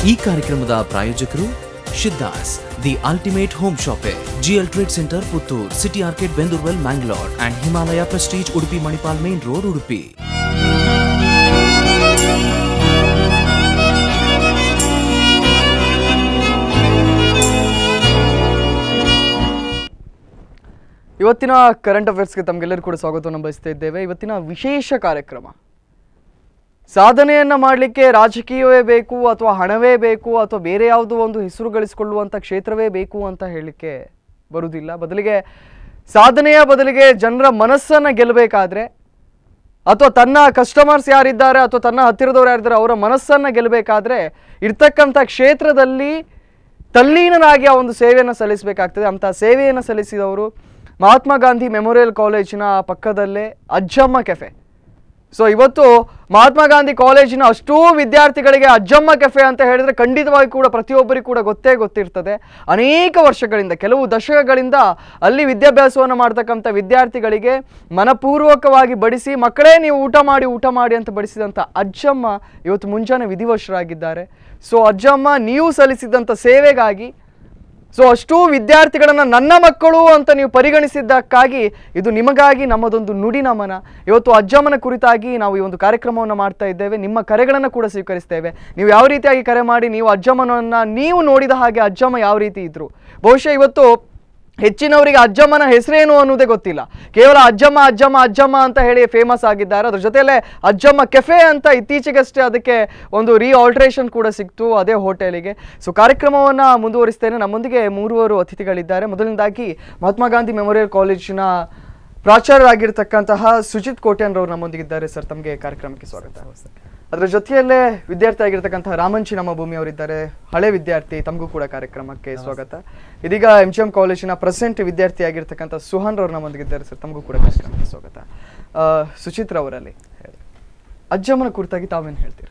ಈ ಕಾರ್ಯಕ್ರಮದ ಪ್ರಾಯೋಜಕರು ಶಿದ್ದಾಸ್ the ultimate home shoppe GL trade centre Puttur city arcade ಬೆಂದೂರ್ವೆಲ್ Mangalore and Himalaya prestige Udupi Manipal main road Udupi ಇವತ್ತಿನ current ಅಫೇರ್ಸ್ಗೆ ತಮಗೆಲ್ಲರೂ ಕೂಡ ಸ್ವಾಗತವನ್ನು ಬಯಸ್ತಾ ಇದ್ದೇವೆ ಇವತ್ತಿನ ವಿಶೇಷ ಕಾರ್ಯಕ್ರಮ ಸಾಧನೆಯನ್ನ ಮಾಡಲಿಕ್ಕೆ ರಾಜಕೀಯವೇ ಬೇಕು ಅಥವಾ ಹಣವೇ ಬೇಕು ಅಥವಾ ಬೇರೆ ಯಾವುದೋ ಒಂದು ಹೆಸರು ಗಳಿಸಿಕೊಳ್ಳುವಂಥ ಕ್ಷೇತ್ರವೇ ಬೇಕು ಅಂತ ಹೇಳಲಿಕ್ಕೆ ಬರುವುದಿಲ್ಲ ಬದಲಿಗೆ ಸಾಧನೆಯ ಬದಲಿಗೆ ಜನರ ಮನಸ್ಸನ್ನು ಗೆಲ್ಲಬೇಕಾದ್ರೆ ಅಥವಾ ತನ್ನ ಕಸ್ಟಮರ್ಸ್ ಯಾರಿದ್ದಾರೆ ಅಥವಾ ತನ್ನ ಹತ್ತಿರದವ್ರು ಯಾರಿದ್ದಾರೆ ಅವರ ಮನಸ್ಸನ್ನು ಗೆಲ್ಲಬೇಕಾದ್ರೆ ಇರ್ತಕ್ಕಂಥ ಕ್ಷೇತ್ರದಲ್ಲಿ ತಲ್ಲೀನನಾಗಿ ಆ ಒಂದು ಸೇವೆಯನ್ನು ಸಲ್ಲಿಸಬೇಕಾಗ್ತದೆ ಅಂಥ ಸೇವೆಯನ್ನು ಸಲ್ಲಿಸಿದವರು ಮಹಾತ್ಮ ಗಾಂಧಿ ಮೆಮೋರಿಯಲ್ ಕಾಲೇಜಿನ ಪಕ್ಕದಲ್ಲೇ ಅಜ್ಜಮ್ಮ ಕೆಫೆ ಸೊ ಇವತ್ತು ಮಹಾತ್ಮ ಗಾಂಧಿ ಕಾಲೇಜಿನ ಅಷ್ಟೂ ವಿದ್ಯಾರ್ಥಿಗಳಿಗೆ ಅಜ್ಜಮ್ಮ ಕೆಫೆ ಅಂತ ಹೇಳಿದ್ರೆ ಖಂಡಿತವಾಗಿ ಕೂಡ ಪ್ರತಿಯೊಬ್ಬರಿಗೂ ಕೂಡ ಗೊತ್ತೇ ಗೊತ್ತಿರ್ತದೆ ಅನೇಕ ವರ್ಷಗಳಿಂದ ಕೆಲವು ದಶಕಗಳಿಂದ ಅಲ್ಲಿ ವಿದ್ಯಾಭ್ಯಾಸವನ್ನು ಮಾಡ್ತಕ್ಕಂಥ ವಿದ್ಯಾರ್ಥಿಗಳಿಗೆ ಮನಪೂರ್ವಕವಾಗಿ ಬಡಿಸಿ ಮಕ್ಕಳೇ ನೀವು ಊಟ ಮಾಡಿ ಊಟ ಮಾಡಿ ಅಂತ ಬಡಿಸಿದಂಥ ಅಜ್ಜಮ್ಮ ಇವತ್ತು ಮುಂಜಾನೆ ವಿಧಿವಶರಾಗಿದ್ದಾರೆ ಸೊ ಅಜ್ಜಮ್ಮ ನೀವು ಸಲ್ಲಿಸಿದಂಥ ಸೇವೆಗಾಗಿ ಸೊ ಅಷ್ಟೂ ವಿದ್ಯಾರ್ಥಿಗಳನ್ನು ನನ್ನ ಮಕ್ಕಳು ಅಂತ ನೀವು ಪರಿಗಣಿಸಿದ್ದಕ್ಕಾಗಿ ಇದು ನಿಮಗಾಗಿ ನಮ್ಮದೊಂದು ನುಡಿ ನಮನ ಇವತ್ತು ಅಜ್ಜಮ್ಮನ ಕುರಿತಾಗಿ ನಾವು ಈ ಒಂದು ಕಾರ್ಯಕ್ರಮವನ್ನು ಮಾಡ್ತಾ ಇದ್ದೇವೆ ನಿಮ್ಮ ಕರೆಗಳನ್ನು ಕೂಡ ಸ್ವೀಕರಿಸ್ತೇವೆ ನೀವು ಯಾವ ರೀತಿಯಾಗಿ ಕರೆ ಮಾಡಿ ನೀವು ಅಜ್ಜಮ್ಮನನ್ನು ನೀವು ನೋಡಿದ ಹಾಗೆ ಅಜ್ಜಮ್ಮ ಯಾವ ರೀತಿ ಇದ್ರು ಬಹುಶಃ ಇವತ್ತು ಹೆಚ್ಚಿನವರಿಗೆ ಅಜ್ಜಮ್ಮನ ಹೆಸರೇನು ಅನ್ನೋದೇ ಗೊತ್ತಿಲ್ಲ ಕೇವಲ ಅಜ್ಜಮ್ಮ ಅಜ್ಜಮ್ಮ ಅಜ್ಜಮ್ಮ ಅಂತ ಹೇಳಿ ಫೇಮಸ್ ಆಗಿದ್ದಾರೆ ಅದ್ರ ಜೊತೆಯಲ್ಲೇ ಅಜ್ಜಮ್ಮ ಕೆಫೆ ಅಂತ ಇತ್ತೀಚೆಗಷ್ಟೇ ಅದಕ್ಕೆ ಒಂದು ರೀ ಆಲ್ಟ್ರೇಷನ್ ಕೂಡ ಸಿಕ್ತು ಅದೇ ಹೋಟೆಲಿಗೆ ಸೊ ಕಾರ್ಯಕ್ರಮವನ್ನು ಮುಂದುವರಿಸ್ತೇನೆ ನಮ್ಮೊಂದಿಗೆ ಮೂರುವರು ಅತಿಥಿಗಳಿದ್ದಾರೆ ಮೊದಲನೇದಾಗಿ ಮಹಾತ್ಮ ಗಾಂಧಿ ಮೆಮೋರಿಯಲ್ ಕಾಲೇಜಿನ ಪ್ರಾಚಾರ್ಯರಾಗಿರ್ತಕ್ಕಂತಹ ಸುಜಿತ್ ಕೋಟ್ಯಾನ್ರವರು ನಮ್ಮೊಂದಿಗಿದ್ದಾರೆ ಸರ್ ತಮಗೆ ಕಾರ್ಯಕ್ರಮಕ್ಕೆ ಸ್ವಾಗತ ಅದರ ಜೊತೆಯಲ್ಲೇ ವಿದ್ಯಾರ್ಥಿ ಆಗಿರ್ತಕ್ಕಂತಹ ರಾಮಂಚಿ ನಮ್ಮ ಭೂಮಿಯವರಿದ್ದಾರೆ ಹಳೆ ವಿದ್ಯಾರ್ಥಿ ತಮಗೂ ಕೂಡ ಕಾರ್ಯಕ್ರಮಕ್ಕೆ ಸ್ವಾಗತ ಇದೀಗ ಎಂ ಜಿ ಎಂ ಕಾಲೇಜಿನ ಪ್ರೆಸೆಂಟ್ ವಿದ್ಯಾರ್ಥಿ ಆಗಿರ್ತಕ್ಕಂಥ ಸುಹಾನ್ ರವರು ನಮ್ಮೊಂದಿಗಿದ್ದಾರೆ ಸರ್ ತಮಗೂ ಕೂಡ ಕಾರ್ಯಕ್ರಮಕ್ಕೆ ಸ್ವಾಗತ ಆ, ಸುಚಿತ್ರ ಅವರಲ್ಲಿ ಅಜ್ಜಮ್ಮನ ಕುರಿತಾಗಿ ತಾವೇನು ಹೇಳ್ತೀರಾ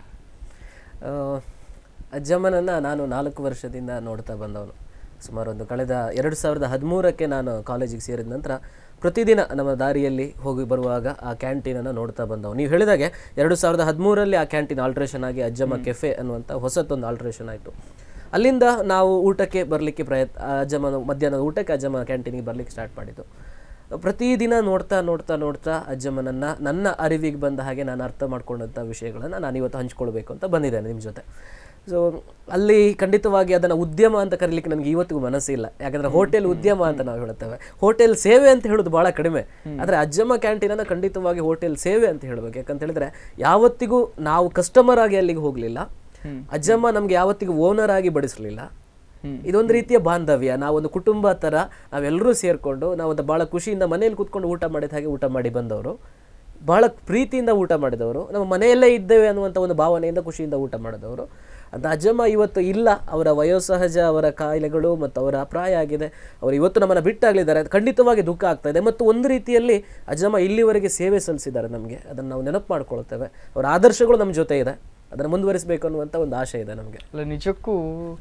ಆ, ಅಜ್ಜಮ್ಮನನ್ನು ನಾನು ನಾಲ್ಕು ವರ್ಷದಿಂದ ನೋಡ್ತಾ ಬಂದವನು ಸುಮಾರು ಒಂದು ಕಳೆದ ಎರಡು ಸಾವಿರದ ಹದಿಮೂರಕ್ಕೆ ನಾನು ಕಾಲೇಜಿಗೆ ಸೇರಿದ ನಂತರ ಪ್ರತಿದಿನ ನಮ್ಮ ದಾರಿಯಲ್ಲಿ ಹೋಗಿ ಬರುವಾಗ ಆ ಕ್ಯಾಂಟೀನನ್ನು ನೋಡ್ತಾ ಬಂದವು ನೀವು ಹೇಳಿದಾಗೆ ಎರಡು ಸಾವಿರದ ಹದಿಮೂರರಲ್ಲಿ ಆ ಕ್ಯಾಂಟೀನ್ ಆಲ್ಟ್ರೇಷನ್ ಆಗಿ ಅಜ್ಜಮ್ಮ ಕೆಫೆ ಅನ್ನುವಂಥ ಹೊಸತೊಂದು ಆಲ್ಟ್ರೇಷನ್ ಆಯಿತು ಅಲ್ಲಿಂದ ನಾವು ಊಟಕ್ಕೆ ಬರಲಿಕ್ಕೆ ಪ್ರಯತ್ನ ಅಜ್ಜಮ್ಮನ ಮಧ್ಯಾಹ್ನದ ಊಟಕ್ಕೆ ಅಜ್ಜಮ್ಮ ಕ್ಯಾಂಟೀನಿಗೆ ಬರಲಿಕ್ಕೆ ಸ್ಟಾರ್ಟ್ ಮಾಡಿದ್ದು ಪ್ರತಿದಿನ ನೋಡ್ತಾ ನೋಡ್ತಾ ನೋಡ್ತಾ ಅಜ್ಜಮ್ಮನನ್ನು ನನ್ನ ಅರಿವಿಗೆ ಬಂದ ಹಾಗೆ ನಾನು ಅರ್ಥ ಮಾಡ್ಕೊಂಡಂಥ ವಿಷಯಗಳನ್ನು ನಾನು ಇವತ್ತು ಹಂಚ್ಕೊಳ್ಬೇಕು ಅಂತ ಬಂದಿದ್ದೇನೆ ನಿಮ್ಮ ಜೊತೆ ಸೊ ಅಲ್ಲಿ ಖಂಡಿತವಾಗಿ ಅದನ್ನು ಉದ್ಯಮ ಅಂತ ಕರೀಲಿಕ್ಕೆ ನನಗೆ ಇವತ್ತಿಗೂ ಮನಸ್ಸಿಲ್ಲ ಯಾಕಂದರೆ ಹೋಟೆಲ್ ಉದ್ಯಮ ಅಂತ ನಾವು ಹೇಳುತ್ತೇವೆ ಹೋಟೆಲ್ ಸೇವೆ ಅಂತ ಹೇಳೋದು ಭಾಳ ಕಡಿಮೆ ಆದರೆ ಅಜ್ಜಮ್ಮ ಕ್ಯಾಂಟೀನನ್ನು ಖಂಡಿತವಾಗಿ ಹೋಟೆಲ್ ಸೇವೆ ಅಂತ ಹೇಳಬೇಕು ಯಾಕಂತ ಹೇಳಿದ್ರೆ ಯಾವತ್ತಿಗೂ ನಾವು ಕಸ್ಟಮರ್ ಆಗಿ ಅಲ್ಲಿಗೆ ಹೋಗಲಿಲ್ಲ ಅಜ್ಜಮ್ಮ ನಮ್ಗೆ ಯಾವತ್ತಿಗೂ ಓನರ್ ಆಗಿ ಬಡಿಸಲಿಲ್ಲ ಇದೊಂದು ರೀತಿಯ ಬಾಂಧವ್ಯ ನಾವೊಂದು ಕುಟುಂಬ ಥರ ನಾವೆಲ್ಲರೂ ಸೇರಿಕೊಂಡು ನಾವೊಂದು ಭಾಳ ಖುಷಿಯಿಂದ ಮನೆಯಲ್ಲಿ ಕೂತ್ಕೊಂಡು ಊಟ ಮಾಡಿದ ಹಾಗೆ ಊಟ ಮಾಡಿ ಬಂದವರು ಬಹಳ ಪ್ರೀತಿಯಿಂದ ಊಟ ಮಾಡಿದವರು ನಮ್ಮ ಮನೆಯಲ್ಲೇ ಇದ್ದೇವೆ ಅನ್ನುವಂಥ ಒಂದು ಭಾವನೆಯಿಂದ ಖುಷಿಯಿಂದ ಊಟ ಮಾಡಿದವರು ಅಂತ ಅಜ್ಜಮ್ಮ ಇವತ್ತು ಇಲ್ಲ ಅವರ ವಯೋಸಹಜ ಅವರ ಕಾಯಿಲೆಗಳು ಮತ್ತು ಅವರ ಪ್ರಾಯ ಆಗಿದೆ ಅವರು ಇವತ್ತು ನಮ್ಮನ್ನು ಬಿಟ್ಟಾಗಲಿದ್ದಾರೆ ಅದು ಖಂಡಿತವಾಗಿ ದುಃಖ ಆಗ್ತಾ ಇದೆ ಮತ್ತು ಒಂದು ರೀತಿಯಲ್ಲಿ ಅಜ್ಜಮ್ಮ ಇಲ್ಲಿವರೆಗೆ ಸೇವೆ ಸಲ್ಲಿಸಿದ್ದಾರೆ ನಮಗೆ ಅದನ್ನು ನಾವು ನೆನಪು ಮಾಡ್ಕೊಳ್ತೇವೆ ಅವರ ಆದರ್ಶಗಳು ನಮ್ಮ ಜೊತೆ ಇದೆ ಅದನ್ನು ಮುಂದುವರಿಸಬೇಕು ಅನ್ನುವಂಥ ಒಂದು ಆಶೆ ಇದೆ ನಮಗೆ ಅಲ್ಲ ನಿಜಕ್ಕೂ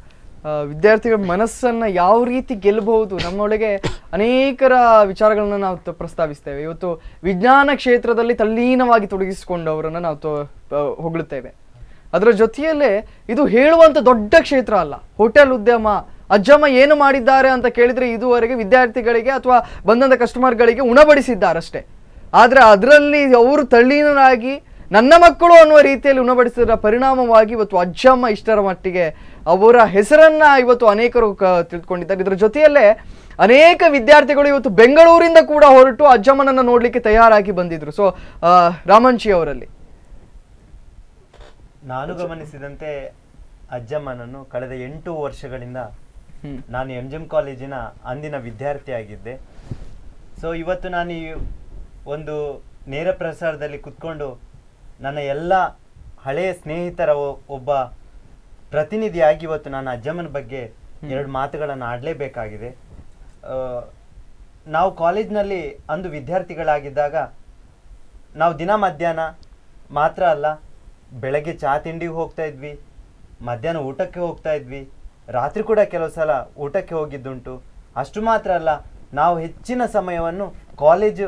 ಆ, ವಿದ್ಯಾರ್ಥಿಗಳ ಮನಸ್ಸನ್ನ ಯಾವ ರೀತಿ ಗೆಲ್ಲಬಹುದು ನಮ್ಮೊಳಗೆ ಅನೇಕರ ವಿಚಾರಗಳನ್ನ ನಾವು ತ- ಪ್ರಸ್ತಾವಿಸ್ತೇವೆ ಇವತ್ತು ವಿಜ್ಞಾನ ಕ್ಷೇತ್ರದಲ್ಲಿ ತಲ್ಲೀನವಾಗಿ ತೊಡಗಿಸಿಕೊಂಡವರನ್ನ ನಾವು ತೊ- ಆ, ಹೊಗಳುತ್ತೇವೆ ಅದರ ಜೊತೆಯಲ್ಲೇ ಇದು ಹೇಳುವಂತ ದೊಡ್ಡ ಕ್ಷೇತ್ರ ಅಲ್ಲ ಹೋಟೆಲ್ ಉದ್ಯಮ ಅಜ್ಜಮ್ಮ ಏನು ಮಾಡಿದ್ದಾರೆ ಅಂತ ಕೇಳಿದ್ರೆ ಇದುವರೆಗೆ ವಿದ್ಯಾರ್ಥಿಗಳಿಗೆ ಅಥವಾ ಬಂದಂತ ಕಸ್ಟಮರ್ಗಳಿಗೆ ಉಣಬಡಿಸಿದ್ದಾರಷ್ಟೇ ಆದ್ರೆ ಅದರಲ್ಲಿ ಅವರು ತಲ್ಲೀನರಾಗಿ ನನ್ನ ಮಕ್ಕಳು ಅನ್ನುವ ರೀತಿಯಲ್ಲಿ ಉಣಬಡಿಸಿದ ಪರಿಣಾಮವಾಗಿ ಇವತ್ತು ಅಜ್ಜಮ್ಮ ಇಷ್ಟರ ಮಟ್ಟಿಗೆ ಅವರ ಹೆಸರನ್ನ ಇವತ್ತು ಅನೇಕರು ಕ- ತಿಳ್ಕೊಂಡಿದ್ದಾರೆ ಇದರ ಜೊತೆಯಲ್ಲೇ ಅನೇಕ ವಿದ್ಯಾರ್ಥಿಗಳು ಇವತ್ತು ಬೆಂಗಳೂರಿಂದ ಕೂಡ ಹೊರಟು ಅಜ್ಜಮ್ಮನನ್ನ ನೋಡ್ಲಿಕ್ಕೆ ತಯಾರಾಗಿ ಬಂದಿದ್ರು ಸೊ ರಾಮಂಚಿ ಅವರಲ್ಲಿ ನಾನು ಗಮನಿಸಿದಂತೆ ಅಜ್ಜಮ್ಮನನ್ನು ಕಳೆದ ಎಂಟು ವರ್ಷಗಳಿಂದ ಹ್ಮ್. ನಾನು ಎಂ ಜಿ ಎಂ ಕಾಲೇಜಿನ ಅಂದಿನ ವಿದ್ಯಾರ್ಥಿಯಾಗಿದ್ದೆ ಸೊ ಇವತ್ತು ನಾನು ಈ ಒಂದು ನೇರ ಪ್ರಸಾರದಲ್ಲಿ ಕುತ್ಕೊಂಡು ನನ್ನ ಎಲ್ಲ ಹಳೆಯ ಸ್ನೇಹಿತರ ಒ- ಒಬ್ಬ ಪ್ರತಿನಿಧಿಯಾಗಿ ಇವತ್ತು ನಾನು ಅಜ್ಜಮ್ಮನ ಬಗ್ಗೆ ಎರಡು ಮಾತುಗಳನ್ನು ಆಡಲೇಬೇಕಾಗಿದೆ ಆ, ನಾವು ಕಾಲೇಜ್ನಲ್ಲಿ ಅಂದು ವಿದ್ಯಾರ್ಥಿಗಳಾಗಿದ್ದಾಗ ನಾವು ದಿನ ಮಧ್ಯಾಹ್ನ ಮಾತ್ರ ಅಲ್ಲ ಬೆಳಗ್ಗೆ ಚಹಾ ತಿಂಡಿಗೆ ಹೋಗ್ತಾ ಇದ್ವಿ ಮಧ್ಯಾಹ್ನ ಊಟಕ್ಕೆ ಹೋಗ್ತಾ ಇದ್ವಿ ರಾತ್ರಿ ಕೂಡ ಕೆಲವು ಸಲ ಊಟಕ್ಕೆ ಹೋಗಿದ್ದುಂಟು ಅಷ್ಟು ಮಾತ್ರ ಅಲ್ಲ ನಾವು ಹೆಚ್ಚಿನ ಸಮಯವನ್ನು ಕಾಲೇಜು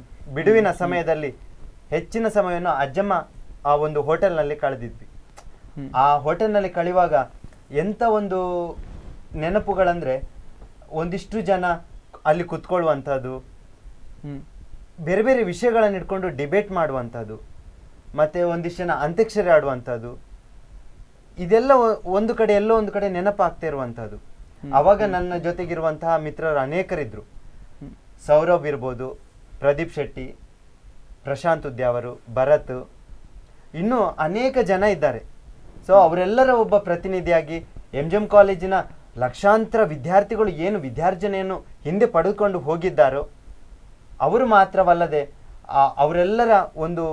ಬಿಡುವಿನ ಸಮಯದಲ್ಲಿ ಹೆಚ್ಚಿನ ಸಮಯವನ್ನು ಅಜ್ಜಮ್ಮ ಆ ಒಂದು ಹೋಟೆಲ್ನಲ್ಲಿ ಕಳೆದಿದ್ವಿ ಆ ಹೋಟೆಲ್ನಲ್ಲಿ ಕಳೆಯುವಾಗ ಎಂತ ಒಂದು ನೆನಪುಗಳಂದ್ರೆ ಒಂದಿಷ್ಟು ಜನ ಅಲ್ಲಿ ಕುತ್ಕೊಳ್ಳುವಂಥದ್ದು ಹ್ಮ್ ಬೇರೆ ಬೇರೆ ವಿಷಯಗಳನ್ನ ಇಟ್ಕೊಂಡು ಡಿಬೇಟ್ ಮಾಡುವಂಥದ್ದು ಮತ್ತೆ ಒಂದಿಷ್ಟು ಜನ ಅಂತ್ಯಾಕ್ಷರಿ ಆಡುವಂಥದ್ದು ಇದೆಲ್ಲ ಒ- ಒಂದು ಕಡೆ ಎಲ್ಲೋ ಒಂದು ಕಡೆ ನೆನಪಾಗ್ತಾ ಇರುವಂಥದ್ದು ಅವಾಗ ನನ್ನ ಜೊತೆಗಿರುವಂತಹ ಮಿತ್ರರು ಅನೇಕರಿದ್ರು ಸೌರಭ್ ಇರ್ಬೋದು ಪ್ರದೀಪ್ ಶೆಟ್ಟಿ ಪ್ರಶಾಂತ್ ಉದ್ಯಾವರು ಭರತ್ ಇನ್ನೂ ಅನೇಕ ಜನ ಇದ್ದಾರೆ ಸೊ ಅವರೆಲ್ಲರ ಒಬ್ಬ ಪ್ರತಿನಿಧಿಯಾಗಿ ಎಂ ಜಿ ಎಂ ಕಾಲೇಜಿನ ಲಕ್ಷಾಂತರ ವಿದ್ಯಾರ್ಥಿಗಳು ಏನು ವಿದ್ಯಾರ್ಜನೆಯನ್ನು ಹಿಂದೆ ಪಡೆದುಕೊಂಡು ಹೋಗಿದ್ದಾರೋ ಅವರು ಮಾತ್ರವಲ್ಲದೆ ಆ ಅವರೆಲ್ಲರ ಒಂದು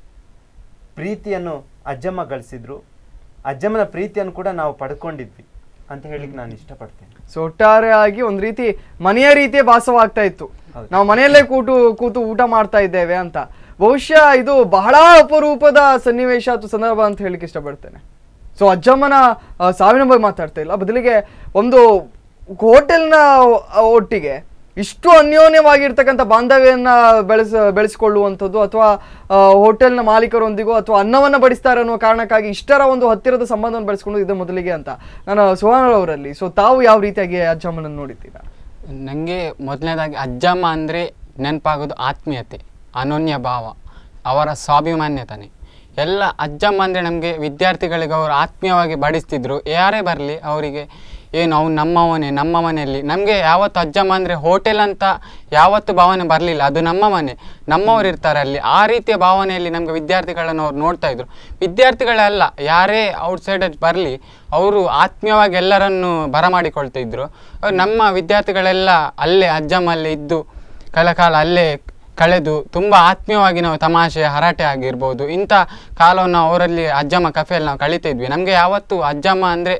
ಪ್ರೀತಿಯನ್ನು ಅಜ್ಜಮ್ಮ ಗಳಿಸಿದ್ರು ಅಜ್ಜಮ್ಮನ ಪ್ರೀತಿಯನ್ನು ಕೂಡ ನಾವು ಪಡ್ಕೊಂಡಿದ್ವಿ ಅಂತ ಹೇಳಿಕ್ ನಾನು ಇಷ್ಟಪಡ್ತೇನೆ ಸೊ ಒಟ್ಟಾರೆಯಾಗಿ ಒಂದ್ ರೀತಿ ಮನೆಯ ರೀತಿಯ ಭಾಸವಾಗ್ತಾ ಇತ್ತು ನಾವು ಮನೆಯಲ್ಲೇ ಕೂತು ಕೂತು ಊಟ ಮಾಡ್ತಾ ಇದ್ದೇವೆ ಅಂತ ಬಹುಶಃ ಇದು ಬಹಳ ಅಪರೂಪದ ಸನ್ನಿವೇಶ ಅಥವಾ ಸಂದರ್ಭ ಅಂತ ಹೇಳಿಕ್ಕೆ ಇಷ್ಟಪಡ್ತೇನೆ ಸೊ ಅಜ್ಜಮ್ಮನ ಆ, ಸಾವಿನ ಬಗ್ಗೆ ಮಾತಾಡ್ತಾ ಇಲ್ಲ ಬದಲಿಗೆ ಒಂದು ಹೋಟೆಲ್ನ ಒಟ್ಟಿಗೆ ಇಷ್ಟು ಅನ್ಯೋನ್ಯವಾಗಿರ್ತಕ್ಕಂಥ ಬಾಂಧವ್ಯನ ಬೆಳೆಸ ಬೆಳೆಸಿಕೊಳ್ಳುವಂಥದ್ದು ಅಥವಾ ಹೋಟೆಲ್ನ ಮಾಲೀಕರೊಂದಿಗೂ ಅಥವಾ ಅನ್ನವನ್ನ ಬಡಿಸ್ತಾರೆ ಅನ್ನುವ ಕಾರಣಕ್ಕಾಗಿ ಇಷ್ಟರ ಒಂದು ಹತ್ತಿರದ ಸಂಬಂಧವನ್ನು ಬೆಳೆಸ್ಕೊಂಡು ಇದೆ ಮೊದಲಿಗೆ ಅಂತ ನಾನು ಸುಹಾನ್ ಅವರಲ್ಲಿ ಸೊ ತಾವು ಯಾವ ರೀತಿಯಾಗಿ ಅಜ್ಜಮ್ಮನನ್ನು ನೋಡಿದ್ದೀರಾ ನನಗೆ ಮೊದಲನೇದಾಗಿ ಅಜ್ಜಮ್ಮ ಅಂದರೆ ನೆನಪಾಗೋದು ಆತ್ಮೀಯತೆ ಅನನ್ಯ ಭಾವ ಅವರ ಸ್ವಾಭಿಮಾನ್ಯತನೆ ಎಲ್ಲ ಅಜ್ಜಮ್ಮ ಅಂದರೆ ನಮಗೆ ವಿದ್ಯಾರ್ಥಿಗಳಿಗೆ ಅವರು ಆತ್ಮೀಯವಾಗಿ ಬಡಿಸ್ತಿದ್ರು ಯಾರೇ ಬರಲಿ ಅವರಿಗೆ ಏನು ಅವ್ನು ನಮ್ಮವನೇ ನಮ್ಮ ಮನೆಯಲ್ಲಿ ನಮಗೆ ಯಾವತ್ತು ಅಜ್ಜಮ್ಮ ಅಂದರೆ ಹೋಟೆಲ್ ಅಂತ ಯಾವತ್ತು ಭಾವನೆ ಬರಲಿಲ್ಲ ಅದು ನಮ್ಮ ಮನೆ ನಮ್ಮವ್ರು ಇರ್ತಾರೆ ಅಲ್ಲಿ ಆ ರೀತಿಯ ಭಾವನೆಯಲ್ಲಿ ನಮಗೆ ವಿದ್ಯಾರ್ಥಿಗಳನ್ನು ಅವ್ರು ನೋಡ್ತಾ ಇದ್ರು ವಿದ್ಯಾರ್ಥಿಗಳೇ ಅಲ್ಲ ಯಾರೇ ಔಟ್ಸೈಡ್ ಬರಲಿ ಅವರು ಆತ್ಮೀಯವಾಗಿ ಎಲ್ಲರನ್ನು ಬರಮಾಡಿಕೊಳ್ತಾ ಇದ್ರು ಅವ್ರು ನಮ್ಮ ವಿದ್ಯಾರ್ಥಿಗಳೆಲ್ಲ ಅಲ್ಲೇ ಅಜ್ಜಮ್ಮಲ್ಲೇ ಇದ್ದು ಕಲಕಾಲ ಅಲ್ಲೇ ಕಳೆದು ತುಂಬ ಆತ್ಮೀಯವಾಗಿ ನಾವು ತಮಾಷೆ ಹರಟೆ ಆಗಿರ್ಬೋದು ಇಂಥ ಕಾಲವನ್ನು ನಾವು ಅವರಲ್ಲಿ ಅಜ್ಜಮ್ಮ ಕಫೆಯಲ್ಲಿ ನಾವು ಕಳೀತಾ ಇದ್ವಿ ನಮಗೆ ಯಾವತ್ತು ಅಜ್ಜಮ್ಮ ಅಂದರೆ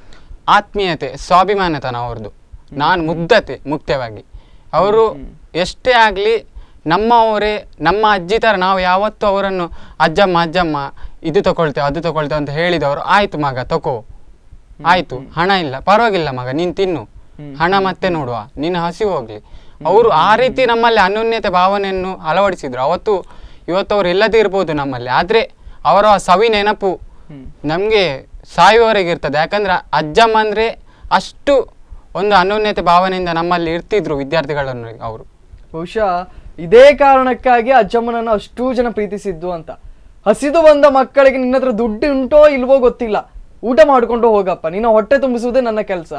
ಆತ್ಮೀಯತೆ ಸ್ವಾಭಿಮಾನತನ ಅವ್ರದ್ದು ನಾನು ಮುಗ್ಧತೆ ಮುಖ್ಯವಾಗಿ ಅವರು ಎಷ್ಟೇ ಆಗಲಿ ನಮ್ಮವರೇ ನಮ್ಮ ಅಜ್ಜಿ ಥರ ನಾವು ಯಾವತ್ತೂ ಅವರನ್ನು ಅಜ್ಜಮ್ಮ ಅಜ್ಜಮ್ಮ ಇದು ತಗೊಳ್ತೇವೆ ಅದು ತಗೊಳ್ತೇವೆ ಅಂತ ಹೇಳಿದವರು ಆಯ್ತು ಮಗ ತಗೋ ಆಯ್ತು ಹಣ ಇಲ್ಲ ಪರವಾಗಿಲ್ಲ ಮಗ ನೀನು ತಿನ್ನು ಹಣ ಮತ್ತೆ ನೋಡುವ ನಿನ್ನ ಹಸಿವು ಹೋಗ್ಲಿ ಅವರು ಆ ರೀತಿ ನಮ್ಮಲ್ಲಿ ಅನ್ಯೋನ್ಯತೆ ಭಾವನೆಯನ್ನು ಅಳವಡಿಸಿದ್ರು ಅವತ್ತು ಇವತ್ತು ಅವ್ರು ಇಲ್ಲದೇ ಇರ್ಬೋದು ನಮ್ಮಲ್ಲಿ ಆದರೆ ಅವರ ಆ ಸವಿ ನೆನಪು ನಮಗೆ ಸಾಯುವವರೆಗೆ ಇರ್ತದೆ ಯಾಕಂದ್ರೆ ಅಜ್ಜಮ್ಮ ಅಂದರೆ ಅಷ್ಟು ಒಂದು ಅನ್ಯೋನ್ಯತೆ ಭಾವನೆಯಿಂದ ನಮ್ಮಲ್ಲಿ ಇರ್ತಿದ್ರು ವಿದ್ಯಾರ್ಥಿಗಳನ್ನು ಅವರು ಬಹುಶಃ ಇದೇ ಕಾರಣಕ್ಕಾಗಿ ಅಜ್ಜಮ್ಮನನ್ನು ಅಷ್ಟೂ ಜನ ಪ್ರೀತಿಸಿದ್ದು ಅಂತ ಹಸಿದು ಬಂದ ಮಕ್ಕಳಿಗೆ ನಿನ್ನ ಹತ್ರ ದುಡ್ಡು ಉಂಟೋ ಇಲ್ವೋ ಗೊತ್ತಿಲ್ಲ ಊಟ ಮಾಡ್ಕೊಂಡು ಹೋಗಪ್ಪ ನಿನ್ನ ಹೊಟ್ಟೆ ತುಂಬಿಸುವುದೇ ನನ್ನ ಕೆಲಸ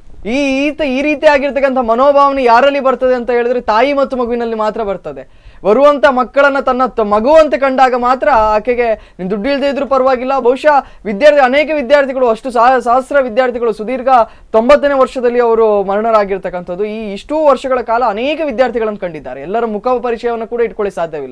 ಈ ಈತ ಈ ರೀತಿ ಆಗಿರ್ತಕ್ಕಂಥ ಮನೋಭಾವನೆ ಯಾರಲ್ಲಿ ಬರ್ತದೆ ಅಂತ ಹೇಳಿದ್ರೆ ತಾಯಿ ಮತ್ತು ಮಗುವಿನಲ್ಲಿ ಮಾತ್ರ ಬರ್ತದೆ ಬರುವಂತ ಮಕ್ಕಳನ್ನ ತನ್ನ ತ- ಮಗುವಂತೆ ಕಂಡಾಗ ಮಾತ್ರ ಆಕೆಗೆ ನೀನು ದುಡ್ಡು ಇಲ್ಲದೆ ಇದ್ರೂ ಪರವಾಗಿಲ್ಲ ಬಹುಶಃ ವಿದ್ಯಾರ್ಥಿ ಅನೇಕ ವಿದ್ಯಾರ್ಥಿಗಳು ಅಷ್ಟು ಸಹ- ಸಹಸ್ರ ವಿದ್ಯಾರ್ಥಿಗಳು ಸುದೀರ್ಘ ತೊಂಬತ್ತನೇ ವರ್ಷದಲ್ಲಿ ಅವರು ಮರಣರಾಗಿರ್ತಕ್ಕಂಥದ್ದು ಈ ಇಷ್ಟೂ ವರ್ಷಗಳ ಕಾಲ ಅನೇಕ ವಿದ್ಯಾರ್ಥಿಗಳನ್ನು ಕಂಡಿದ್ದಾರೆ ಎಲ್ಲರ ಮುಖ ಪರಿಚಯವನ್ನು ಕೂಡ ಇಟ್ಕೊಳ್ಳಿ ಸಾಧ್ಯವಿಲ್ಲ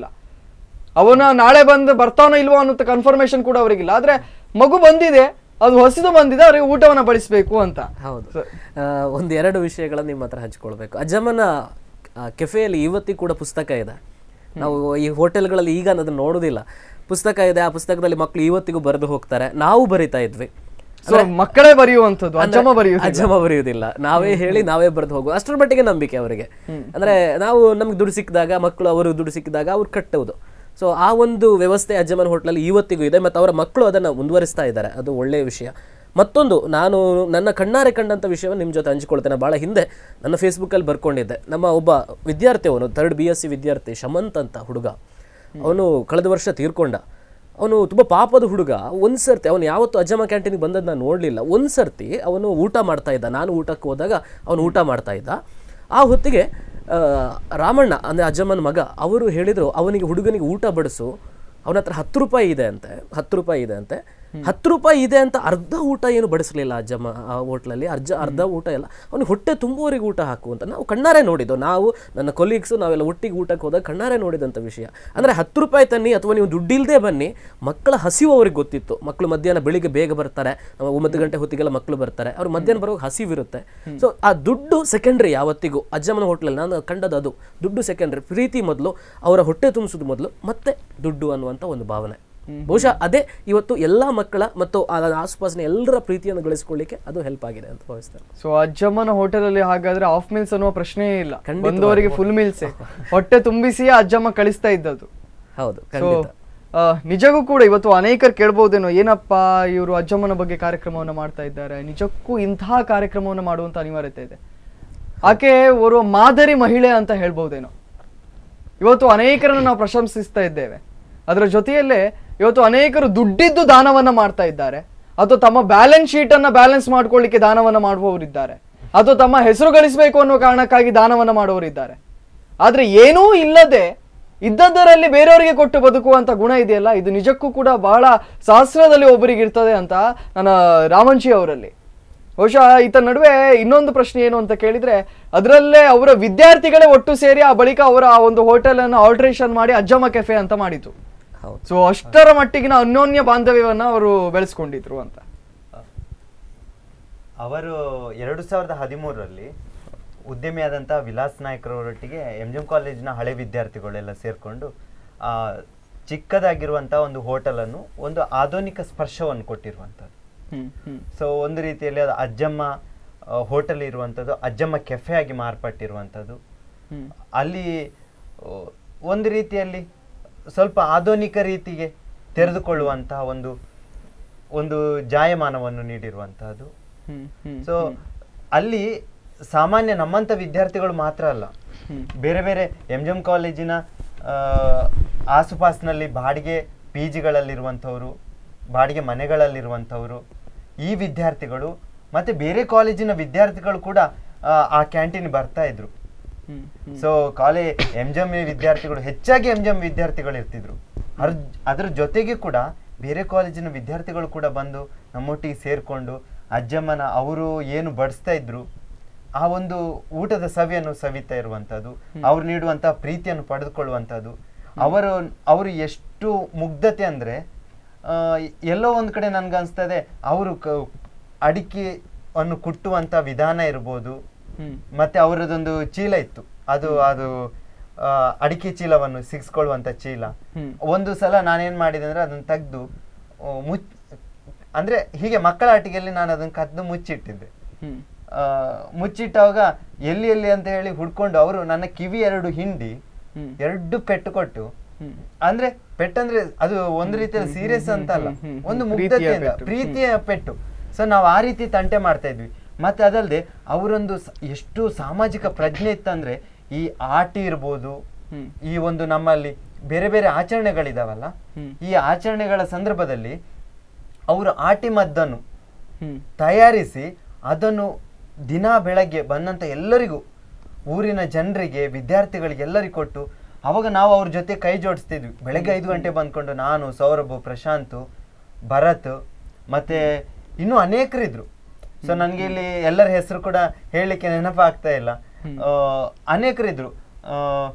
ಅವನ ನಾಳೆ ಬಂದು ಬರ್ತಾನೋ ಇಲ್ವೋ ಅನ್ನೋ ಕನ್ಫರ್ಮೇಶನ್ ಕೂಡ ಅವರಿಗಿಲ್ಲ ಆದ್ರೆ ಮಗು ಬಂದಿದೆ ಅದು ಹಸಿದು ಬಂದಿದೆ ಅವರಿಗೆ ಊಟವನ್ನ ಬಡಿಸ್ಬೇಕು ಅಂತ ಹೌದು ಆ, ಒಂದು ಎರಡು ವಿಷಯಗಳನ್ನು ನಿಮ್ಮ ಹತ್ರ ಹಂಚ್ಕೊಳ್ಬೇಕು ಅಜ್ಜಮ್ಮನ ಆ, ಕೆಫೆಯಲ್ಲಿ ಇವತ್ತಿಗೂ ಕೂಡ ಪುಸ್ತಕ ಇದೆ ನಾವು ಈ ಹೋಟೆಲ್ಗಳಲ್ಲಿ ಈಗ ಅದನ್ನ ನೋಡೋದಿಲ್ಲ ಪುಸ್ತಕ ಇದೆ ಆ ಪುಸ್ತಕದಲ್ಲಿ ಮಕ್ಕಳು ಇವತ್ತಿಗೂ ಬರೆದು ಹೋಗ್ತಾರೆ ನಾವು ಬರಿತಾ ಇದ್ವಿ ಸೊ ಮಕ್ಕಳೇ ಬರೆಯುವಂಥದ್ದು ಅಜ್ಜಮ್ಮ ಬರೆಯುವುದು ಅಜ್ಜಮ್ಮ ಬರೆಯುವುದಿಲ್ಲ ನಾವೇ ಹೇಳಿ ನಾವೇ ಬರೆದು ಹೋಗುವ ಅಷ್ಟರ ಮಟ್ಟಿಗೆ ನಂಬಿಕೆ ಅವರಿಗೆ ಅಂದ್ರೆ ನಾವು ನಮ್ಗೆ ದುಡ್ಡು ಸಿಕ್ಕಿದಾಗ ಮಕ್ಕಳು ಅವರು ದುಡ್ಡು ಸಿಕ್ಕಿದಾಗ ಅವ್ರು ಕಟ್ಟುವುದು ಸೊ ಆ ಒಂದು ವ್ಯವಸ್ಥೆ ಅಜ್ಜಮ್ಮನ ಹೋಟ್ಲಲ್ಲಿ ಇವತ್ತಿಗೂ ಇದೆ ಮತ್ತು ಅವರ ಮಕ್ಕಳು ಅದನ್ನು ಮುಂದುವರಿಸ್ತಾ ಇದ್ದಾರೆ ಅದು ಒಳ್ಳೆಯ ವಿಷಯ ಮತ್ತೊಂದು ನಾನು ನನ್ನ ಕಣ್ಣಾರೆ ಕಂಡಂಥ ವಿಷಯವನ್ನು ನಿಮ್ಮ ಜೊತೆ ಹಂಚಿಕೊಳ್ತೇನೆ ಭಾಳ ಹಿಂದೆ ನನ್ನ ಫೇಸ್ಬುಕ್ಕಲ್ಲಿ ಬರ್ಕೊಂಡಿದ್ದೆ ನಮ್ಮ ಒಬ್ಬ ವಿದ್ಯಾರ್ಥಿ ಅವನು ಥರ್ಡ್ ಬಿ ಎಸ್ ಸಿ ವಿದ್ಯಾರ್ಥಿ ಶಮಂತ್ ಅಂತ ಹುಡುಗ ಅವನು ಕಳೆದ ವರ್ಷ ತೀರ್ಕೊಂಡ ಅವನು ತುಂಬ ಪಾಪದ ಹುಡುಗ ಒಂದು ಸರ್ತಿ ಅವನು ಯಾವತ್ತು ಅಜ್ಜಮ್ಮ ಕ್ಯಾಂಟೀನ್ಗೆ ಬಂದದ್ದು ನಾನು ನೋಡಲಿಲ್ಲ ಒಂದು ಸರ್ತಿ ಅವನು ಊಟ ಮಾಡ್ತಾ ಇದ್ದ ನಾನು ಊಟಕ್ಕೆ ಹೋದಾಗ ಅವನು ಊಟ ಮಾಡ್ತಾ ಇದ್ದ ಆ ಹೊತ್ತಿಗೆ ಆ, ರಾಮಣ್ಣ ಅಂದರೆ ಅಜ್ಜಮ್ಮನ ಮಗ ಅವರು ಹೇಳಿದರು ಅವನಿಗೆ ಹುಡುಗನಿಗೆ ಊಟ ಬಡಿಸು ಅವನ ಹತ್ರ ಹತ್ತು ರೂಪಾಯಿ ಇದೆ ಅಂತೆ ಹತ್ತು ರೂಪಾಯಿ ಇದೆ ಅಂತೆ ಹತ್ತು ರೂಪಾಯಿ ಇದೆ ಅಂತ ಅರ್ಧ ಊಟ ಏನು ಬಡಿಸಲಿಲ್ಲ ಅಜ್ಜಮ್ಮ ಆ ಹೋಟ್ಲಲ್ಲಿ ಅರ್ಜ ಅರ್ಧ ಊಟ ಎಲ್ಲ ಅವನಿಗೆ ಹೊಟ್ಟೆ ತುಂಬುವವರೆಗೆ ಊಟ ಹಾಕು ಅಂತ ನಾವು ಕಣ್ಣಾರೆ ನೋಡಿದ್ದು ನಾವು ನನ್ನ ಕೊಲೀಗ್ಸು ನಾವೆಲ್ಲ ಒಟ್ಟಿಗೆ ಊಟಕ್ಕೆ ಹೋದಾಗ ಕಣ್ಣಾರೆ ನೋಡಿದಂಥ ವಿಷಯ ಅಂದರೆ ಹತ್ತು ರೂಪಾಯಿ ತನ್ನಿ ಅಥವಾ ನೀವು ದುಡ್ಡಿಲ್ಲದೆ ಬನ್ನಿ ಮಕ್ಕಳ ಹಸಿವು ಅವ್ರಿಗೆ ಗೊತ್ತಿತ್ತು ಮಕ್ಕಳು ಮಧ್ಯಾಹ್ನ ಬೆಳಿಗ್ಗೆ ಬೇಗ ಬರ್ತಾರೆ ನಾವು ಒಂಬತ್ತು ಗಂಟೆ ಹೊತ್ತಿಗೆಲ್ಲ ಮಕ್ಕಳು ಬರ್ತಾರೆ ಅವ್ರು ಮಧ್ಯಾಹ್ನ ಬರುವಾಗ ಹಸಿವಿರುತ್ತೆ ಸೊ ಆ ದುಡ್ಡು ಸೆಕೆಂಡ್ರಿ ಯಾವತ್ತಿಗೂ ಅಜ್ಜಮ್ಮನ ಹೋಟ್ಲಲ್ಲಿ ನಾನು ಕಂಡದ್ದು ಅದು ದುಡ್ಡು ಸೆಕೆಂಡ್ರಿ ಪ್ರೀತಿ ಮೊದಲು ಅವರ ಹೊಟ್ಟೆ ತುಂಬಿಸೋದು ಮೊದಲು ಮತ್ತೆ ದುಡ್ಡು ಅನ್ನುವಂಥ ಒಂದು ಭಾವನೆ ಬಹುಶಃ ಅದೇ ಇವತ್ತು ಎಲ್ಲ ಮಕ್ಕಳ ಮತ್ತು ಆ ಆಸುಪಾಸಿನ ಎಲ್ಲರ ಪ್ರೀತಿಯನ್ನು ಗಳಿಸ್ಕೊಳ್ಳಿಕ್ಕೆ ಅದು ಹೆಲ್ಪ್ ಆಗಿದೆ ಅಂತ ಭಾವಿಸ್ತೇನೆ ಸೊ ಅಜ್ಜಮ್ಮನ ಹೋಟೆಲಲ್ಲಿ ಹಾಗಾದ್ರೆ ಆಫ್ ಮೀಲ್ಸ್ ಅನ್ನುವ ಪ್ರಶ್ನೆಯೇ ಇಲ್ಲ ಬಂದವರಿಗೆ ಫುಲ್ ಮೀಲ್ಸ್ ಹೊಟ್ಟೆ ತುಂಬಿಸಿಯೇ ಅಜ್ಜಮ್ಮ ಕಳಿಸ್ತಾ ಇದ್ದದ್ದು ಹೌದು ಸೊ ಖಂಡಿತ ಆ, ನಿಜಕ್ಕೂ ಕೂಡ ಇವತ್ತು ಅನೇಕರು ಕೇಳ್ಬೋದೇನೋ ಏನಪ್ಪ ಇವರು ಅಜ್ಜಮ್ಮನ ಬಗ್ಗೆ ಕಾರ್ಯಕ್ರಮವನ್ನು ಮಾಡ್ತಾ ಇದ್ದಾರೆ ನಿಜಕ್ಕೂ ಇಂತಹ ಕಾರ್ಯಕ್ರಮವನ್ನು ಮಾಡುವಂತ ಅನಿವಾರ್ಯತೆ ಇದೆ ಆಕೆ ಓರ್ವ ಮಾದರಿ ಮಹಿಳೆ ಅಂತ ಹೇಳ್ಬೋದೇನೋ ಇವತ್ತು ಅನೇಕರನ್ನು ನಾವು ಪ್ರಶಂಸಿಸ್ತಾ ಇದ್ದೇವೆ ಅದರ ಜೊತೆಯಲ್ಲೇ ಇವತ್ತು ಅನೇಕರು ದುಡ್ಡಿದ್ದು ದಾನವನ್ನ ಮಾಡ್ತಾ ಇದ್ದಾರೆ ಅಥವಾ ತಮ್ಮ ಬ್ಯಾಲೆನ್ಸ್ ಶೀಟ್ ಅನ್ನ ಬ್ಯಾಲೆನ್ಸ್ ಮಾಡ್ಕೊಳ್ಳಿಕ್ಕೆ ದಾನವನ್ನ ಮಾಡುವವರಿದ್ದಾರೆ ಅಥವಾ ತಮ್ಮ ಹೆಸರು ಗಳಿಸಬೇಕು ಅನ್ನೋ ಕಾರಣಕ್ಕಾಗಿ ದಾನವನ್ನ ಮಾಡುವವರಿದ್ದಾರೆ ಆದ್ರೆ ಏನೂ ಇಲ್ಲದೆ ಇದ್ದದ್ದರಲ್ಲಿ ಬೇರೆಯವರಿಗೆ ಕೊಟ್ಟು ಬದುಕುವಂತ ಗುಣ ಇದೆಯಲ್ಲ ಇದು ನಿಜಕ್ಕೂ ಕೂಡ ಬಹಳ ಸಹಸ್ರದಲ್ಲಿ ಒಬ್ಬರಿಗೆ ಇರ್ತದೆ ಅಂತ ನನ್ನ ರಾಮಂಚಿ ಅವರಲ್ಲಿ ಬಹುಶಃ ಈತ ನಡುವೆ ಇನ್ನೊಂದು ಪ್ರಶ್ನೆ ಏನು ಅಂತ ಕೇಳಿದ್ರೆ ಅದರಲ್ಲೇ ಅವರ ವಿದ್ಯಾರ್ಥಿಗಳೇ ಒಟ್ಟು ಸೇರಿ ಆ ಬಳಿಕ ಅವರ ಆ ಒಂದು ಹೋಟೆಲ್ ಅನ್ನು ಆಲ್ಟ್ರೇಷನ್ ಮಾಡಿ ಅಜ್ಜಮ್ಮ ಕೆಫೆ ಅಂತ ಮಾಡಿತು ಹೌದು ಸೊ ಅಷ್ಟರ ಮಟ್ಟಿಗಿನ ಅನ್ಯೋನ್ಯ ಬಾಂಧವ್ಯವನ್ನ ಅವರು ಬೆಳೆಸ್ಕೊಂಡಿದ್ರು ಅಂತ ಅವರು ಎರಡು ಸಾವಿರದ ಹದಿಮೂರರಲ್ಲಿ ಉದ್ಯಮಿಯಾದಂಥ ವಿಲಾಸ್ ನಾಯ್ಕರವರೊಟ್ಟಿಗೆ ಎಂ ಜಿ ಎಂ ಕಾಲೇಜಿನ ಹಳೆ ವಿದ್ಯಾರ್ಥಿಗಳೆಲ್ಲ ಸೇರಿಕೊಂಡು ಚಿಕ್ಕದಾಗಿರುವಂಥ ಒಂದು ಹೋಟೆಲನ್ನು ಒಂದು ಆಧುನಿಕ ಸ್ಪರ್ಶವನ್ನು ಕೊಟ್ಟಿರುವಂಥದ್ದು ಹ್ಮ್ ಹ್ಮ್ ಸೊ ಒಂದು ರೀತಿಯಲ್ಲಿ ಅದು ಅಜ್ಜಮ್ಮ ಹೋಟೆಲ್ ಇರುವಂಥದ್ದು ಅಜ್ಜಮ್ಮ ಕೆಫೆ ಆಗಿ ಮಾರ್ಪಟ್ಟಿರುವಂಥದ್ದು ಹ್ಮ್ ಅಲ್ಲಿ ಆ, ಒಂದು ರೀತಿಯಲ್ಲಿ ಸ್ವಲ್ಪ ಆಧುನಿಕ ರೀತಿಗೆ ತೆರೆದುಕೊಳ್ಳುವಂತಹ ಒಂದು ಒಂದು ಜಾಯಮಾನವನ್ನು ನೀಡಿರುವಂತಹದ್ದು ಹ್ಮ್ ಹ್ಮ್ ಸೊ ಅಲ್ಲಿ ಸಾಮಾನ್ಯ ನಮ್ಮಂಥ ವಿದ್ಯಾರ್ಥಿಗಳು ಮಾತ್ರ ಅಲ್ಲ ಹ್ಮ್. ಬೇರೆ ಬೇರೆ ಎಂ ಜಿ ಎಂ ಕಾಲೇಜಿನ ಆ, ಆಸುಪಾಸಿನಲ್ಲಿ ಬಾಡಿಗೆ ಪಿ ಜಿಗಳಲ್ಲಿರುವಂಥವ್ರು ಬಾಡಿಗೆ ಮನೆಗಳಲ್ಲಿರುವಂಥವ್ರು ಈ ವಿದ್ಯಾರ್ಥಿಗಳು ಮತ್ತೆ ಬೇರೆ ಕಾಲೇಜಿನ ವಿದ್ಯಾರ್ಥಿಗಳು ಕೂಡ ಆ, ಆ ಕ್ಯಾಂಟೀನ್ ಬರ್ತಾ ಇದ್ರು ಹ್ಮ್ ಹ್ಮ್ ಸೊ ಕಾಲೇ ಎಂ ಜಿ ಎಂ ವಿದ್ಯಾರ್ಥಿಗಳು ಹೆಚ್ಚಾಗಿ ಎಂ ಜಿ ಎಂ ವಿದ್ಯಾರ್ಥಿಗಳು ಇರ್ತಿದ್ರು ಅದ್ರ ಅದ್ರ ಜೊತೆಗೆ ಕೂಡ ಬೇರೆ ಕಾಲೇಜಿನ ವಿದ್ಯಾರ್ಥಿಗಳು ಕೂಡ ಬಂದು ನಮ್ಮೊಟ್ಟಿಗೆ ಸೇರ್ಕೊಂಡು ಅಜ್ಜಮ್ಮನ ಅವರು ಏನು ಬಡಿಸ್ತಾ ಇದ್ರು ಆ ಒಂದು ಊಟದ ಸವಿಯನ್ನು ಸವಿತಾ ಇರುವಂತದ್ದು ಅವ್ರು ನೀಡುವಂತಹ ಪ್ರೀತಿಯನ್ನು ಪಡೆದುಕೊಳ್ಳುವಂಥದ್ದು ಅವರು ಅವರು ಎಷ್ಟು ಮುಗ್ಧತೆ ಅಂದ್ರೆ ಆ, ಎಲ್ಲೋ ಒಂದ್ ಕಡೆ ನನ್ಗನ್ಸ್ತದೆ ಅವರು ಅಡಿಕೆಯನ್ನು ಕುಟ್ಟುವಂತ ವಿಧಾನ ಇರ್ಬೋದು ಹ್ಮ್ ಮತ್ತೆ ಅವರದೊಂದು ಚೀಲ ಇತ್ತು ಅದು ಅದು ಆ, ಅಡಿಕೆ ಚೀಲವನ್ನು ಸಿಗಿಸ್ಕೊಳ್ಳುವಂತ ಚೀಲ ಹ್ಮ್. ಒಂದು ಸಲ ನಾನೇನ್ ಮಾಡಿದೆ ಅಂದ್ರೆ ಅದನ್ನ ತೆಗೆದು ಮುಚ್ ಅಂದ್ರೆ ಹೀಗೆ ಮಕ್ಕಳ ಆಟಿಕೆಯಲ್ಲಿ ನಾನು ಅದನ್ನ ಕದ್ದು ಮುಚ್ಚಿಟ್ಟಿದ್ದೆ ಹ್ಮ್ ಆ, ಮುಚ್ಚಿಟ್ಟಾಗ ಎಲ್ಲಿ ಎಲ್ಲಿ ಅಂತ ಹೇಳಿ ಹುಡ್ಕೊಂಡು ಅವರು ನನ್ನ ಕಿವಿ ಎರಡು ಹಿಂಡಿ ಹ್ಮ್. ಎರಡು ಪೆಟ್ಟು ಕೊಟ್ಟು ಹ್ಮ್. ಅಂದ್ರೆ ಪೆಟ್ಟಂದ್ರೆ ಅದು ಒಂದು ರೀತಿಯಲ್ಲಿ ಸೀರಿಯಸ್ ಅಂತ ಅಲ್ಲ ಹ್ಮ್, ಹ್ಮ್, ಒಂದು ಹ್ಮ್. ಮುಗ್ಧತೆಯಿಂದ ಪ್ರೀತಿಯ ಪೆಟ್ಟು. ಪ್ರೀತಿಯ ಪೆಟ್ಟು ಸೊ ನಾವು ಆ ರೀತಿ ತಂಟೆ ಮಾಡ್ತಾ ಇದ್ವಿ ಮತ್ತೆ ಅದಲ್ಲದೆ ಅವರೊಂದು ಸ- ಎಷ್ಟು ಸಾಮಾಜಿಕ ಪ್ರಜ್ಞೆ ಇತ್ತಂದ್ರೆ ಈ ಆಟಿ ಇರ್ಬೋದು ಹ್ಮ್. ಈ ಒಂದು ನಮ್ಮಲ್ಲಿ ಬೇರೆ ಬೇರೆ ಆಚರಣೆಗಳಿದಾವಲ್ಲ ಹ್ಮ್. ಈ ಆಚರಣೆಗಳ ಸಂದರ್ಭದಲ್ಲಿ ಅವರು ಆಟಿ ಮದ್ದನ್ನು ಹ್ಮ್ ತಯಾರಿಸಿ ಅದನ್ನು ದಿನ ಬೆಳಗ್ಗೆ ಬಂದಂತ ಎಲ್ಲರಿಗೂ ಊರಿನ ಜನರಿಗೆ ವಿದ್ಯಾರ್ಥಿಗಳಿಗೆ ಎಲ್ಲರಿಗೂ ಕೊಟ್ಟು ಅವಾಗ ನಾವು ಅವ್ರ ಜೊತೆ ಕೈ ಜೋಡಿಸ್ತಿದ್ವಿ ಬೆಳಗ್ಗೆ ಐದು ಗಂಟೆ ಬಂದ್ಕೊಂಡು ನಾನು ಸೌರಭ್ ಪ್ರಶಾಂತ್ ಭರತ್ ಮತ್ತೆ ಇನ್ನೂ ಅನೇಕರಿದ್ರು ಸೊ ನನಗೆ ಇಲ್ಲಿ ಎಲ್ಲರ ಹೆಸರು ಕೂಡ ಹೇಳಲಿಕ್ಕೆ ನೆನಪಾಗ್ತಾ ಇಲ್ಲ ಆ, ಅನೇಕರಿದ್ರು ಆ,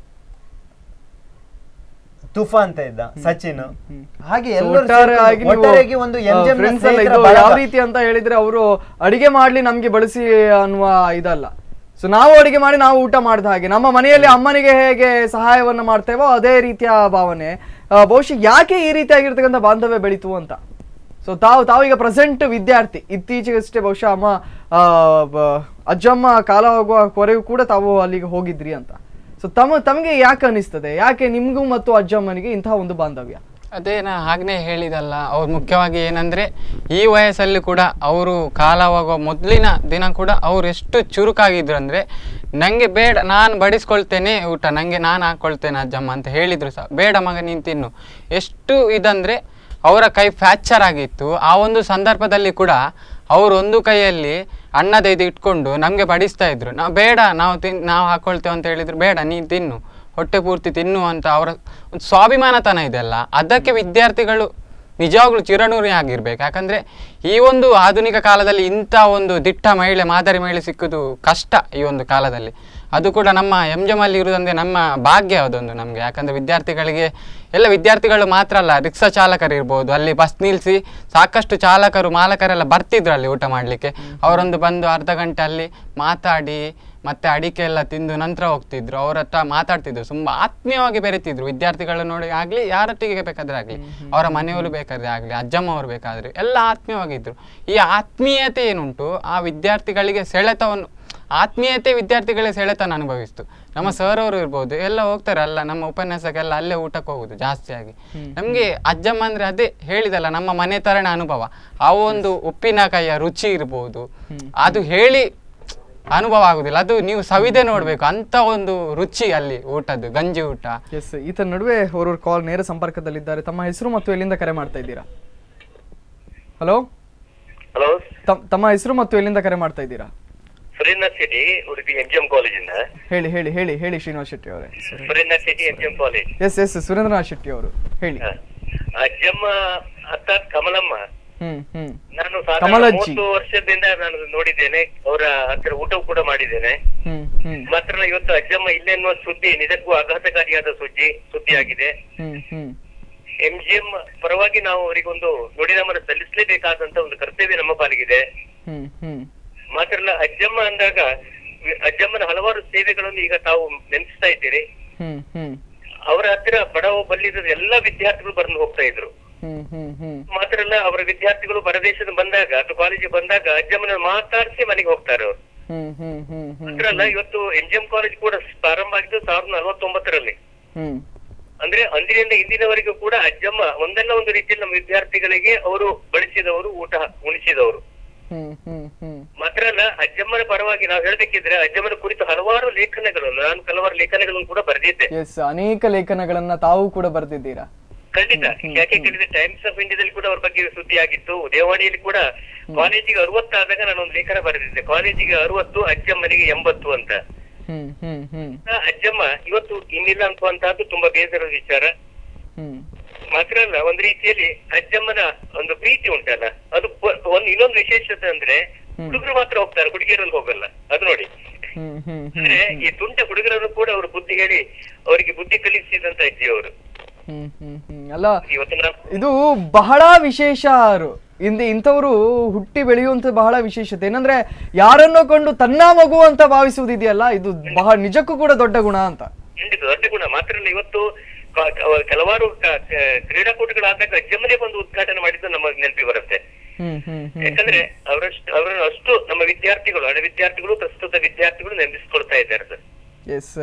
ತುಫಾ ಅಂತ ಇದ್ದ ಸಚಿನ್ ಹಾಗೆ So, ಎಲ್ಲರೂ ಒಟ್ಟಾರೆಯಾಗಿ ಸೇರ್ಕೊಂಡು ಒಟ್ಟಾರೆಯಾಗಿ ಒಂದು ಎಂ ನೀವು, ಆ, friends ಎಲ್ಲ ಇದು ಯಾವ ರೀತಿ ಅಂತ ಹೇಳಿದ್ರೆ ಅವರು ಅಡಿಗೆ ಮಾಡ್ಲಿ ನಮ್ಗೆ ಬಳಸಿ ಅನ್ನುವ ಇದಲ್ಲ ಸೊ ನಾವು ಅಡಿಗೆ ಮಾಡಿ ನಾವು ಊಟ ಮಾಡಿದ ಹಾಗೆ ನಮ್ಮ ಮನೆಯಲ್ಲಿ ಅಮ್ಮನಿಗೆ ಹೇಗೆ ಸಹಾಯವನ್ನ ಮಾಡ್ತೇವೋ ಅದೇ ರೀತಿಯ ಭಾವನೆ ಆ, ಬಹುಶಃ ಯಾಕೆ ಈ ರೀತಿಯಾಗಿರ್ತಕ್ಕಂಥ ಬಾಂಧವ್ಯ ಬೆಳೀತು ಅಂತ ಸೊ ತಾವು ತಾವೀಗ ಪ್ರೆಸೆಂಟ್ ವಿದ್ಯಾರ್ಥಿ ಇತ್ತೀಚೆಗಷ್ಟೇ ಬಹುಶಃ ಅಮ್ಮ ಆ, ಬ- ಅಜ್ಜಮ್ಮ ಕಾಲ ಹೋಗುವ ಕೊರೆಗೂ ಕೂಡ ತಾವು ಅಲ್ಲಿಗೆ ಹೋಗಿದ್ರಿ ಅಂತ ಸೊ ತಮ್ಮ ತಮಗೆ ಯಾಕೆ ಅನಿಸ್ತದೆ ಯಾಕೆ ನಿಮ್ಗೂ ಮತ್ತು ಅಜ್ಜಮ್ಮನಿಗೆ ಇಂತಹ ಒಂದು ಬಾಂಧವ್ಯ ಅದೇ ನಾ ಆಗ್ನೇ ಹೇಳಿದಲ್ಲ ಅವ್ರು ಮುಖ್ಯವಾಗಿ ಏನಂದ್ರೆ ಈ ವಯಸ್ಸಲ್ಲಿ ಕೂಡ ಅವರು ಕಾಲವಾಗುವ ಮೊದಲಿನ ದಿನ ಕೂಡ ಅವ್ರು ಎಷ್ಟು ಚುರುಕಾಗಿದ್ರು ಅಂದ್ರೆ ನಂಗೆ ಬೇಡ ನಾನು ಬಡಿಸ್ಕೊಳ್ತೇನೆ ಊಟ ನಂಗೆ ನಾನು ಹಾಕೊಳ್ತೇನೆ ಅಜ್ಜಮ್ಮ ಅಂತ ಹೇಳಿದ್ರು ಸಹ ಬೇಡ ಮಗ ನೀನು ತಿನ್ನು ಎಷ್ಟು ಇದಂದ್ರೆ ಅವರ ಕೈ ಫ್ರ್ಯಾಕ್ಚರ್ ಆಗಿತ್ತು ಆ ಒಂದು ಸಂದರ್ಭದಲ್ಲಿ ಕೂಡ ಅವರು ಒಂದು ಕೈಯಲ್ಲಿ ಅನ್ನದ ಇದು ಇಟ್ಕೊಂಡು ನಮಗೆ ಬಡಿಸ್ತಾ ಇದ್ರು ನಾವು ಬೇಡ ನಾವು ತಿನ್ ನಾವು ಹಾಕೊಳ್ತೇವೆ ಅಂತ ಹೇಳಿದ್ರು ಬೇಡ ನೀನು ತಿನ್ನು ಹೊಟ್ಟೆ ಪೂರ್ತಿ ತಿನ್ನು ಅಂತ ಅವರ ಒಂದು ಸ್ವಾಭಿಮಾನತನ ಇದೆಲ್ಲ ಅದಕ್ಕೆ ವಿದ್ಯಾರ್ಥಿಗಳು ನಿಜವಾಗ್ಲೂ ಚಿರನೂರಿ ಆಗಿರ್ಬೇಕು ಯಾಕಂದ್ರೆ ಈ ಒಂದು ಆಧುನಿಕ ಕಾಲದಲ್ಲಿ ಇಂಥ ಒಂದು ದಿಟ್ಟ ಮಹಿಳೆ ಮಾದರಿ ಮಹಿಳೆ ಸಿಕ್ಕುದು ಕಷ್ಟ ಈ ಒಂದು ಕಾಲದಲ್ಲಿ ಅದು ಕೂಡ ನಮ್ಮ ಎಂ ಅಲ್ಲಿ ಇರುವುದಂದ್ರೆ ನಮ್ಮ ಭಾಗ್ಯ ಅದೊಂದು ನಮಗೆ ಯಾಕಂದ್ರೆ ವಿದ್ಯಾರ್ಥಿಗಳಿಗೆ ಎಲ್ಲ ವಿದ್ಯಾರ್ಥಿಗಳು ಮಾತ್ರ ಅಲ್ಲ ರಿಕ್ಷಾ ಚಾಲಕರು ಇರ್ಬೋದು ಅಲ್ಲಿ ಬಸ್ ನಿಲ್ಲಿಸಿ ಸಾಕಷ್ಟು ಚಾಲಕರು ಮಾಲಕರೆಲ್ಲ ಬರ್ತಿದ್ರು ಅಲ್ಲಿ ಊಟ ಮಾಡಲಿಕ್ಕೆ ಅವರೊಂದು ಬಂದು ಅರ್ಧ ಗಂಟೆ ಅಲ್ಲಿ ಮಾತಾಡಿ ಮತ್ತೆ ಅಡಿಕೆ ಎಲ್ಲ ತಿಂದು ನಂತರ ಹೋಗ್ತಿದ್ರು ಅವ್ರ ಹತ್ರ ಮಾತಾಡ್ತಿದ್ರು ತುಂಬಾ ಆತ್ಮೀಯವಾಗಿ ಬೆರೆತಿದ್ರು ವಿದ್ಯಾರ್ಥಿಗಳು ನೋಡಿ ಆಗ್ಲಿ ಯಾರೊಟ್ಟಿಗೆ ಬೇಕಾದ್ರೆ ಆಗ್ಲಿ ಅವರ ಮನೆಯವರು ಬೇಕಾದ್ರೆ ಆಗ್ಲಿ ಅಜ್ಜಮ್ಮ ಅವರು ಬೇಕಾದ್ರೆ ಎಲ್ಲ ಆತ್ಮೀಯವಾಗಿದ್ರು ಈ ಆತ್ಮೀಯತೆ ಏನುಂಟು ಆ ವಿದ್ಯಾರ್ಥಿಗಳಿಗೆ ಸೆಳೆತವನ್ನು ಆತ್ಮೀಯತೆ ವಿದ್ಯಾರ್ಥಿಗಳಿಗೆ ಸೆಳೆತನ ಅನುಭವಿಸ್ತು ನಮ್ಮ ಸರ್ ಅವರು ಇರ್ಬೋದು ಎಲ್ಲ ಹೋಗ್ತಾರೆ ಅಲ್ಲ ನಮ್ಮ ಉಪನ್ಯಾಸಕ್ಕೆಲ್ಲ ಅಲ್ಲೇ ಊಟಕ್ಕೆ ಹೋಗುದು ಜಾಸ್ತಿಯಾಗಿ ನಮಗೆ ಅಜ್ಜಮ್ಮ ಅಂದ್ರೆ ಅದೇ ಹೇಳಿದಲ್ಲ ನಮ್ಮ ಮನೆ ತರನ ಅನುಭವ ಆ ಒಂದು ಉಪ್ಪಿನಕಾಯಿಯ ರುಚಿ ಇರ್ಬೋದು ಅದು ಹೇಳಿ ಅನುಭವ ಆಗುದಿಲ್ಲ ಅದು ನೀವು ಸವಿದೆ ನೋಡ್ಬೇಕು ಅಂತ ಒಂದು ರುಚಿ ಅಲ್ಲಿ ಊಟದ್ದು ಗಂಜಿ ಊಟ ಎಸ್ ಈತ ನಡುವೆ ಅವ್ರವ್ರ ಕಾಲ್ ನೇರ ಸಂಪರ್ಕದಲ್ಲಿದ್ದಾರೆ ತಮ್ಮ ಹೆಸರು ಮತ್ತು ಎಲ್ಲಿಂದ ಕರೆ ಮಾಡ್ತಾ ಇದ್ದೀರಾ ಹಲೋ ಹಲೋ ತಮ್ಮ ಹೆಸರು ಮತ್ತು ಎಲ್ಲಿಂದ ಕರೆ ಮಾಡ್ತಾ ಇದ್ದೀರಾ Surendra Shetty Udupi M G M ಕಾಲೇಜಿಂದ ಹೇಳಿ ಹೇಳಿ ಹೇಳಿ ಹೇಳಿ ಶ್ರೀನಿವಾಸ್ ಶೆಟ್ಟಿ ಅವರೇ Surendra Shetty M G M college S S Surendranath Shetty ಅವರು ಹೇಳಿ ಅಜ್ಜಮ್ಮ ಅರ್ಥಾತ್ ಕಮಲಮ್ಮ ಹ್ಮ್ ಹ್ಮ್ ನಾನು ಸಾಧಾರಣ ಕಮಲಜ್ಜಿ. ಮೂವತ್ತು ವರ್ಷದಿಂದ ನಾನು ನೋಡಿದ್ದೇನೆ ಅವರ ಹತ್ರ ಊಟ ಕೂಡ ಮಾಡಿದ್ದೇನೆ ಹ್ಮ್ ಹ್ಮ್ ಮಾತ್ರ ಇವತ್ತು ಅಜ್ಜಮ್ಮ ಇಲ್ಲೇ ಎನ್ನುವ ಸುದ್ದಿ ನಿಜಕ್ಕೂ ಆಘಾತಕಾರಿಯಾದ ಸುದ್ದಿ ಸುದ್ದಿ ಆಗಿದೆ ಹ್ಮ್ ಹ್ಮ್ ಎಂ ಜಿ ಎಂ ಪರವಾಗಿ ನಾವು ಅವರಿಗೊಂದು ನುಡಿನಮನ ಸಲ್ಲಿಸಲೇಬೇಕಾದಂತ ಒಂದು ಕರ್ತವ್ಯ ನಮ್ಮ ಪಾಲಿಗಿದೆ ಹ್ಮ್ ಹ್ಮ್ ಮಾತ್ರ ಅಲ್ಲ ಅಜ್ಜಮ್ಮ ಅಂದಾಗ ವಿ- ಅಜ್ಜಮ್ಮನ ಹಲವಾರು ಸೇವೆಗಳನ್ನು ಈಗ ತಾವು ನೆನೆಸ್ತಾ ಇದ್ದೀರಿ ಹ್ಮ್ ಹ್ಮ್ ಅವರ ಹತ್ತಿರ ಬಡವ ಬಲ್ಲಿದ ಎಲ್ಲಾ ವಿದ್ಯಾರ್ಥಿಗಳು ಬಂದು ಹೋಗ್ತಾ ಇದ್ರು ಹ್ಮ್ ಹ್ಮ್ ಹ್ಮ್ ಮಾತ್ರ ಅಲ್ಲ ಅವರ ವಿದ್ಯಾರ್ಥಿಗಳು ಪರದೇಶದ ಬಂದಾಗ ಅಥವಾ ಕಾಲೇಜಿಗೆ ಬಂದಾಗ ಅಜ್ಜಮ್ಮನ ಮಾತಾಡಿಸಿ ಮನೆಗೆ ಹೋಗ್ತಾರೆ ಅವರು ಹ್ಮ್ ಹ್ಮ್ ಹ್ಮ್ ಹ್ಮ್ ಮಾತ್ರ ಅಲ್ಲ ಇವತ್ತು ಎಂ ಜಿ ಎಂ ಕಾಲೇಜ್ ಕೂಡ ಪ್ರಾರಂಭ ಆಗಿದ್ದು ಸಾವಿರದ ನಲವತ್ತೊಂಬತ್ತರಲ್ಲಿ ಹ್ಮ್ ಅಂದ್ರೆ ಅಂದಿನಿಂದ ಇಂದಿನವರೆಗೂ ಕೂಡ ಅಜ್ಜಮ್ಮ ಒಂದಲ್ಲ ಒಂದು ರೀತಿಯಲ್ಲಿ ನಮ್ಮ ವಿದ್ಯಾರ್ಥಿಗಳಿಗೆ ಅವರು ಬಳಸಿದವರು ಊಟ ಉಣಿಸಿದವರು ಹ್ಮ್ ಹ್ಮ್ ಹ್ಮ್ ಮಾತ್ರ ಅಲ್ಲ ಅಜ್ಜಮ್ಮನ ಪರವಾಗಿ ನಾವು ಹೇಳ್ಬೇಕಿದ್ರೆ ಅಜ್ಜಮ್ಮನ ಕುರಿತು ಹಲವಾರು ಲೇಖನಗಳು ನಾನು ಹಲವಾರು ಲೇಖನಗಳನ್ನು ಕೂಡ ಬರೆದಿದ್ದೆ ಎಸ್ ಅನೇಕ ಲೇಖನಗಳನ್ನ ತಾವು ಕೂಡ ಬರೆದಿದ್ದೀರಾ ಖಂಡಿತ ಯಾಕೆ ಕೇಳಿದ್ರೆ ಟೈಮ್ಸ್ ಆಫ್ ಇಂಡಿಯಾದಲ್ಲಿ ಕೂಡ ಅವ್ರ ಬಗ್ಗೆ ಸುದ್ದಿ ಆಗಿತ್ತು ಉದಯವಾಣಿಯಲ್ಲಿ ಕೂಡ ಕಾಲೇಜಿಗೆ ಅರವತ್ತಾದಾಗ ನಾನು ಒಂದು ಲೇಖನ ಬರೆದಿದ್ದೆ ಕಾಲೇಜಿಗೆ ಅರವತ್ತು ಅಜ್ಜಮ್ಮನಿಗೆ ಎಂಬತ್ತು ಅಂತ ಹ್ಮ್ ಹ್ಮ್ ಹ್ಮ್ ಆ ಅಜ್ಜಮ್ಮ ಇವತ್ತು ಇನ್ನಿಲ್ಲ ಅಂತುವಂತಹದ್ದು ತುಂಬಾ ಬೇಸರದ ವಿಚಾರ ಹ್ಮ್ ಮಾತ್ರ ಅಲ್ಲ ಒಂದ್ ರೀತಿಯಲ್ಲಿ ಅಜ್ಜಮ್ಮನ ಒಂದು ಪ್ರೀತಿ ಉಂಟಲ್ಲ ಅದು ಪ- ಒಂದು ಇನ್ನೊಂದು ವಿಶೇಷತೆ ಅಂದ್ರೆ ಹುಡುಗರು ಮಾತ್ರ ಹೋಗ್ತಾರೆ ಹುಡುಗಿಯರಲ್ಲಿ ಹೋಗಲ್ಲ ಅದು ನೋಡಿ ಹ್ಮ್ ಹ್ಮ್ ಹ್ಮ್ ಅಂದ್ರೆ ಈ ತುಂಟ ಹುಡುಗರನ್ನು ಕೂಡ ಅವರು ಬುದ್ಧಿ ಹೇಳಿ ಅವರಿಗೆ ಬುದ್ಧಿ ಕಲಿಸಿದಂತ ಅಜ್ಜಿ ಅವರು ಹ್ಮ್ ಹ್ಮ್ ಹ್ಮ್ ಅಲ್ಲ ಇವತ್ತು ನಾನು ಇದು ಬಹಳ ವಿಶೇಷ ಅವರು ಇಂದ ಇಂಥವರು ಹುಟ್ಟಿ ಬೆಳೆಯುವಂತ ಬಹಳ ವಿಶೇಷತೆ ಏನಂದ್ರೆ ಯಾರನ್ನೋ ಕೊಂಡು ತನ್ನ ಮಗು ಅಂತ ಭಾವಿಸುವುದಿದೆಯಲ್ಲ ಇದು ಬಹಳ ನಿಜಕ್ಕೂ ಕೂಡ ದೊಡ್ಡ ಗುಣ ಅಂತ ಖಂಡಿತ ದೊಡ್ಡ ಗುಣ ಮಾತ್ರ ಅಲ್ಲ ಇವತ್ತು ಕ- ಕ- ಕೆಲವಾರು ಕ- ಕ- ಕ್ರೀಡಾಕೂಟಗಳಾದಾಗ ಅಜ್ಜಮ್ಮನೇ ಬಂದು ಉದ್ಘಾಟನೆ ಮಾಡಿದ್ದು ನಮ್ಮ ನೆನಪಿ ಬರುತ್ತೆ ಹ್ಮ್ ಹ್ಮ್ ಹ್ಮ್ ಯಾಕಂದ್ರೆ ಅವರಷ್ಟು ಅವರನ್ನು ಅಷ್ಟು ನಮ್ಮ ವಿದ್ಯಾರ್ಥಿಗಳು ಹಳೆ ವಿದ್ಯಾರ್ಥಿಗಳು ಪ್ರಸ್ತುತ ವಿದ್ಯಾರ್ಥಿಗಳು ನೆನಪಿಸ್ಕೊಳ್ತಾ ಇದ್ದಾರೆ ಸರ್ ಎಸ್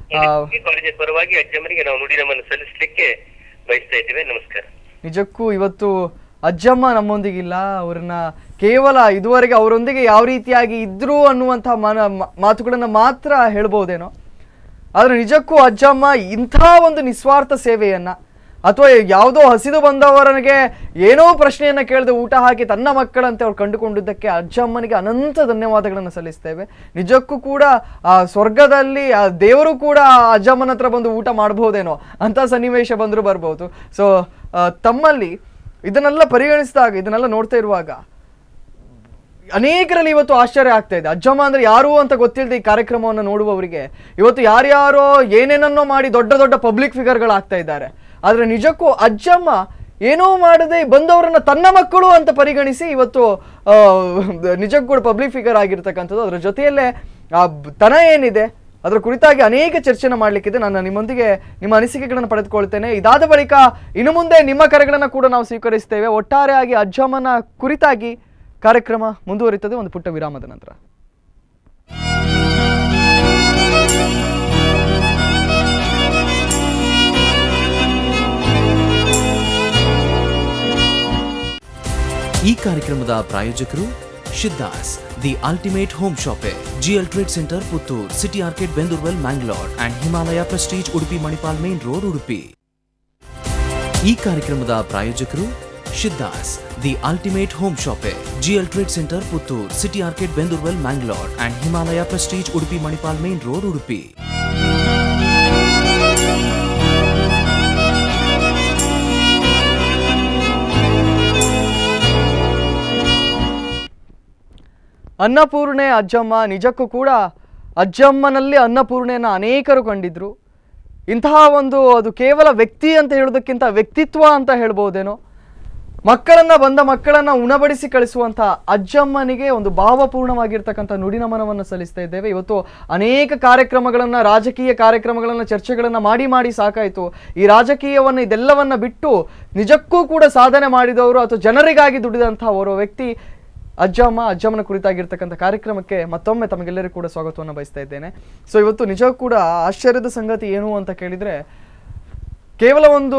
ಈ ಕಾಲೇಜಿನ ಪರವಾಗಿ ಅಜ್ಜಮ್ಮನಿಗೆ ನಾವು ನುಡಿ ನಮ್ಮನ್ನು ಸಲ್ಲಿಸಲಿಕ್ಕೆ ಬಯಸ್ತಾ ಇದ್ದೇವೆ ನಮಸ್ಕಾರ ನಿಜಕ್ಕೂ ಇವತ್ತು ಅಜ್ಜಮ್ಮ ನಮ್ಮೊಂದಿಗಿಲ್ಲ ಅವ್ರನ್ನ ಕೇವಲ ಇದುವರೆಗೆ ಅವರೊಂದಿಗೆ ಯಾವ ರೀತಿಯಾಗಿ ಇದ್ರು ಅನ್ನುವಂತಹ ಮನ ಮ- ಮಾತುಗಳನ್ನ ಮಾತ್ರ ಹೇಳ್ಬೋದೇನೋ ಆದ್ರೆ ನಿಜಕ್ಕೂ ಅಜ್ಜಮ್ಮ ಇಂಥ ಒಂದು ನಿಸ್ವಾರ್ಥ ಸೇವೆಯನ್ನ ಅಥವಾ ಯಾವುದೋ ಹಸಿದು ಬಂದವರನಿಗೆ ಏನೋ ಪ್ರಶ್ನೆಯನ್ನ ಕೇಳದೆ ಊಟ ಹಾಕಿ ತನ್ನ ಮಕ್ಕಳಂತೆ ಅವ್ರು ಕಂಡುಕೊಂಡಿದ್ದಕ್ಕೆ ಅಜ್ಜಮ್ಮನಿಗೆ ಅನಂತ ಧನ್ಯವಾದಗಳನ್ನು ಸಲ್ಲಿಸ್ತೇವೆ ನಿಜಕ್ಕೂ ಕೂಡ ಆ ಸ್ವರ್ಗದಲ್ಲಿ ಆ ದೇವರು ಕೂಡ ಆ ಅಜ್ಜಮ್ಮನ ಹತ್ರ ಬಂದು ಊಟ ಮಾಡ್ಬೋದೇನೋ ಅಂತ ಸನ್ನಿವೇಶ ಬಂದರೂ ಬರ್ಬೋದು ಸೊ ತಮ್ಮಲ್ಲಿ ಇದನ್ನೆಲ್ಲ ಪರಿಗಣಿಸಿದಾಗ ಇದನ್ನೆಲ್ಲ ನೋಡ್ತಾ ಇರುವಾಗ ಅನೇಕರಲ್ಲಿ ಇವತ್ತು ಆಶ್ಚರ್ಯ ಆಗ್ತಾ ಇದೆ ಅಜ್ಜಮ್ಮ ಅಂದ್ರೆ ಯಾರು ಅಂತ ಗೊತ್ತಿಲ್ಲದೆ ಈ ಕಾರ್ಯಕ್ರಮವನ್ನು ನೋಡುವವರಿಗೆ ಇವತ್ತು ಯಾರ್ಯಾರೋ ಏನೇನನ್ನೋ ಮಾಡಿ ದೊಡ್ಡ ದೊಡ್ಡ ಪಬ್ಲಿಕ್ ಫಿಗರ್ಗಳಾಗ್ತಾ ಇದ್ದಾರೆ ಆದ್ರೆ ನಿಜಕ್ಕೂ ಅಜ್ಜಮ್ಮ ಏನೋ ಮಾಡದೆ ಬಂದವರನ್ನ ತನ್ನ ಮಕ್ಕಳು ಅಂತ ಪರಿಗಣಿಸಿ ಇವತ್ತು ಆ, ನಿಜಕ್ಕೂ ಕೂಡ ಪಬ್ಲಿಕ್ ಫಿಗರ್ ಆಗಿರ್ತಕ್ಕಂಥದ್ದು ಅದರ ಜೊತೆಯಲ್ಲೇ ಆ ಬ್- ತನ ಏನಿದೆ ಅದರ ಕುರಿತಾಗಿ ಅನೇಕ ಚರ್ಚೆನ ಮಾಡಲಿಕ್ಕಿದೆ ನಾನು ನಿಮ್ಮೊಂದಿಗೆ ನಿಮ್ಮ ಅನಿಸಿಕೆಗಳನ್ನು ಪಡೆದುಕೊಳ್ತೇನೆ ಇದಾದ ಬಳಿಕ ಇನ್ನು ಮುಂದೆ ನಿಮ್ಮ ಕರೆಗಳನ್ನು ಕೂಡ ನಾವು ಸ್ವೀಕರಿಸ್ತೇವೆ ಒಟ್ಟಾರೆಯಾಗಿ ಅಜ್ಜಮ್ಮನ ಕುರಿತಾಗಿ ಕಾರ್ಯಕ್ರಮ ಮುಂದುವರಿತದೆ ಒಂದು ಪುಟ್ಟ ವಿರಾಮದ ನಂತರ ಈ ಕಾರ್ಯಕ್ರಮದ ಪ್ರಾಯೋಜಕರು ಶಿದ್ದಾಸ್ the ultimate home shoppe GL trade centre Puttur city arcade ಬೆಂದೂರ್ವೆಲ್ Mangalore and Himalaya prestige Udupi Manipal main road Udupi ಈ ಕಾರ್ಯಕ್ರಮದ ಪ್ರಾಯೋಜಕರು ಶಿದ್ದಾಸ್ the ultimate home shoppe GL trade centre Puttur city arcade ಬೆಂದೂರ್ವೆಲ್ Mangalore and Himalaya prestige Udupi Manipal main road Udupi Annapoorne Ajjamma ನಿಜಕ್ಕೂ ಕೂಡ ಅಜ್ಜಮ್ಮನಲ್ಲಿ ಅನ್ನಪೂರ್ಣೆಯನ್ನು ಅನೇಕರು ಕಂಡಿದ್ರು ಇಂತಹ ಒಂದು ಅದು ಕೇವಲ ವ್ಯಕ್ತಿ ಅಂತ ಹೇಳೋದಕ್ಕಿಂತ ವ್ಯಕ್ತಿತ್ವ ಅಂತ ಹೇಳ್ಬೋದೇನೋ ಮಕ್ಕಳನ್ನ ಬಂದ ಮಕ್ಕಳನ್ನ ಉಣಬಡಿಸಿ ಕಳಿಸುವಂಥ ಅಜ್ಜಮ್ಮನಿಗೆ ಒಂದು ಭಾವಪೂರ್ಣವಾಗಿರ್ತಕ್ಕಂಥ ನುಡಿನಮನವನ್ನು ಸಲ್ಲಿಸ್ತಾ ಇದ್ದೇವೆ ಇವತ್ತು ಅನೇಕ ಕಾರ್ಯಕ್ರಮಗಳನ್ನು ರಾಜಕೀಯ ಕಾರ್ಯಕ್ರಮಗಳನ್ನು ಚರ್ಚೆಗಳನ್ನು ಮಾಡಿ ಮಾಡಿ ಸಾಕಾಯಿತು ಈ ರಾಜಕೀಯವನ್ನು ಇದೆಲ್ಲವನ್ನ ಬಿಟ್ಟು ನಿಜಕ್ಕೂ ಕೂಡ ಸಾಧನೆ ಮಾಡಿದವರು ಅಥವಾ ಜನರಿಗಾಗಿ ದುಡಿದಂಥ ಓರ್ವ ವ್ಯಕ್ತಿ ಅಜ್ಜಮ್ಮ ಅಜ್ಜಮ್ಮನ ಕುರಿತಾಗಿರ್ತಕ್ಕಂಥ ಕಾರ್ಯಕ್ರಮಕ್ಕೆ ಮತ್ತೊಮ್ಮೆ ತಮಗೆಲ್ಲರಿಗೂ ಕೂಡ ಸ್ವಾಗತವನ್ನು ಬಯಸ್ತಾ ಇದ್ದೇನೆ ಸೊ ಇವತ್ತು ನಿಜಕ್ಕೂ ಕೂಡ ಆಶ್ಚರ್ಯದ ಸಂಗತಿ ಏನು ಅಂತ ಕೇಳಿದ್ರೆ ಕೇವಲ ಒಂದು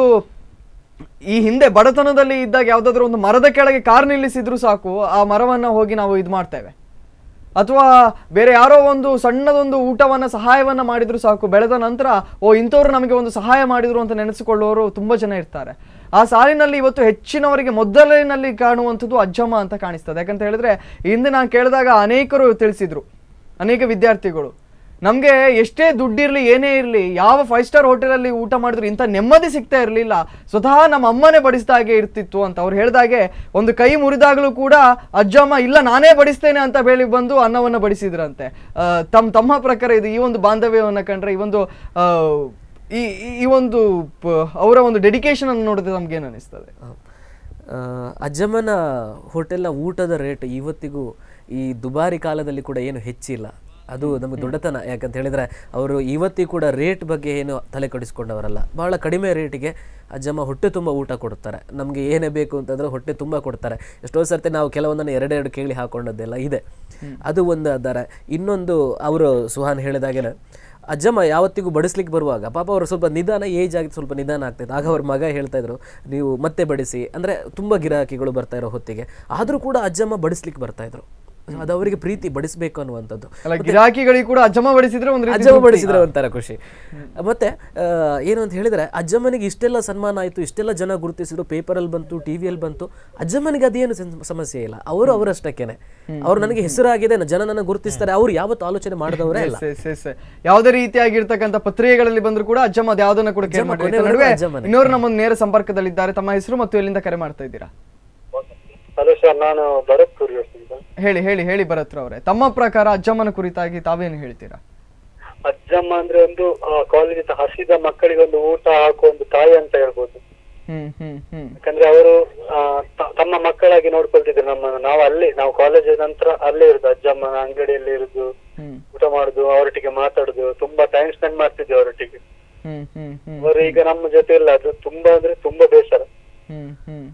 ಈ ಹಿಂದೆ ಬಡತನದಲ್ಲಿ ಇದ್ದಾಗ ಯಾವುದಾದ್ರೂ ಒಂದು ಮರದ ಕೆಳಗೆ ಕಾರ್ ನಿಲ್ಲಿಸಿದ್ರು ಸಾಕು ಆ ಮರವನ್ನ ಹೋಗಿ ನಾವು ಇದು ಮಾಡ್ತೇವೆ ಅಥವಾ ಬೇರೆ ಯಾರೋ ಒಂದು ಸಣ್ಣದೊಂದು ಊಟವನ್ನ ಸಹಾಯವನ್ನ ಮಾಡಿದ್ರು ಸಾಕು ಬೆಳೆದ ನಂತರ ಓ ಇಂಥವ್ರು ನಮಗೆ ಒಂದು ಸಹಾಯ ಮಾಡಿದ್ರು ಅಂತ ನೆನೆಸಿಕೊಳ್ಳುವವರು ತುಂಬಾ ಜನ ಇರ್ತಾರೆ ಆ ಸಾಲಿನಲ್ಲಿ ಇವತ್ತು ಹೆಚ್ಚಿನವರಿಗೆ ಮೊದಲಿನಲ್ಲಿ ಕಾಣುವಂಥದ್ದು ಅಜ್ಜಮ್ಮ ಅಂತ ಕಾಣಿಸ್ತದೆ ಯಾಕಂತ ಹೇಳಿದ್ರೆ ಈ ಹಿಂದೆ ನಾನು ಕೇಳಿದಾಗ ಅನೇಕರು ತಿಳಿಸಿದ್ರು ಅನೇಕ ವಿದ್ಯಾರ್ಥಿಗಳು ನಮಗೆ ಎಷ್ಟೇ ದುಡ್ಡಿರಲಿ ಏನೇ ಇರಲಿ ಯಾವ ಫೈವ್ ಸ್ಟಾರ್ ಹೋಟೆಲಲ್ಲಿ ಊಟ ಮಾಡಿದ್ರು ಇಂಥ ನೆಮ್ಮದಿ ಸಿಗ್ತಾ ಇರಲಿಲ್ಲ ಸ್ವತಃ ನಮ್ಮ ಅಮ್ಮನೇ ಬಡಿಸಿದ ಹಾಗೆ ಇರ್ತಿತ್ತು ಅಂತ ಅವ್ರು ಹೇಳ್ದಾಗೆ ಒಂದು ಕೈ ಮುರಿದಾಗಲೂ ಕೂಡ ಅಜ್ಜಮ್ಮ ಇಲ್ಲ ನಾನೇ ಬಡಿಸ್ತೇನೆ ಅಂತ ಹೇಳಿ ಬಂದು ಅನ್ನವನ್ನು ಬಡಿಸಿದ್ರಂತೆ ಆ, ತಮ್ಮ ತಮ್ಮ ಪ್ರಕಾರ ಇದು ಈ ಒಂದು ಬಾಂಧವ್ಯವನ್ನು ಕಂಡ್ರೆ ಈ ಒಂದು ಆ, ಈ ಈ- ಈ ಒಂದು ಪ- ಅವರ ಒಂದು ಡೆಡಿಕೇಶನ್ ಅನ್ನು ನೋಡಿದ್ರೆ ನಮ್ಗೆ ಏನು ಅನಿಸ್ತದೆ ಆ, ಅಜ್ಜಮ್ಮನ ಹೋಟೆಲ್ನ ಊಟದ ರೇಟ್ ಇವತ್ತಿಗೂ ಈ ದುಬಾರಿ ಕಾಲದಲ್ಲಿ ಕೂಡ ಏನು ಹೆಚ್ಚಿಲ್ಲ ಅದು ನಮಗೆ ದೊಡ್ಡತನ ಯಾಕಂತ ಹೇಳಿದ್ರೆ ಅವರು ಇವತ್ತಿಗೂ ಕೂಡ ರೇಟ್ ಬಗ್ಗೆ ಏನು ತಲೆ ಕೆಡಿಸ್ಕೊಂಡವರಲ್ಲ ಬಹಳ ಕಡಿಮೆ ರೇಟಿಗೆ ಅಜ್ಜಮ್ಮ ಹೊಟ್ಟೆ ತುಂಬ ಊಟ ಕೊಡ್ತಾರೆ ನಮಗೆ ಏನೇ ಬೇಕು ಅಂತಂದ್ರೆ ಹೊಟ್ಟೆ ತುಂಬ ಕೊಡ್ತಾರೆ ಎಷ್ಟೋ ಸರ್ತಿ ನಾವು ಕೆಲವೊಂದನ್ನು ಎರಡೆರಡು ಕೇಳಿ ಹಾಕೊಂಡದ್ದೆಲ್ಲ ಇದೆ ಅದು ಒಂದು ಅದರ ಇನ್ನೊಂದು ಅವರು ಸುಹಾನ್ ಹೇಳಿದಾಗೇನೆ ಅಜ್ಜಮ್ಮ ಯಾವತ್ತಿಗೂ ಬಡಿಸ್ಲಿಕ್ಕೆ ಬರುವಾಗ ಪಾಪ ಅವರು ಸ್ವಲ್ಪ ನಿಧಾನ ಏಜ್ ಆಗಿದ್ದು ಸ್ವಲ್ಪ ನಿಧಾನ ಆಗ್ತೈತೆ ಆಗ ಅವ್ರ ಮಗ ಹೇಳ್ತಾ ಇದ್ರು ನೀವು ಮತ್ತೆ ಬಡಿಸಿ ಅಂದ್ರೆ ತುಂಬಾ ಗಿರಾಕಿಗಳು ಬರ್ತಾ ಇರೋ ಹೊತ್ತಿಗೆ ಆದ್ರೂ ಕೂಡ ಅಜ್ಜಮ್ಮ ಬಡಿಸ್ಲಿಕ್ಕೆ ಬರ್ತಾ ಇದ್ರು ಅದು ಅವರಿಗೆ ಪ್ರೀತಿ ಬಡಿಸ್ಬೇಕು ಅನ್ನುವಂಥದ್ದು ಅಲ್ಲ ಗಿರಾಕಿಗಳಿಗೆ ಕೂಡ ಅಜ್ಜಮ್ಮ ಬಡಿಸಿದ್ರೆ ಒಂದು ರೀತಿ ಅಜ್ಜಮ್ಮ ಬಡಿಸಿದ್ರೆ ಒಂಥರ ಖುಷಿ ಮತ್ತೆ ಆ, ಏನು ಅಂತ ಹೇಳಿದ್ರೆ ಅಜ್ಜಮ್ಮನಿಗೆ ಇಷ್ಟೆಲ್ಲ ಸನ್ಮಾನ ಆಯ್ತು ಇಷ್ಟೆಲ್ಲ ಜನ ಗುರುತಿಸಿದ್ರು ಪೇಪರಲ್ಲಿ ಬಂತು ಟಿವಿಯಲ್ಲಿ ಬಂತು ಅಜ್ಜಮ್ಮನಿಗೆ ಅದೇನು ಸಂ- ಸಮಸ್ಯೆ ಇಲ್ಲ ಅವರು ಅವರಷ್ಟಕ್ಕೇನೆ ಅವ್ರು ನನಗೆ ಹೆಸರಾಗಿದೆ ನ- ಜನ ನನ್ನ ಗುರುತಿಸ್ತಾರೆ ಅವ್ರು ಯಾವತ್ತು ಆಲೋಚನೆ ಮಾಡಿದವರೇ ಇಲ್ಲ ಎಸ್, ಎಸ್, ಎಸ್. ಯಾವುದೇ ರೀತಿಯಾಗಿರ್ತಕ್ಕಂಥ ಪತ್ರಿಕೆಗಳಲ್ಲಿ ಬಂದ್ರು ಕೂಡ ಅಜ್ಜಮ್ಮ ಅದು ಯಾವ್ದನ್ನ ಕೂಡ ಕೇರ್ ಅಜ್ಜಮ್ಮ ಮಾಡಿ ಕೊನೆವರೆಗೂ ನಡುವೆ ಅಜ್ಜಮ್ಮನೇ. ಇನ್ನೋರು ನಮ್ಮೊಂದು ನೇರ ಸಂಪರ್ಕದಲ್ಲಿದ್ದಾರೆ ತಮ್ಮ ಹೆಸರು ಮತ್ತು ಎಲ್ಲಿಂದ ಕರೆ ಮಾಡ್ತಾ ಇದ್ದೀರಾ ಹಲೋ ಸರ್ ನಾನು ಭರತ್ ಕುರಿಯಸ್ ಅಂತ ಹೇಳಿ ಹೇಳಿ ಹೇಳಿ ಭರತ್ರ ಅವರೇ ತಮ್ಮ ಪ್ರಕಾರ ಅಜ್ಜಮ್ಮನ ಕುರಿತಾಗಿ ತಾವೇನು ಹೇಳ್ತೀರಾ ಅಜ್ಜಮ್ಮ ಅಂದ್ರೆ ಒಂದು ಕಾಲೇಜ್ ಹಸಿದ ಮಕ್ಕಳಿಗೆ ಒಂದು ಊಟ ಹಾಕುವ ಒಂದು ತಾಯಿ ಅಂತ ಹೇಳ್ಬೋದು ಹ್ಮ್ ಹ್ಮ್ ಹ್ಮ್ ಯಾಕಂದ್ರೆ ಅವರು ಆ, ತ- ತಮ್ಮ ಮಕ್ಕಳಾಗಿ ನೋಡ್ಕೊಳ್ತಿದ್ರು ನಮ್ಮನ್ನು ನಾವು ಅಲ್ಲೇ ನಾವು ಕಾಲೇಜ್ ನಂತರ ಅಲ್ಲೇ ಇರುದು ಅಜ್ಜಮ್ಮನ ಅಂಗಡಿಯಲ್ಲಿ ಇರುದು ಹ್ಮ್ ಊಟ ಮಾಡುದು ಅವರೊಟ್ಟಿಗೆ ಮಾತಾಡುದು ತುಂಬಾ ಟೈಮ್ ಸ್ಪೆಂಡ್ ಮಾಡ್ತಿದ್ವಿ ಅವರೊಟ್ಟಿಗೆ ಹ್ಮ್ ಹ್ಮ್ ಹ್ಮ್ ಅವರು ಈಗ ನಮ್ಮ ಜೊತೆ ಇಲ್ಲ ಅದು ತುಂಬಾ ಅಂದ್ರೆ ತುಂಬಾ ಬೇಸರ ಹ್ಮ್ ಹ್ಮ್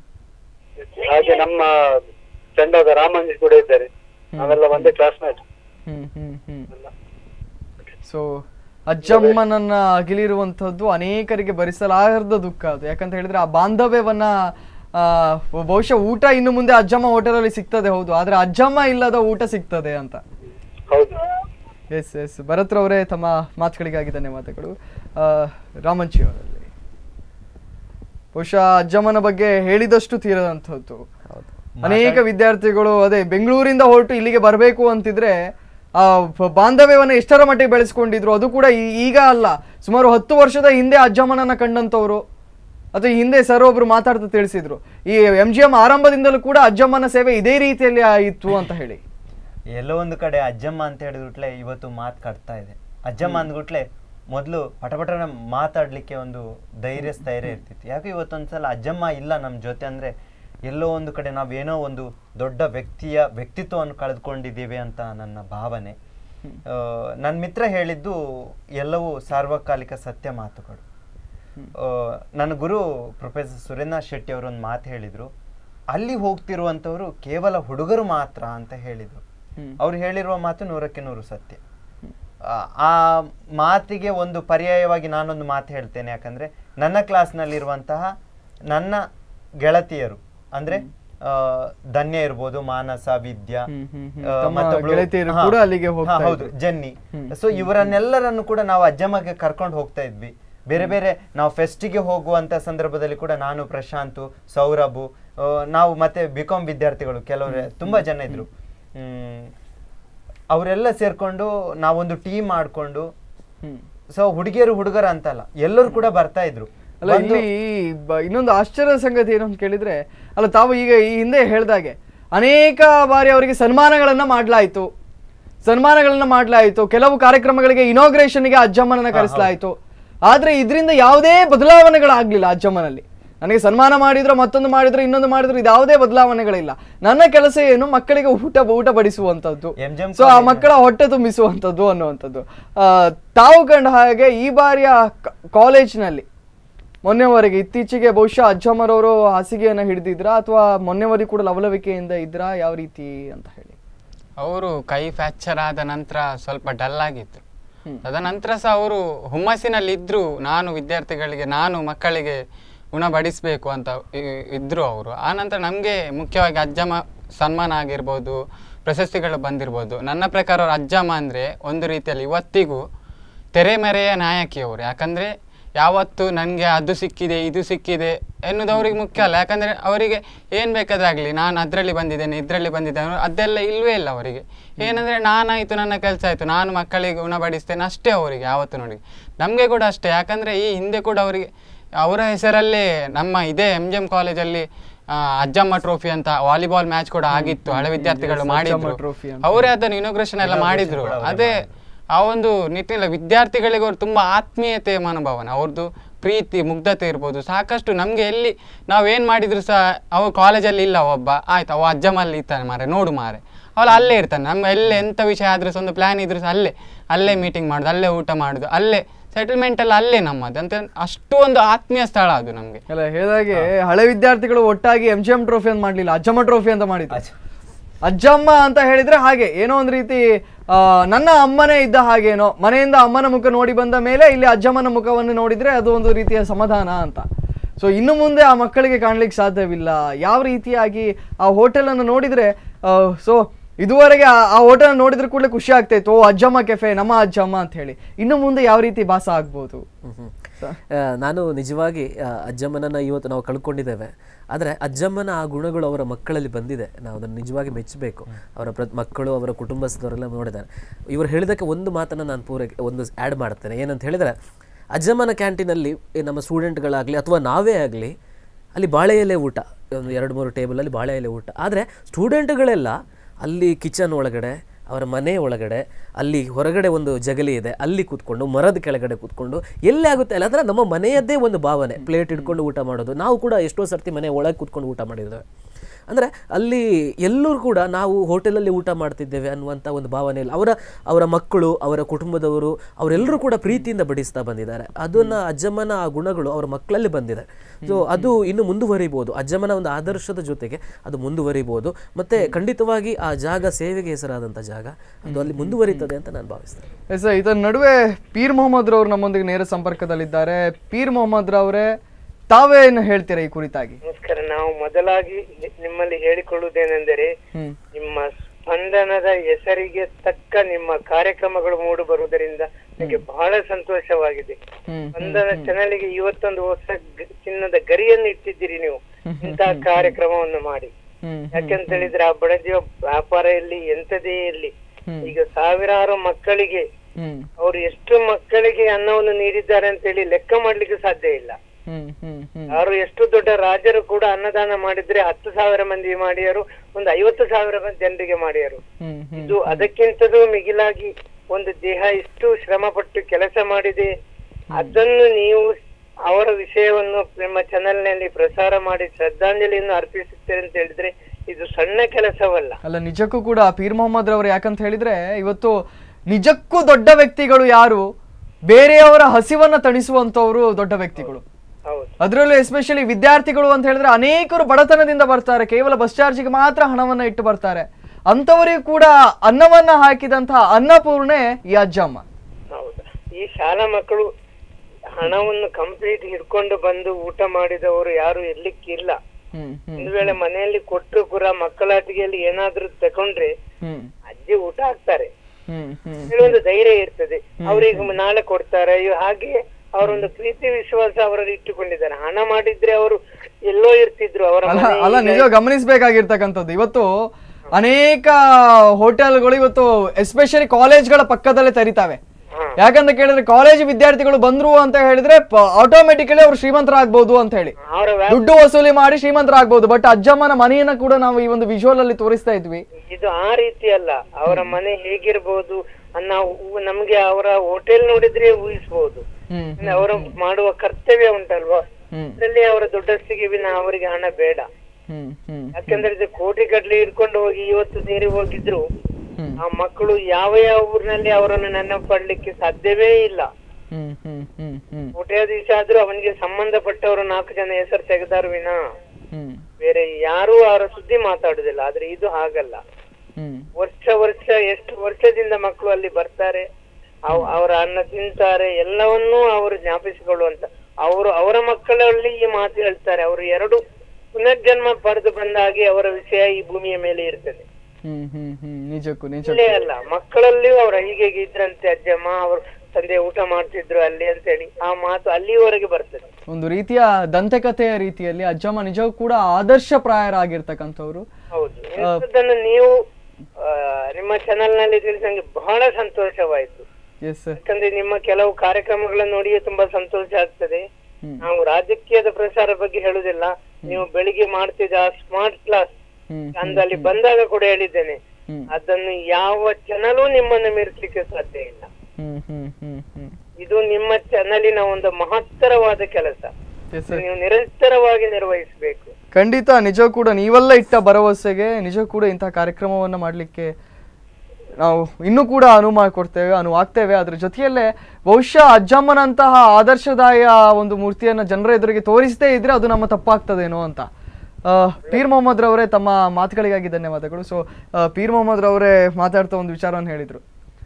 ಹಾಗೆ ನಮ್ಮ ಚಂಡಾದ ರಾಮಂಜಿ ಕೂಡ ಇದ್ದಾರೆ ನಾವೆಲ್ಲ ಒಂದೇ ಕ್ಲಾಸ್ಮೇಟ್ ಹ್ಮ್ ಹ್ಮ್ ಹ್ಮ್ ಸೊ ಅಜ್ಜಮ್ಮನನ್ನ ಅಗಿಲಿರುವಂತದ್ದು ಅನೇಕರಿಗೆ ಭರಿಸಲಾರದ ದುಃಖ ಅದು ಯಾಕಂತ ಹೇಳಿದ್ರೆ ಆ ಬಾಂಧವ್ಯವನ್ನ ಆ, ಬಹುಶಃ ಊಟ ಇನ್ನು ಮುಂದೆ ಅಜ್ಜಮ್ಮ ಹೋಟೆಲಲ್ಲಿ ಸಿಗ್ತದೆ ಹೌದು ಆದ್ರೆ ಅಜ್ಜಮ್ಮ ಇಲ್ಲದ ಊಟ ಸಿಗ್ತದೆ ಅಂತ ಹೌದು ಎಸ್ ಎಸ್ ಭರತ್ರವರೇ ತಮ್ಮ ಮಾತುಗಳಿಗಾಗಿ ಧನ್ಯವಾದಗಳು ಆ, ರಾಮಂಚಿ ಅವರಲ್ಲಿ ಬಹುಶಃ ಅಜ್ಜಮ್ಮನ ಬಗ್ಗೆ ಹೇಳಿದಷ್ಟು ತೀರದಂಥದ್ದು ಅನೇಕ ವಿದ್ಯಾರ್ಥಿಗಳು ಅದೇ ಬೆಂಗಳೂರಿಂದ ಹೊರಟು ಇಲ್ಲಿಗೆ ಬರಬೇಕು ಅಂತಿದ್ರೆ ಆ ಬ- ಬಾಂಧವ್ಯವನ್ನ ಎಷ್ಟರ ಮಟ್ಟಿಗೆ ಬೆಳೆಸ್ಕೊಂಡಿದ್ರು ಅದು ಕೂಡ ಈ- ಈಗ ಅಲ್ಲ ಸುಮಾರು ಹತ್ತು ವರ್ಷದ ಹಿಂದೆ ಅಜ್ಜಮ್ಮನನ್ನ ಕಂಡಂತವ್ರು ಅಥವಾ ಈ ಹಿಂದೆ ಸರ್ ಒಬ್ರು ಮಾತಾಡ್ತಾ ತಿಳಿಸಿದ್ರು ಈ ಎಂ ಜಿ ಎಂ ಆರಂಭದಿಂದಲೂ ಕೂಡ ಅಜ್ಜಮ್ಮನ ಸೇವೆ ಇದೇ ರೀತಿಯಲ್ಲಿ ಆಯಿತು ಅಂತ ಹೇಳಿ ಎಲ್ಲೋ ಒಂದು ಕಡೆ ಅಜ್ಜಮ್ಮ ಅಂತ ಹೇಳಿದ್ಗುಟ್ಲೆ ಇವತ್ತು ಮಾತು ಕಟ್ತಾ ಇದೆ ಅಜ್ಜಮ್ಮ ಅಂದ್ಗುಟ್ಲೆ ಮೊದಲು ಪಟಪಟನ ಮಾತಾಡ್ಲಿಕ್ಕೆ ಒಂದು ಧೈರ್ಯ ಸ್ಥೈರ್ಯ ಇರ್ತಿತ್ತು ಯಾಕೆ ಇವತ್ತೊಂದ್ಸಲ ಅಜ್ಜಮ್ಮ ಇಲ್ಲ ನಮ್ಮ ಜೊತೆ ಅಂದ್ರೆ ಎಲ್ಲೋ ಒಂದು ಕಡೆ ನಾವೇನೋ ಒಂದು ದೊಡ್ಡ ವ್ಯಕ್ತಿಯ ವ್ಯಕ್ತಿತ್ವವನ್ನು ಕಳೆದುಕೊಂಡಿದ್ದೀವಿ ಅಂತ ನನ್ನ ಭಾವನೆ ನನ್ನ ಮಿತ್ರ ಹೇಳಿದ್ದು ಎಲ್ಲವೂ ಸಾರ್ವಕಾಲಿಕ ಸತ್ಯ ಮಾತುಗಳು ಆ, ನನ್ನ ಗುರು ಪ್ರೊಫೆಸರ್ ಸುರೇಂದ್ರನಾಥ್ ಶೆಟ್ಟಿ ಅವರು ಒಂದು ಮಾತು ಹೇಳಿದ್ರು ಅಲ್ಲಿ ಹೋಗ್ತಿರುವಂತವರು ಕೇವಲ ಹುಡುಗರು ಮಾತ್ರ ಅಂತ ಹೇಳಿದ್ರು ಅವ್ರು ಹೇಳಿರುವ ಮಾತು ನೂರಕ್ಕೆ ನೂರು ಸತ್ಯ ಆ, ಆ ಮಾತಿಗೆ ಒಂದು ಪರ್ಯಾಯವಾಗಿ ನಾನೊಂದು ಮಾತು ಹೇಳ್ತೇನೆ ಯಾಕಂದ್ರೆ ನನ್ನ ಕ್ಲಾಸ್ನಲ್ಲಿರುವಂತಹ ನನ್ನ ಗೆಳತಿಯರು ಅಂದ್ರೆ ಆ, ಧನ್ಯ ಇರ್ಬೋದು ಮಾನಸ ವಿದ್ಯಾ ಹ್ಮ್, ಹ್ಮ್, ಹ್ಮ್. ಆ, ತಮ್ಮ ಮತ್ತೊಬ್ಳು- ಗೆಳತಿಯರು ಹಾ, ಕೂಡ ಅಲ್ಲಿಗೆ ಹೋಗ್ತಾ ಹಾ, ಹೌದು ಇದ್ರು. ಜೆನ್ನಿ ಸೊ ಇವರನ್ನೆಲ್ಲರನ್ನು ಕೂಡ ನಾವು ಅಜ್ಜಮ್ಮಗೆ ಕರ್ಕೊಂಡು ಹೋಗ್ತಾ ಇದ್ವಿ ಬೇರೆ ಬೇರೆ ನಾವು ಫೆಸ್ಟಿಗೆ ಹೋಗುವಂತ ಸಂದರ್ಭದಲ್ಲಿ ಕೂಡ ನಾನು ಪ್ರಶಾಂತು ಸೌರಭು ಆ, ನಾವು ಮತ್ತೆ ಬಿಕಾಂ ವಿದ್ಯಾರ್ಥಿಗಳು ಕೆಲವರು ತುಂಬಾ ಜನ ಇದ್ರು ಹ್ಮ್ ಅವರೆಲ್ಲ ಸೇರ್ಕೊಂಡು ನಾವೊಂದು ಟೀಮ್ ಮಾಡ್ಕೊಂಡು ಹ್ಮ್ ಸೊ ಹುಡುಗಿಯರು ಹುಡುಗರ ಅಂತಲ್ಲ ಎಲ್ಲರೂ ಕೂಡ ಬರ್ತಾ ಇದ್ರು ಅಲ್ಲ ಬಂದು- ಇಲ್ಲಿ ಬ- ಇನ್ನೊಂದು ಆಶ್ಚರ್ಯದ ಸಂಗತಿ ಏನು ಅಂತ ಕೇಳಿದ್ರೆ ಅಲ್ಲ ತಾವು ಈಗ ಈ ಹಿಂದೆ ಹೇಳ್ದಾಗೆ ಅನೇಕ ಬಾರಿ ಅವರಿಗೆ ಸನ್ಮಾನಗಳನ್ನ ಮಾಡ್ಲಾಯ್ತು ಸನ್ಮಾನಗಳನ್ನ ಮಾಡ್ಲಾಯ್ತು ಕೆಲವು ಕಾರ್ಯಕ್ರಮಗಳಿಗೆ ಇನಾಗ್ರೇಷನ್ಗೆ ಅಜ್ಜಮ್ಮನನ್ನ ಕರೆಸಲಾಯ್ತು ಆದ್ರೆ ಇದರಿಂದ ಯಾವುದೇ ಬದಲಾವಣೆಗಳಾಗ್ಲಿಲ್ಲ ಅಜ್ಜಮ್ಮನಲ್ಲಿ ನನಗೆ ಸನ್ಮಾನ ಮಾಡಿದ್ರು ಮತ್ತೊಂದು ಮಾಡಿದ್ರು ಇನ್ನೊಂದು ಮಾಡಿದ್ರು ಇದು ಯಾವುದೇ ಬದಲಾವಣೆಗಳಿಲ್ಲ ನನ್ನ ಕೆಲಸ ಏನು ಮಕ್ಕಳಿಗೆ ಊಟ ಊಟ ಬಡಿಸುವಂತದ್ದು MGM ಸೊ ಆ ಮಕ್ಕಳ ಹೊಟ್ಟೆ ತುಂಬಿಸುವಂಥದ್ದು ಅನ್ನುವಂಥದ್ದು ಆ, ತಾವು ಕಂಡ ಹಾಗೆ ಈ ಬಾರಿಯ ಕ- ಕಾಲೇಜಿನಲ್ಲಿ ಮೊನ್ನೆವರೆಗೆ ಇತ್ತೀಚೆಗೆ ಬಹುಶಃ ಅಜ್ಜಮ್ಮರವರು ಹಾಸಿಗೆಯನ್ನ ಹಿಡಿದಿದ್ರಾ ಅಥವಾ ಮೊನ್ನೆವರೆಗೆ ಕೂಡ ಲವಲವಿಕೆಯಿಂದ ಇದ್ರಾ ಯಾವ ರೀತಿ ಅಂತ ಹೇಳಿ ಅವರು ಕೈ ಫ್ರ್ಯಾಕ್ಚರ್ ಆದ ನಂತರ ಸ್ವಲ್ಪ ಡಲ್ ಆಗಿದ್ರು ತದನಂತರ ಸಹ ಅವರು ಹುಮ್ಮಸ್ಸಿನಲ್ಲಿ ಇದ್ರು ನಾನು ವಿದ್ಯಾರ್ಥಿಗಳಿಗೆ ನಾನು ಮಕ್ಕಳಿಗೆ ಉಣಬಡಿಸಬೇಕು ಅಂತ ಇ- ಇದ್ರು ಅವರು ಆ ನಂತರ ನಮಗೆ ಮುಖ್ಯವಾಗಿ ಅಜ್ಜಮ್ಮ ಸನ್ಮಾನ ಆಗಿರ್ಬೋದು ಪ್ರಶಸ್ತಿಗಳು ಬಂದಿರ್ಬೋದು ನನ್ನ ಪ್ರಕಾರ ಅವ್ರ ಅಜ್ಜಮ್ಮ ಅಂದರೆ ಒಂದು ರೀತಿಯಲ್ಲಿ ಇವತ್ತಿಗೂ ತೆರೆಮರೆಯ ನಾಯಕಿಯವರು ಯಾಕಂದರೆ ಯಾವತ್ತು ನನಗೆ ಅದು ಸಿಕ್ಕಿದೆ ಇದು ಸಿಕ್ಕಿದೆ ಎನ್ನುವುದು ಅವರಿಗೆ ಮುಖ್ಯ ಅಲ್ಲ ಯಾಕಂದರೆ ಅವರಿಗೆ ಏನು ಬೇಕಾದ್ರೆ ಆಗಲಿ ನಾನು ಅದರಲ್ಲಿ ಬಂದಿದ್ದೇನೆ ಇದರಲ್ಲಿ ಬಂದಿದ್ದೇನೆ ಅದೆಲ್ಲ ಇಲ್ಲವೇ ಇಲ್ಲ ಅವರಿಗೆ ಏನಂದರೆ ನಾನಾಯಿತು ನನ್ನ ಕೆಲಸ ಆಯಿತು ನಾನು ಮಕ್ಕಳಿಗೆ ಉಣಬಡಿಸ್ತೇನೆ ಅಷ್ಟೇ ಅವರಿಗೆ ಯಾವತ್ತು ನೋಡಿ ನಮಗೆ ಕೂಡ ಅಷ್ಟೇ ಯಾಕಂದರೆ ಈ ಹಿಂದೆ ಕೂಡ ಅವರಿಗೆ ಅವರ ಹೆಸರಲ್ಲೇ ನಮ್ಮ ಇದೇ ಎಮ್ ಜಿ ಎಮ್ ಕಾಲೇಜಲ್ಲಿ ಆ, ಅಜ್ಜಮ್ಮ ಟ್ರೋಫಿ ಅಂತ ವಾಲಿಬಾಲ್ ಮ್ಯಾಚ್ ಕೂಡ ಆಗಿತ್ತು ಹಳೆ ವಿದ್ಯಾರ್ಥಿಗಳು ಮಾಡಿದ್ರು trophy ಅಂತ. ಅವರೇ ಅದನ್ನು ಇನೋಗ್ರೇಷನ್ ಎಲ್ಲ ಮಾಡಿದ್ರು ಅದೇ ಆ ಒಂದು ನಿಟ್ಟಿನಲ್ಲಿ ವಿದ್ಯಾರ್ಥಿಗಳಿಗೆ ಅವ್ರು ತುಂಬ ಆತ್ಮೀಯತೆ ಮನೋಭಾವನೆ ಅವ್ರದ್ದು ಪ್ರೀತಿ ಮುಗ್ಧತೆ ಇರ್ಬೋದು ಸಾಕಷ್ಟು ನಮಗೆ ಎಲ್ಲಿ ನಾವೇನು ಮಾಡಿದ್ರು ಸಹ ಅವ ಕಾಲೇಜಲ್ಲಿ ಇಲ್ಲ ಒಬ್ಬ ಆಯ್ತು ಅವ ಅಜ್ಜಮಲ್ಲಿ ಇರ್ತಾನೆ ಮಾರೆ ನೋಡು ಮಾರೆ ಅವಳು ಅಲ್ಲೇ ಇರ್ತಾನೆ ನಮ್ಗೆ ಎಲ್ಲೇ ಎಂಥ ವಿಷಯ ಆದ್ರೂ ಸಹ ಒಂದು ಪ್ಲ್ಯಾನ್ ಇದ್ರು ಸಹ ಅಲ್ಲೇ ಅಲ್ಲೇ ಮೀಟಿಂಗ್ ಮಾಡೋದು ಅಲ್ಲೇ ಊಟ ಮಾಡೋದು ಅಲ್ಲೇ ಸೆಟಲ್ಮೆಂಟ್ ಎಲ್ಲ ಅಲ್ಲೇ ನಮ್ಮದು ಅಂತ ಅಷ್ಟು ಒಂದು ಆತ್ಮೀಯ ಸ್ಥಳ ಅದು ನಮಗೆ ಅಲ್ಲ ಹೇಳಿದಾಗೆ ಹಳೆ ವಿದ್ಯಾರ್ಥಿಗಳು ಒಟ್ಟಾಗಿ ಎಂ ಜಿ ಎಂ ಟ್ರೋಫಿ ಅಂತ ಮಾಡ್ಲಿಲ್ಲ ಅಜ್ಜಮ್ಮ ಟ್ರೋಫಿ ಅಂತ ಮಾಡಿದ್ರು ಅಜ್ಜಮ್ಮ ಅಂತ ಹೇಳಿದ್ರೆ ಹಾಗೆ ಏನೋ ಒಂದು ರೀತಿ ಆ, ನನ್ನ ಅಮ್ಮನೇ ಇದ್ದ ಹಾಗೇನೋ ಮನೆಯಿಂದ ಅಮ್ಮನ ಮುಖ ನೋಡಿ ಬಂದ ಮೇಲೆ ಇಲ್ಲಿ ಅಜ್ಜಮ್ಮನ ಮುಖವನ್ನು ನೋಡಿದ್ರೆ ಅದು ಒಂದು ರೀತಿಯ ಸಮಾಧಾನ ಅಂತ ಸೊ ಇನ್ನು ಮುಂದೆ ಆ ಮಕ್ಕಳಿಗೆ ಕಾಣ್ಲಿಕ್ಕೆ ಸಾಧ್ಯವಿಲ್ಲ ಯಾವ ರೀತಿಯಾಗಿ ಆ ಹೋಟೆಲ್ ಅನ್ನು ನೋಡಿದ್ರೆ ಸೊ ಇದುವರೆಗೆ ಆ- ಆ ಹೋಟೆಲ್ ನೋಡಿದ್ರೆ ಕೂಡಲೇ ಖುಷಿ ಆಗ್ತಾ ಇತ್ತು ಓ ಅಜ್ಜಮ್ಮ ಕೆಫೆ ನಮ್ಮ ಅಜ್ಜಮ್ಮ ಅಂತ ಹೇಳಿ ಇನ್ನು ಮುಂದೆ ಯಾವ ರೀತಿ ಭಾಸ ಆಗ್ಬೋದು ಆ, ನಾನು ನಿಜವಾಗಿ ಆ, ಅಜ್ಜಮ್ಮನನ್ನ ಇವತ್ತು ನಾವು ಕಳ್ಕೊಂಡಿದ್ದೇವೆ ಆದರೆ ಅಜ್ಜಮ್ಮನ ಆ ಗುಣಗಳು ಅವರ ಮಕ್ಕಳಲ್ಲಿ ಬಂದಿದೆ ನಾವು ಅದನ್ನು ನಿಜವಾಗಿ ಮೆಚ್ಚಬೇಕು ಅವರ ಪ್ರ ಮಕ್ಕಳು ಅವರ ಕುಟುಂಬಸ್ಥರೆಲ್ಲ ನೋಡಿದ್ದಾರೆ ಇವರು ಹೇಳಿದಕ್ಕೆ ಒಂದು ಮಾತನ್ನು ನಾನು ಪೂರೈಕೆ ಒಂದು ಆ್ಯಡ್ ಮಾಡ್ತೇನೆ ಏನಂತ ಹೇಳಿದರೆ ಅಜ್ಜಮ್ಮನ ಕ್ಯಾಂಟೀನಲ್ಲಿ ನಮ್ಮ ಸ್ಟೂಡೆಂಟ್ಗಳಾಗಲಿ ಅಥವಾ ನಾವೇ ಆಗಲಿ ಅಲ್ಲಿ ಬಾಳೆ ಎಲೆ ಊಟ ಒಂದು ಎರಡು ಮೂರು ಟೇಬಲಲ್ಲಿ ಬಾಳೆ ಎಲೆ ಊಟ ಆದರೆ ಸ್ಟೂಡೆಂಟ್ಗಳೆಲ್ಲ ಅಲ್ಲಿ ಕಿಚನ್ ಒಳಗಡೆ ಅವರ ಮನೆ ಒಳಗಡೆ ಅಲ್ಲಿ ಹೊರಗಡೆ ಒಂದು ಜಗಲಿ ಇದೆ ಅಲ್ಲಿ ಕೂತ್ಕೊಂಡು ಮರದ ಕೆಳಗಡೆ ಕೂತ್ಕೊಂಡು ಎಲ್ಲಿ ಆಗುತ್ತೆ ಅಲ್ಲ ಅಂದರೆ ನಮ್ಮ ಮನೆಯದ್ದೇ ಒಂದು ಭಾವನೆ ಪ್ಲೇಟ್ ಇಟ್ಕೊಂಡು ಊಟ ಮಾಡೋದು ನಾವು ಕೂಡ ಎಷ್ಟೋ ಸರ್ತಿ ಮನೆ ಒಳಗೆ ಕೂತ್ಕೊಂಡು ಊಟ ಮಾಡಿದ್ದೇವೆ ಅಂದರೆ ಅಲ್ಲಿ ಎಲ್ಲರೂ ಕೂಡ ನಾವು ಹೋಟೆಲಲ್ಲಿ ಊಟ ಮಾಡ್ತಿದ್ದೇವೆ ಅನ್ನುವಂಥ ಒಂದು ಭಾವನೆ ಇಲ್ಲ ಅವರ ಅವರ ಮಕ್ಕಳು ಅವರ ಕುಟುಂಬದವರು ಅವರೆಲ್ಲರೂ ಕೂಡ ಪ್ರೀತಿಯಿಂದ ಬಡಿಸ್ತಾ ಬಂದಿದ್ದಾರೆ ಅದನ್ನು ಅಜ್ಜಮ್ಮನ ಆ ಗುಣಗಳು ಅವರ ಮಕ್ಕಳಲ್ಲಿ ಬಂದಿದೆ ಸೊ ಅದು ಇನ್ನು ಮುಂದುವರಿಬೋದು ಅಜ್ಜಮ್ಮನ ಒಂದು ಆದರ್ಶದ ಜೊತೆಗೆ ಅದು ಮುಂದುವರಿಬೋದು ಮತ್ತು ಖಂಡಿತವಾಗಿ ಆ ಜಾಗ ಸೇವೆಗೆ ಹೆಸರಾದಂಥ ಜಾಗ ಅದು ಅಲ್ಲಿ ಮುಂದುವರಿತದೆ ಅಂತ ನಾನು ಭಾವಿಸ್ತೇನೆ ಎಸ್ ಇದರ ನಡುವೆ ಪೀರ್ ಮೊಹಮ್ಮದ್ ರವರು ನಮ್ಮೊಂದಿಗೆ ನೇರ ಸಂಪರ್ಕದಲ್ಲಿದ್ದಾರೆ ಪೀರ್ ಮೊಹಮ್ಮದ್ ರವರೇ ತಾವೇನು ಹೇಳ್ತೀರಾ ಈ ಕುರಿತಾಗಿ ನಮಸ್ಕಾರ ನಾವು ಮೊದಲಾಗಿ ನಿಮ್ಮಲ್ಲಿ ಹೇಳಿಕೊಳ್ಳುವುದೇನೆಂದರೆ ಹ್ಮ್ ನಿಮ್ಮ ಸ್ಪಂದನದ ಹೆಸರಿಗೆ ತಕ್ಕ ನಿಮ್ಮ ಕಾರ್ಯಕ್ರಮಗಳು ಮೂಡಿ ಬರುವುದರಿಂದ ನನಗೆ ಬಹಳ ಸಂತೋಷವಾಗಿದೆ ಹ್ಮ್ ಸ್ಪಂದನ ಚಾನಲ್ಗೆ ಇವತ್ತೊಂದು ಹೊಸ ಗ- ಚಿನ್ನದ ಗರಿಯನ್ನು ಇಟ್ಟಿದ್ದೀರಿ ನೀವು ಇಂತಹ ಕಾರ್ಯಕ್ರಮವನ್ನು ಮಾಡಿ ಹ್ಮ್ ಯಾಕಂತ ಹೇಳಿದ್ರೆ ಆ ಬಡಜೀವ ವ್ಯಾಪಾರ ಇರಲಿ ಎಂತದೇ ಇರಲಿ ಈಗ ಸಾವಿರಾರು ಮಕ್ಕಳಿಗೆ ಹ್ಮ್ ಅವರು ಎಷ್ಟು ಮಕ್ಕಳಿಗೆ ಅನ್ನವನ್ನು ನೀಡಿದ್ದಾರೆ ಅಂತ ಹೇಳಿ ಲೆಕ್ಕ ಮಾಡ್ಲಿಕ್ಕೆ ಸಾಧ್ಯ ಇಲ್ಲ ಹ್ಮ್ ಹ್ಮ್ ಹ್ಮ್ ಯಾರು ಎಷ್ಟು ದೊಡ್ಡ ರಾಜರು ಕೂಡ ಅನ್ನದಾನ ಮಾಡಿದ್ರೆ ಹತ್ತು ಸಾವಿರ ಮಂದಿ ಮಾಡಿಯರು ಒಂದು ಐವತ್ತು ಸಾವಿರ ಮಂದಿ ಜನರಿಗೆ ಮಾಡಿಯರು ಹ್ಮ್ ಹ್ಮ್ ಇದು ಅದಕ್ಕಿಂತಲೂ ಮಿಗಿಲಾಗಿ ಒಂದು ದೇಹ ಇಷ್ಟು ಶ್ರಮ ಪಟ್ಟು ಕೆಲಸ ಮಾಡಿದೆ ಅದನ್ನು ನೀವು ಅವರ ವಿಷಯವನ್ನು ನಿಮ್ಮ ಚಾನೆಲ್ ನಲ್ಲಿ ಪ್ರಸಾರ ಮಾಡಿ ಶ್ರದ್ಧಾಂಜಲಿಯನ್ನು ಅರ್ಪಿಸುತ್ತೀರಿ ಅಂತ ಹೇಳಿದ್ರೆ ಇದು ಸಣ್ಣ ಕೆಲಸವಲ್ಲ ಅಲ್ಲ ನಿಜಕ್ಕೂ ಕೂಡ ಪೀರ್ ಮೊಹಮ್ಮದ್ ರವರು ಯಾಕಂತ ಹೇಳಿದ್ರೆ ಇವತ್ತು ನಿಜಕ್ಕೂ ದೊಡ್ಡ ವ್ಯಕ್ತಿಗಳು ಯಾರು ಬೇರೆಯವರ ಹಸಿವನ್ನ ತಣಿಸುವಂತವರು ದೊಡ್ಡ ವ್ಯಕ್ತಿಗಳು ಹೌದು ಅದರಲ್ಲೂ ಎಸ್ಪೆಷಲಿ ವಿದ್ಯಾರ್ಥಿಗಳು ಅಂತ ಹೇಳಿದ್ರೆ ಅನೇಕರು ಬಡತನದಿಂದ ಬರ್ತಾರೆ ಕೇವಲ ಬಸ್ ಚಾರ್ಜಿಗೆ ಮಾತ್ರ ಹಣವನ್ನ ಇಟ್ಟು ಬರ್ತಾರೆ ಅಂತವರಿಗೂ ಕೂಡ ಅನ್ನವನ್ನ ಹಾಕಿದಂತಹ ಅನ್ನಪೂರ್ಣೆ ಈ ಅಜ್ಜಮ್ಮ ಹೌದಾ ಈ ಶಾಲಾ ಮಕ್ಕಳು ಹಣವನ್ನು ಕಂಪ್ಲೀಟ್ ಹಿಡ್ಕೊಂಡು ಬಂದು ಊಟ ಮಾಡಿದವರು ಯಾರು ಇರ್ಲಿಕ್ಕಿಲ್ಲ ಹ್ಮ್ ಹ್ಮ್ ಒಂದು ವೇಳೆ ಮನೆಯಲ್ಲಿ ಕೊಟ್ಟರು ಕೂಡ ಮಕ್ಕಳಾಟಿಗೆಯಲ್ಲಿ ಏನಾದ್ರೂ ತಕೊಂಡ್ರೆ ಹ್ಮ್ ಅಜ್ಜಿ ಊಟ ಹಾಕ್ತಾರೆ ಹ್ಮ್ ಹ್ಮ್ ಒಂದು ಧೈರ್ಯ ಇರ್ತದೆ ಅವ್ರಿಗೆ ನಾಳೆ ಕೊಡ್ತಾರೆ ಇವ್ ಹಾಗೆ ಅವರೊಂದು ಪ್ರೀತಿ ವಿಶ್ವಾಸ ಅವರಲ್ಲಿ ಇಟ್ಟುಕೊಂಡಿದ್ದಾರೆ ಹಣ ಮಾಡಿದ್ರೆ ಅವರು ಎಲ್ಲೋ ಇರ್ತಿದ್ರು ಅವರ ಅಲ್ಲ ಮನೆ ಅಲ್ಲ ನಿಜ ಗಮನಿಸಬೇಕಾಗಿರ್ತಕ್ಕಂಥದ್ದು ಇವತ್ತು ಅನೇಕ ಹೋಟೆಲ್ಗಳು ಇವತ್ತು ಎಸ್ಪೆಷಲಿ ಕಾಲೇಜ್ಗಳ ಪಕ್ಕದಲ್ಲೇ ತೆರಿತಾವೆ ಯಾಕಂತ ಕೇಳಿದ್ರೆ ಕಾಲೇಜ್ ವಿದ್ಯಾರ್ಥಿಗಳು ಬಂದ್ರು ಅಂತ ಹೇಳಿದ್ರೆ ಆಟೋಮೆಟಿಕಲಿ ಅವ್ರು ಶ್ರೀಮಂತರಾಗ್ಬೋದು ಅಂತ ಹೇಳಿ ಅವರ ದುಡ್ಡು ವಸೂಲಿ ಮಾಡಿ ಶ್ರೀಮಂತರಾಗ್ಬೋದು ಬಟ್ ಅಜ್ಜಮ್ಮನ ಮನೆಯನ್ನ ಕೂಡ ನಾವು ಈ ಒಂದು ವಿಜುವಲ್ ಅಲ್ಲಿ ತೋರಿಸ್ತಾ ಇದ್ವಿ ಇದು ಆ ರೀತಿ ಅಲ್ಲ ಅವರ ಮನೆ ಹೇಗಿರ್ಬೋದು ಅನ್ನ ಊ- ನಮ್ಗೆ ಅವರ ಹೋಟೆಲ್ ನೋಡಿದ್ರೆ ಊಹಿಸ್ಬೋದು ಹ್ಮ್ ಅಂದ್ರೆ ಅವರ ಮಾಡುವ ಕರ್ತವ್ಯ ಉಂಟಲ್ವಾ ಹ್ಮ್ ಅದರಲ್ಲಿ ಅವರ ದೊಡ್ಡಸ್ತಿಗೆ ವಿನ ಅವರಿಗೆ ಹಣ ಬೇಡ ಹ್ಮ್ ಹ್ಮ್ ಯಾಕಂದ್ರೆ ಇದು ಕೋಟಿ ಗಟ್ಲೆ ಇಟ್ಕೊಂಡು ಹೋಗಿ ಇವತ್ತು ನೀರು ಹೋಗಿದ್ರು ಹ್ಮ್. ಆ ಮಕ್ಕಳು ಯಾವ ಯಾವ ಊರಿನಲ್ಲಿ ಅವರನ್ನು ನೆನಪು ಪಡ್ಲಿಕ್ಕೆ ಸಾಧ್ಯವೇ ಇಲ್ಲ ಹ್ಮ್ ಹ್ಮ್ ಹ್ಮ್ ಹ್ಮ್ ಕೋಟ್ಯಾಧೀಶ ಆದ್ರೂ ಅವನಿಗೆ ಸಂಬಂಧಪಟ್ಟವರು ನಾಲ್ಕು ಜನ ಹೆಸರು ತೆಗೆದಾರು ವಿನಾ ಹ್ಮ್ ಬೇರೆ ಯಾರು ಅವರ ಸುದ್ದಿ ಮಾತಾಡುದಿಲ್ಲ ಆದ್ರೆ ಇದು ಹಾಗಲ್ಲ ಹ್ಮ್ ವರ್ಷ ವರ್ಷ ಎಷ್ಟು ವರ್ಷದಿಂದ ಮಕ್ಕಳು ಅಲ್ಲಿ ಬರ್ತಾರೆ ಅವ್- ಅವರ ಅನ್ನ ತಿಂತಾರೆ ಎಲ್ಲವನ್ನೂ ಅವರು ಜ್ಞಾಪಿಸಿಕೊಳ್ಳುವಂತ ಅವರು ಅವರ ಮಕ್ಕಳಲ್ಲಿ ಈ ಮಾತು ಹೇಳ್ತಾರೆ ಅವರು ಎರಡು ಪುನರ್ಜನ್ಮ ಪಡೆದು ಬಂದ ಹಾಗೆ ಅವರ ವಿಷಯ ಈ ಭೂಮಿಯ ಮೇಲೆ ಇರ್ತದೆ ಹ್ಮ್ ಹ್ಮ್ ಹ್ಮ್ ನಿಜಕ್ಕೂ ಇಲ್ಲೇ ನಿಜಕ್ಕೂ ಅಲ್ಲ ಮಕ್ಕಳಲ್ಲಿಯೂ ಅವ್ರ ಹೀಗೆ ಹೀಗೆ ಇದ್ರಂತೆ ಅಜ್ಜಮ್ಮ ಅವರು ತಂದೆ ಊಟ ಮಾಡ್ತಿದ್ರು ಅಲ್ಲಿ ಅಂತೇಳಿ ಆ ಮಾತು ಅಲ್ಲಿಯವರೆಗೆ ಬರ್ತದೆ ಒಂದು ರೀತಿಯ ದಂತಕಥೆಯ ರೀತಿಯಲ್ಲಿ ಅಜ್ಜಮ್ಮ ನಿಜವೂ ಕೂಡ ಆದರ್ಶಪ್ರಾಯರಾಗಿರ್ತಕ್ಕಂಥವ್ರು ಹೌದು ಇಂಥದ್ದನ್ನು ನೀವು ಆ, ನಿಮ್ಮ ಚಾನೆಲ್ ನಲ್ಲಿ ತಿಳಿಸಿ ನಂಗೆ ಬಹಳ ಸಂತೋಷವಾಯ್ತು ಎಸ್ ಸರ್ ಯಾಕಂದ್ರೆ ನಿಮ್ಮ ಕೆಲವು ಕಾರ್ಯಕ್ರಮಗಳನ್ನು ನೋಡಿಯೇ ತುಂಬಾ ಸಂತೋಷ ಆಗ್ತದೆ ಹ್ಮ್. ನಾವು ರಾಜಕೀಯದ ಪ್ರಚಾರ ಬಗ್ಗೆ ಹೇಳುದಿಲ್ಲ ನೀವು ಬೆಳಿಗ್ಗೆ ಮಾಡ್ತಿದ್ದ ಸ್ಮಾರ್ಟ್ ಕ್ಲಾಸ್ ಹ್ಮ್ ಅಂದ ಅಲ್ಲಿ ಬಂದಾಗ ಕೂಡ ಹೇಳಿದ್ದೇನೆ ಹ್ಮ್. ಅದನ್ನು ಯಾವ ಚಾನಲು ನಿಮ್ಮನ್ನು ಮೀರಿಸಲಿಕ್ಕೆ ಸಾಧ್ಯ ಇಲ್ಲ ಹ್ಮ್ ಹ್ಮ್ ಹ್ಮ್ ಹ್ಮ್ ಇದು ನಿಮ್ಮ ಚಾನಲಿನ ಒಂದು ಮಹತ್ತರವಾದ ಕೆಲಸ ಎಸ್ ಸರ್ ನೀವು ನಿರಂತರವಾಗಿ ನಿರ್ವಹಿಸಬೇಕು ಖಂಡಿತ ನಿಜ ಕೂಡ ನೀವೆಲ್ಲ ಇಟ್ಟ ಭರವಸೆಗೆ ನಿಜ ಕೂಡ ಇಂತಹ ಕಾರ್ಯಕ್ರಮವನ್ನ ಮಾಡಲಿಕ್ಕೆ ನಾವು ಇನ್ನೂ ಕೂಡ ಅನುವು ಮಾಡಿಕೊಡ್ತೇವೆ ಅನುವು ಆಗ್ತೇವೆ ಅದ್ರ ಜೊತೆಯಲ್ಲೇ ಬಹುಶಃ ಅಜ್ಜಮ್ಮನಂತಹ ಆದರ್ಶದಾಯ ಒಂದು ಮೂರ್ತಿಯನ್ನ ಜನರ ಎದುರಿಗೆ ತೋರಿಸದೇ ಇದ್ರೆ ಅದು ನಮ್ಮ ತಪ್ಪಾಗ್ತದೇನೋ ಅಂತ ಆ, ಪೀರ್ ಮೊಹಮ್ಮದ್ ರವರೇ ತಮ್ಮ ಮಾತುಗಳಿಗಾಗಿ ಧನ್ಯವಾದಗಳು ಸೊ ಪೀರ್ ಮೊಹಮ್ಮದ್ ರವರೇ ಮಾತಾಡ್ತಾ ಒಂದು ವಿಚಾರವನ್ನು ಹೇಳಿದ್ರು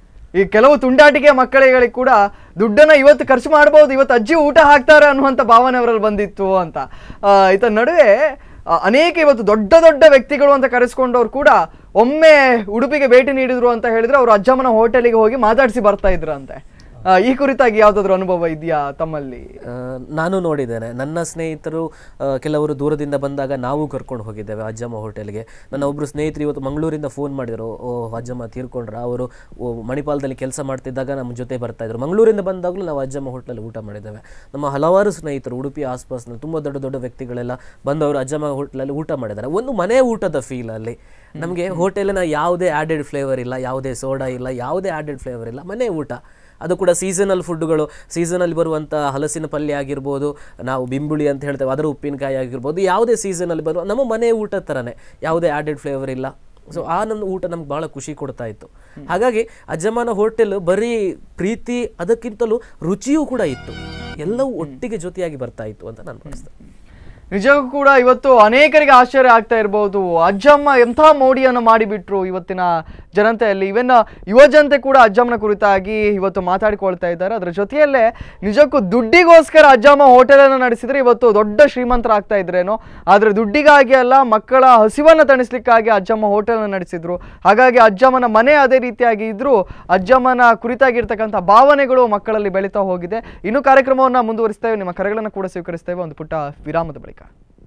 ಈ ಕೆಲವು ತುಂಡಾಟಿಕೆ ಮಕ್ಕಳಿಗಳಿಗೆ ಕೂಡ ದುಡ್ಡನ್ನ ಇವತ್ತು ಖರ್ಚು ಮಾಡಬಹುದು ಇವತ್ತು ಅಜ್ಜಿ ಊಟ ಹಾಕ್ತಾರೆ ಅನ್ನುವಂಥ ಭಾವನೆ ಅವರಲ್ಲಿ ಬಂದಿತ್ತು ಅಂತ ಆ, ಈತ ನಡುವೆ ಆ, ಅನೇಕ ಇವತ್ತು ದೊಡ್ಡ ದೊಡ್ಡ ವ್ಯಕ್ತಿಗಳು ಅಂತ ಕರೆಸ್ಕೊಂಡವ್ರು ಕೂಡ ಒಮ್ಮೆ ಉಡುಪಿಗೆ ಭೇಟಿ ನೀಡಿದ್ರು ಅಂತ ಹೇಳಿದ್ರೆ ಅವರು ಅಜ್ಜಮ್ಮನ ಹೋಟೆಲಿಗೆ ಹೋಗಿ ಮಾತಾಡಿಸಿ ಬರ್ತಾ ಇದ್ರಂತೆ ಆ, ಈ ಕುರಿತಾಗಿ ಯಾವ್ದಾದ್ರು ಅನುಭವ ಇದೆಯಾ ತಮ್ಮಲ್ಲಿ ಆ, ನಾನು ನೋಡಿದ್ದೇನೆ ನನ್ನ ಸ್ನೇಹಿತರು ಆ, ಕೆಲವರು ದೂರದಿಂದ ಬಂದಾಗ ನಾವು ಕರ್ಕೊಂಡು ಹೋಗಿದ್ದೇವೆ ಅಜ್ಜಮ್ಮ ಹೋಟೆಲ್ಗೆ ನನ್ನ ಒಬ್ಬರು ಸ್ನೇಹಿತರು ಇವತ್ತು ಮಂಗಳೂರಿಂದ ಫೋನ್ ಮಾಡಿದರು ಓ ಅಜ್ಜಮ್ಮ ತೀರ್ಕೊಂಡ್ರ ಅವರು ಓ, ಮಣಿಪಾಲದಲ್ಲಿ ಕೆಲಸ ಮಾಡ್ತಿದ್ದಾಗ ನಮ್ಮ ಜೊತೆ ಬರ್ತಾ ಇದ್ರು ಮಂಗಳೂರಿಂದ ಬಂದಾಗಲೂ ನಾವು ಅಜ್ಜಮ್ಮ ಹೋಟೆಲಲ್ಲಿ ಊಟ ಮಾಡಿದ್ದೇವೆ ನಮ್ಮ ಹಲವಾರು ಸ್ನೇಹಿತರು ಉಡುಪಿ ಆಸ್ಪಾಸ್ನ ತುಂಬ ದೊಡ್ಡ ದೊಡ್ಡ ವ್ಯಕ್ತಿಗಳೆಲ್ಲ ಬಂದವರು ಅಜ್ಜಮ್ಮ ಹೋಟೆಲಲ್ಲಿ ಊಟ ಮಾಡಿದ್ದಾರೆ ಒಂದು ಮನೆ ಊಟದ ಫೀಲ್ ಅಲ್ಲಿ ನಮಗೆ ಹೋಟೆಲಿನ ಯಾವುದೇ ಆ್ಯಡೆಡ್ ಫ್ಲೇವರ್ ಇಲ್ಲ ಯಾವುದೇ ಸೋಡಾ ಇಲ್ಲ ಯಾವುದೇ ಆ್ಯಡೆಡ್ ಫ್ಲೇವರ್ ಇಲ್ಲ ಮನೆ ಊಟ ಅದು ಕೂಡ ಸೀಸನಲ್ ಫುಡ್ಗಳು ಸೀಸನಲ್ಲಿ ಬರುವಂಥ ಹಲಸಿನ ಪಲ್ಯ ಆಗಿರ್ಬೋದು ನಾವು ಬಿಂಬುಳಿ ಅಂತ ಹೇಳ್ತೇವೆ ಅದರ ಉಪ್ಪಿನಕಾಯಿ ಆಗಿರ್ಬೋದು ಯಾವುದೇ ಸೀಸನಲ್ಲಿ ಬರುವ ನಮ್ಮ ಮನೆ ಊಟದ ಥರನೇ ಯಾವುದೇ ಆ್ಯಡೆಡ್ ಫ್ಲೇವರ್ ಇಲ್ಲ ಸೊ ಆ ನನ್ನ ಊಟ ನಮ್ಗೆ ಭಾಳ ಖುಷಿ ಕೊಡ್ತಾ ಇತ್ತು ಹಾಗಾಗಿ ಅಜ್ಜಮ್ಮನ ಹೋಟೆಲ್ ಬರೀ ಪ್ರೀತಿ ಅದಕ್ಕಿಂತಲೂ ರುಚಿಯೂ ಕೂಡ ಇತ್ತು ಎಲ್ಲವೂ ಒಟ್ಟಿಗೆ ಜೊತೆಯಾಗಿ ಬರ್ತಾ ಇತ್ತು ಅಂತ ನಾನು ಭಾವಿಸ್ತೇನೆ ನಿಜಕ್ಕೂ ಕೂಡ ಇವತ್ತು ಅನೇಕರಿಗೆ ಆಶ್ಚರ್ಯ ಆಗ್ತಾ ಇರಬಹುದು ಅಜ್ಜಮ್ಮ ಎಂಥ ಮೋಡಿಯನ್ನು ಮಾಡಿಬಿಟ್ರು ಇವತ್ತಿನ ಜನತೆಯಲ್ಲಿ ಇವನ್ ಯುವ ಜನತೆ ಕೂಡ ಅಜ್ಜಮ್ಮನ ಕುರಿತಾಗಿ ಇವತ್ತು ಮಾತಾಡಿಕೊಳ್ತಾ ಇದ್ದಾರೆ ಅದರ ಜೊತೆಯಲ್ಲೇ ನಿಜಕ್ಕೂ ದುಡ್ಡಿಗೋಸ್ಕರ ಅಜ್ಜಮ್ಮ ಹೋಟೆಲನ್ನು ನಡೆಸಿದ್ರೆ ಇವತ್ತು ದೊಡ್ಡ ಶ್ರೀಮಂತರಾಗ್ತಾ ಇದ್ರೇನೋ ಆದರೆ ದುಡ್ಡಿಗಾಗಿ ಅಲ್ಲ ಮಕ್ಕಳ ಹಸಿವನ್ನು ತಣಿಸ್ಲಿಕ್ಕಾಗಿ ಅಜ್ಜಮ್ಮ ಹೋಟೆಲನ್ನು ನಡೆಸಿದ್ರು ಹಾಗಾಗಿ ಅಜ್ಜಮ್ಮನ ಮನೆ ಅದೇ ರೀತಿಯಾಗಿ ಇದ್ರೂ ಅಜ್ಜಮ್ಮನ ಕುರಿತಾಗಿರ್ತಕ್ಕಂಥ ಭಾವನೆಗಳು ಮಕ್ಕಳಲ್ಲಿ ಬೆಳೀತಾ ಹೋಗಿದೆ ಇನ್ನು ಕಾರ್ಯಕ್ರಮವನ್ನು ಮುಂದುವರಿಸ್ತೇವೆ ನಿಮ್ಮ ಕರೆಗಳನ್ನು ಕೂಡ ಸ್ವೀಕರಿಸ್ತೇವೆ ಒಂದು ಪುಟ್ಟ ವಿರಾಮದ ಬಳಿಕ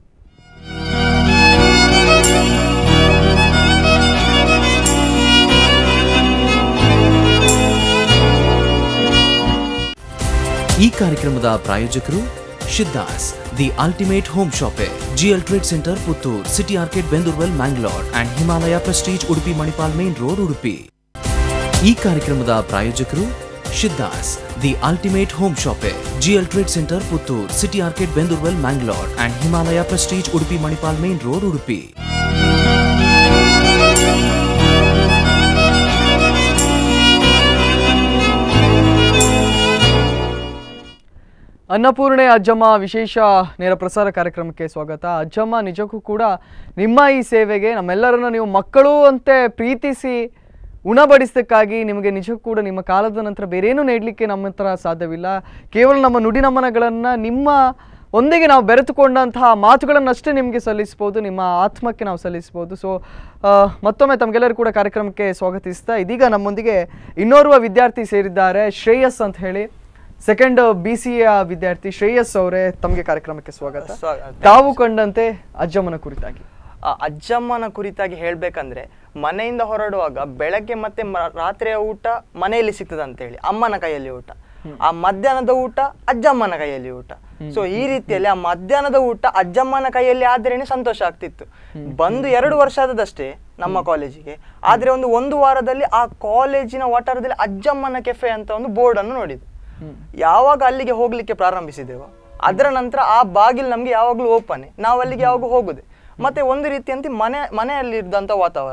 ಈ ಕಾರ್ಯಕ್ರಮದ ಪ್ರಾಯೋಜಕರು ಶಿದ್ದಾಸ್ the ultimate home shoppe GL trade centre Puttur city arcade ಬೆಂದೂರ್ವೆಲ್ Mangalore and Himalaya prestige Udupi Manipal main road Udupi ಈ ಕಾರ್ಯಕ್ರಮದ ಪ್ರಾಯೋಜಕರು ಶಿದ್ದಾಸ್ the ultimate home shoppe GL trade centre Puttur city arcade ಬೆಂದೂರ್ವೆಲ್ Mangalore and Himalaya prestige Udupi Manipal main road Udupi Annapoorne Ajjamma ವಿಶೇಷ ನೇರ ಪ್ರಸಾರ ಕಾರ್ಯಕ್ರಮಕ್ಕೆ ಸ್ವಾಗತ ಅಜ್ಜಮ್ಮ ನಿಜಕ್ಕೂ ಕೂಡ ನಿಮ್ಮ ಈ ಸೇವೆಗೆ ನಮ್ಮೆಲ್ಲರನ್ನ ನೀವು ಮಕ್ಕಳು ಅಂತೆ ಪ್ರೀತಿಸಿ ಉಣಬಡಿಸೋಕ್ಕಾಗಿ ನಿಮಗೆ ನಿಜಕ್ಕೂ ಕೂಡ ನಿಮ್ಮ ಕಾಲದ ನಂತರ ಬೇರೇನೂ ನೀಡಲಿಕ್ಕೆ ನಮ್ಮ ಹತ್ರ ಸಾಧ್ಯವಿಲ್ಲ ಕೇವಲ ನಮ್ಮ ನುಡಿ ನಮನಗಳನ್ನು ನಿಮ್ಮ ಒಂದಿಗೆ ನಾವು ಬೆರೆತುಕೊಂಡಂತಹ ಮಾತುಗಳನ್ನಷ್ಟೇ ನಿಮಗೆ ಸಲ್ಲಿಸ್ಬೋದು ನಿಮ್ಮ ಆತ್ಮಕ್ಕೆ ನಾವು ಸಲ್ಲಿಸ್ಬೋದು ಸೊ ಮತ್ತೊಮ್ಮೆ ತಮಗೆಲ್ಲರೂ ಕೂಡ ಕಾರ್ಯಕ್ರಮಕ್ಕೆ ಸ್ವಾಗತಿಸ್ತಾ ಇದೀಗ ನಮ್ಮೊಂದಿಗೆ ಇನ್ನೋರ್ವ ವಿದ್ಯಾರ್ಥಿ ಸೇರಿದ್ದಾರೆ ಶ್ರೇಯಸ್ ಅಂತ ಹೇಳಿ ಸೆಕೆಂಡ್ ಬಿ ಸಿ ಎ ವಿದ್ಯಾರ್ಥಿ ಶ್ರೇಯಸ್ ಅವರೇ ತಮಗೆ ಕಾರ್ಯಕ್ರಮಕ್ಕೆ ಸ್ವಾಗತ ಸ್ವಾಗತ. ತಾವು ಕಂಡಂತೆ ಅಜ್ಜಮ್ಮನ ಕುರಿತಾಗಿ ಆ ಅಜ್ಜಮ್ಮನ ಕುರಿತಾಗಿ ಹೇಳ್ಬೇಕಂದ್ರೆ ಮನೆಯಿಂದ ಹೊರಡುವಾಗ ಬೆಳಗ್ಗೆ ಮತ್ತೆ ಮ- ರಾತ್ರಿಯ ಊಟ ಮನೆಯಲ್ಲಿ ಸಿಗ್ತದೆ ಅಂತ ಹೇಳಿ ಅಮ್ಮನ ಕೈಯಲ್ಲಿ ಊಟ ಆ ಮಧ್ಯಾಹ್ನದ ಊಟ ಅಜ್ಜಮ್ಮನ ಕೈಯಲ್ಲಿ ಊಟ ಸೊ ಈ ರೀತಿಯಲ್ಲಿ ಆ ಮಧ್ಯಾಹ್ನದ ಊಟ ಅಜ್ಜಮ್ಮನ ಕೈಯಲ್ಲಿ ಆದ್ರೇನೆ ಸಂತೋಷ ಆಗ್ತಿತ್ತು ಬಂದು ಎರಡು ವರ್ಷ ಆದದಷ್ಟೇ ನಮ್ಮ ಕಾಲೇಜಿಗೆ ಆದ್ರೆ ಒಂದು ಒಂದು ವಾರದಲ್ಲಿ ಆ ಕಾಲೇಜಿನ ವಠಾರದಲ್ಲಿ ಅಜ್ಜಮ್ಮನ ಕೆಫೆ ಅಂತ ಒಂದು ಬೋರ್ಡ್ ಅನ್ನು ನೋಡಿದ್ದು ಯಾವಾಗ ಅಲ್ಲಿಗೆ ಹೋಗ್ಲಿಕ್ಕೆ ಪ್ರಾರಂಭಿಸಿದೆವು ಅದರ ನಂತರ ಆ ಬಾಗಿಲು ನಮ್ಗೆ ಯಾವಾಗಲೂ ಓಪನ್ ನಾವು ಅಲ್ಲಿಗೆ ಯಾವಾಗ ಹೋಗುದೆ ಮತ್ತೆ ಒಂದು ರೀತಿಯಂತೆ ಮನೆ ಮನೆಯಲ್ಲಿ ಇದ್ದಂಥ ವಾತಾವರಣ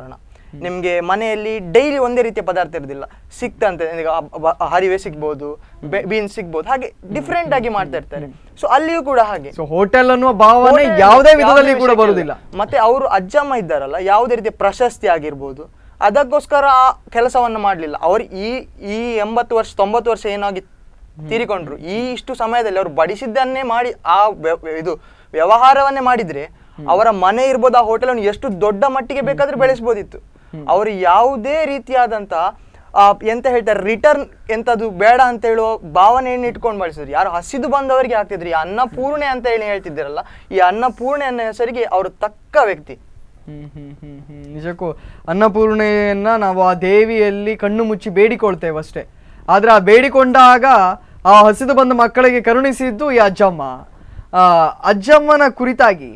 ನಿಮ್ಗೆ ಮನೆಯಲ್ಲಿ ಡೈಲಿ ಒಂದೇ ರೀತಿಯ ಪದಾರ್ಥ ಇರೋದಿಲ್ಲ ಸಿಕ್ತಂತೆ ಈಗ ಅ- ಬ- ಹರಿವೆ ಸಿಗ್ಬೋದು ಬೀನ್ಸ್ ಸಿಗ್ಬೋದು ಹಾಗೆ ಡಿಫ್ರೆಂಟ್ ಆಗಿ ಮಾಡ್ತಾ ಇರ್ತಾರೆ ಸೊ ಅಲ್ಲಿಯೂ ಕೂಡ ಹಾಗೆ ಸೊ ಹೋಟೆಲ್ ಅನ್ನುವ ಭಾವನೆ ಹೋಟೆಲ್ ಯಾವುದೇ ಯಾವುದೇ ವಿಧದಲ್ಲಿ ಕೂಡ ವಿಷಯಕ್ಕೆ ಬರುವುದಿಲ್ಲ ಇಲ್ಲ. ಮತ್ತೆ ಅವರು ಅಜ್ಜಮ್ಮ ಇದ್ದಾರಲ್ಲ ಯಾವುದೇ ರೀತಿಯ ಪ್ರಶಸ್ತಿ ಆಗಿರ್ಬೋದು ಅದಕ್ಕೋಸ್ಕರ ಆ ಕೆಲಸವನ್ನು ಮಾಡಲಿಲ್ಲ ಅವರು ಈ ಈ ಎಂಬತ್ತು ವರ್ಷ ತೊಂಬತ್ತು ವರ್ಷ ಏನಾಗಿ ತೀರಿಕೊಂಡ್ರು ಈ ಇಷ್ಟು ಸಮಯದಲ್ಲಿ ಅವರು ಬಡಿಸಿದ್ದನ್ನೇ ಮಾಡಿ ಆ ವ್ಯ- ಇದು ವ್ಯವಹಾರವನ್ನೇ ಮಾಡಿದ್ರೆ ಅವರ ಮನೆ ಇರ್ಬೋದು ಆ ಹೋಟೆಲ್ ಅನ್ನು ಎಷ್ಟು ದೊಡ್ಡ ಮಟ್ಟಿಗೆ ಬೇಕಾದ್ರೆ ಬೆಳೆಸ್ಬೋದಿತ್ತು ಅವರು ಯಾವುದೇ ರೀತಿಯಾದಂತಹ ಆ, ಎಂತ ಹೇಳ್ತಾರೆ ರಿಟರ್ನ್ ಎಂತದು ಬೇಡ ಅಂತ ಹೇಳುವ ಭಾವನೆಯನ್ನು ಇಟ್ಕೊಂಡು ಬಳಸಿದ್ರು ಯಾರು ಹಸಿದು ಬಂದವರಿಗೆ ಆಗ್ತಿದ್ರು ಈ ಅನ್ನಪೂರ್ಣೆ ಅಂತ ಹೇಳಿ ಹೇಳ್ತಿದ್ದೀರಲ್ಲ ಈ ಅನ್ನಪೂರ್ಣೆ ಅನ್ನೋ ಹೆಸರಿಗೆ ಅವರು ತಕ್ಕ ವ್ಯಕ್ತಿ ಹ್ಮ್ ಹ್ಮ್ ಹ್ಮ್ ಹ್ಮ್ ನಿಜಕ್ಕೂ ಅನ್ನಪೂರ್ಣೆಯನ್ನ ನಾವು ಆ ದೇವಿಯಲ್ಲಿ ಕಣ್ಣು ಮುಚ್ಚಿ ಬೇಡಿಕೊಳ್ತೇವೆ ಅಷ್ಟೇ ಆದ್ರೆ ಆ ಬೇಡಿಕೊಂಡಾಗ ಆ ಹಸಿದು ಬಂದ ಮಕ್ಕಳಿಗೆ ಕರುಣಿಸಿದ್ದು ಈ ಅಜ್ಜಮ್ಮ ಆ ಅಜ್ಜಮ್ಮನ ಕುರಿತಾಗಿ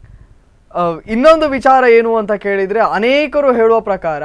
ಆ, ಇನ್ನೊಂದು ವಿಚಾರ ಏನು ಅಂತ ಕೇಳಿದ್ರೆ ಅನೇಕರು ಹೇಳುವ ಪ್ರಕಾರ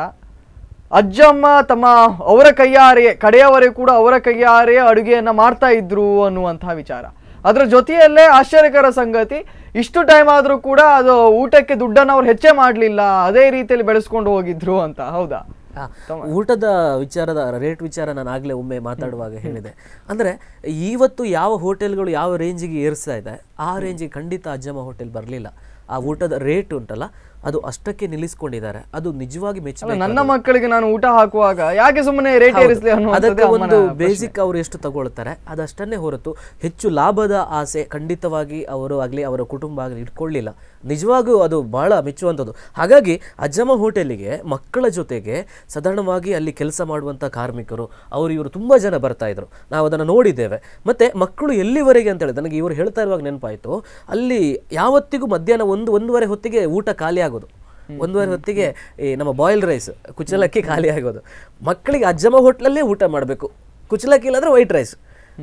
ಅಜ್ಜಮ್ಮ ತಮ್ಮ ಅವರ ಕೈಯಾರೆ ಕಡೆಯವರೆಗೂ ಕೂಡ ಅವರ ಕೈಯಾರೆ ಅಡುಗೆಯನ್ನ ಮಾಡ್ತಾ ಇದ್ರು ಅನ್ನುವಂತಹ ವಿಚಾರ ಅದರ ಜೊತೆಯಲ್ಲೇ ಆಶ್ಚರ್ಯಕರ ಸಂಗತಿ ಇಷ್ಟು ಟೈಮ್ ಆದ್ರೂ ಕೂಡ ಅದು ಊಟಕ್ಕೆ ದುಡ್ಡನ್ನು ಅವ್ರು ಹೆಚ್ಚೇ ಮಾಡಲಿಲ್ಲ ಅದೇ ರೀತಿಯಲ್ಲಿ ಬೆಳೆಸ್ಕೊಂಡು ಹೋಗಿದ್ರು ಅಂತ ಹೌದಾ ಆ, ಊಟದ ವಿಚಾರದ ರೇಟ್ ವಿಚಾರ ನಾನು ಆಗಲೇ ಒಮ್ಮೆ ಮಾತಾಡುವಾಗ ಹೇಳಿದೆ ಅಂದರೆ ಇವತ್ತು ಯಾವ ಹೋಟೆಲ್ಗಳು ಯಾವ ರೇಂಜಿಗೆ ಏರಿಸ್ತಾ ಇದೆ ಆ ರೇಂಜಿಗೆ ಖಂಡಿತ ಅಜ್ಜಮ್ಮ ಹೋಟೆಲ್ ಬರಲಿಲ್ಲ ಆ ಊಟದ ರೇಟ್ ಉಂಟಲ್ಲ ಅದು ಅಷ್ಟಕ್ಕೆ ನಿಲ್ಲಿಸ್ಕೊಂಡಿದ್ದಾರೆ ಅದು ನಿಜವಾಗಿ ಅಲ್ಲ, ಮೆಚ್ಚಬೇಕು ನನ್ನ ಮಕ್ಕಳಿಗೆ ನಾನು ಊಟ ಹಾಕುವಾಗ ಯಾಕೆ ಸುಮ್ಮನೆ ರೇಟ್ ಏರಿಸಲಿ ಅದಕ್ಕೆ ಒಂದು ಅನ್ನುವಂಥದ್ದು ಬೇಸಿಕ್ ಅವರು ಎಷ್ಟು ತಗೊಳ್ತಾರೆ ಅದಷ್ಟನ್ನೇ ಹೊರತು ಹೆಚ್ಚು ಲಾಭದ ಆಸೆ ಖಂಡಿತವಾಗಿ ಅವರು ಆಗಲಿ ಅವರ ಕುಟುಂಬ ಆಗಲಿ ಇಟ್ಕೊಳ್ಳಿಲ್ಲ ನಿಜವಾಗೂ ಅದು ಬಹಳ ಮೆಚ್ಚುವಂಥದ್ದು ಹಾಗಾಗಿ ಅಜ್ಜಮ್ಮ ಹೋಟೆಲಿಗೆ ಮಕ್ಕಳ ಜೊತೆಗೆ ಸಾಧಾರಣವಾಗಿ ಅಲ್ಲಿ ಕೆಲಸ ಮಾಡುವಂಥ ಕಾರ್ಮಿಕರು ಅವರು ಇವರು ತುಂಬ ಜನ ಬರ್ತಾ ಇದ್ರು ನಾವು ಅದನ್ನು ನೋಡಿದ್ದೇವೆ ಮತ್ತೆ ಮಕ್ಕಳು ಎಲ್ಲಿವರೆಗೆ ಅಂತ ಹೇಳಿ ನನಗೆ ಇವರು ಹೇಳ್ತಾ ಇರುವಾಗ ನೆನಪಾಯಿತು ಅಲ್ಲಿ ಯಾವತ್ತಿಗೂ ಮಧ್ಯಾಹ್ನ ಒಂದು ಒಂದೂವರೆ ಹೊತ್ತಿಗೆ ಊಟ ಖಾಲಿ ಆಗೋದು ಒಂದೂವರೆ ಹೊತ್ತಿಗೆ ಈ ನಮ್ಮ ಬಾಯ್ಲ್ ರೈಸ್ ಕುಚಲಕ್ಕಿ ಖಾಲಿ ಆಗೋದು ಮಕ್ಕಳಿಗೆ ಅಜ್ಜಮ್ಮ ಹೋಟ್ಲಲ್ಲೇ ಊಟ ಮಾಡಬೇಕು ಕುಚಲಕ್ಕಿ ಇಲ್ಲಾಂದ್ರೆ ವೈಟ್ ರೈಸ್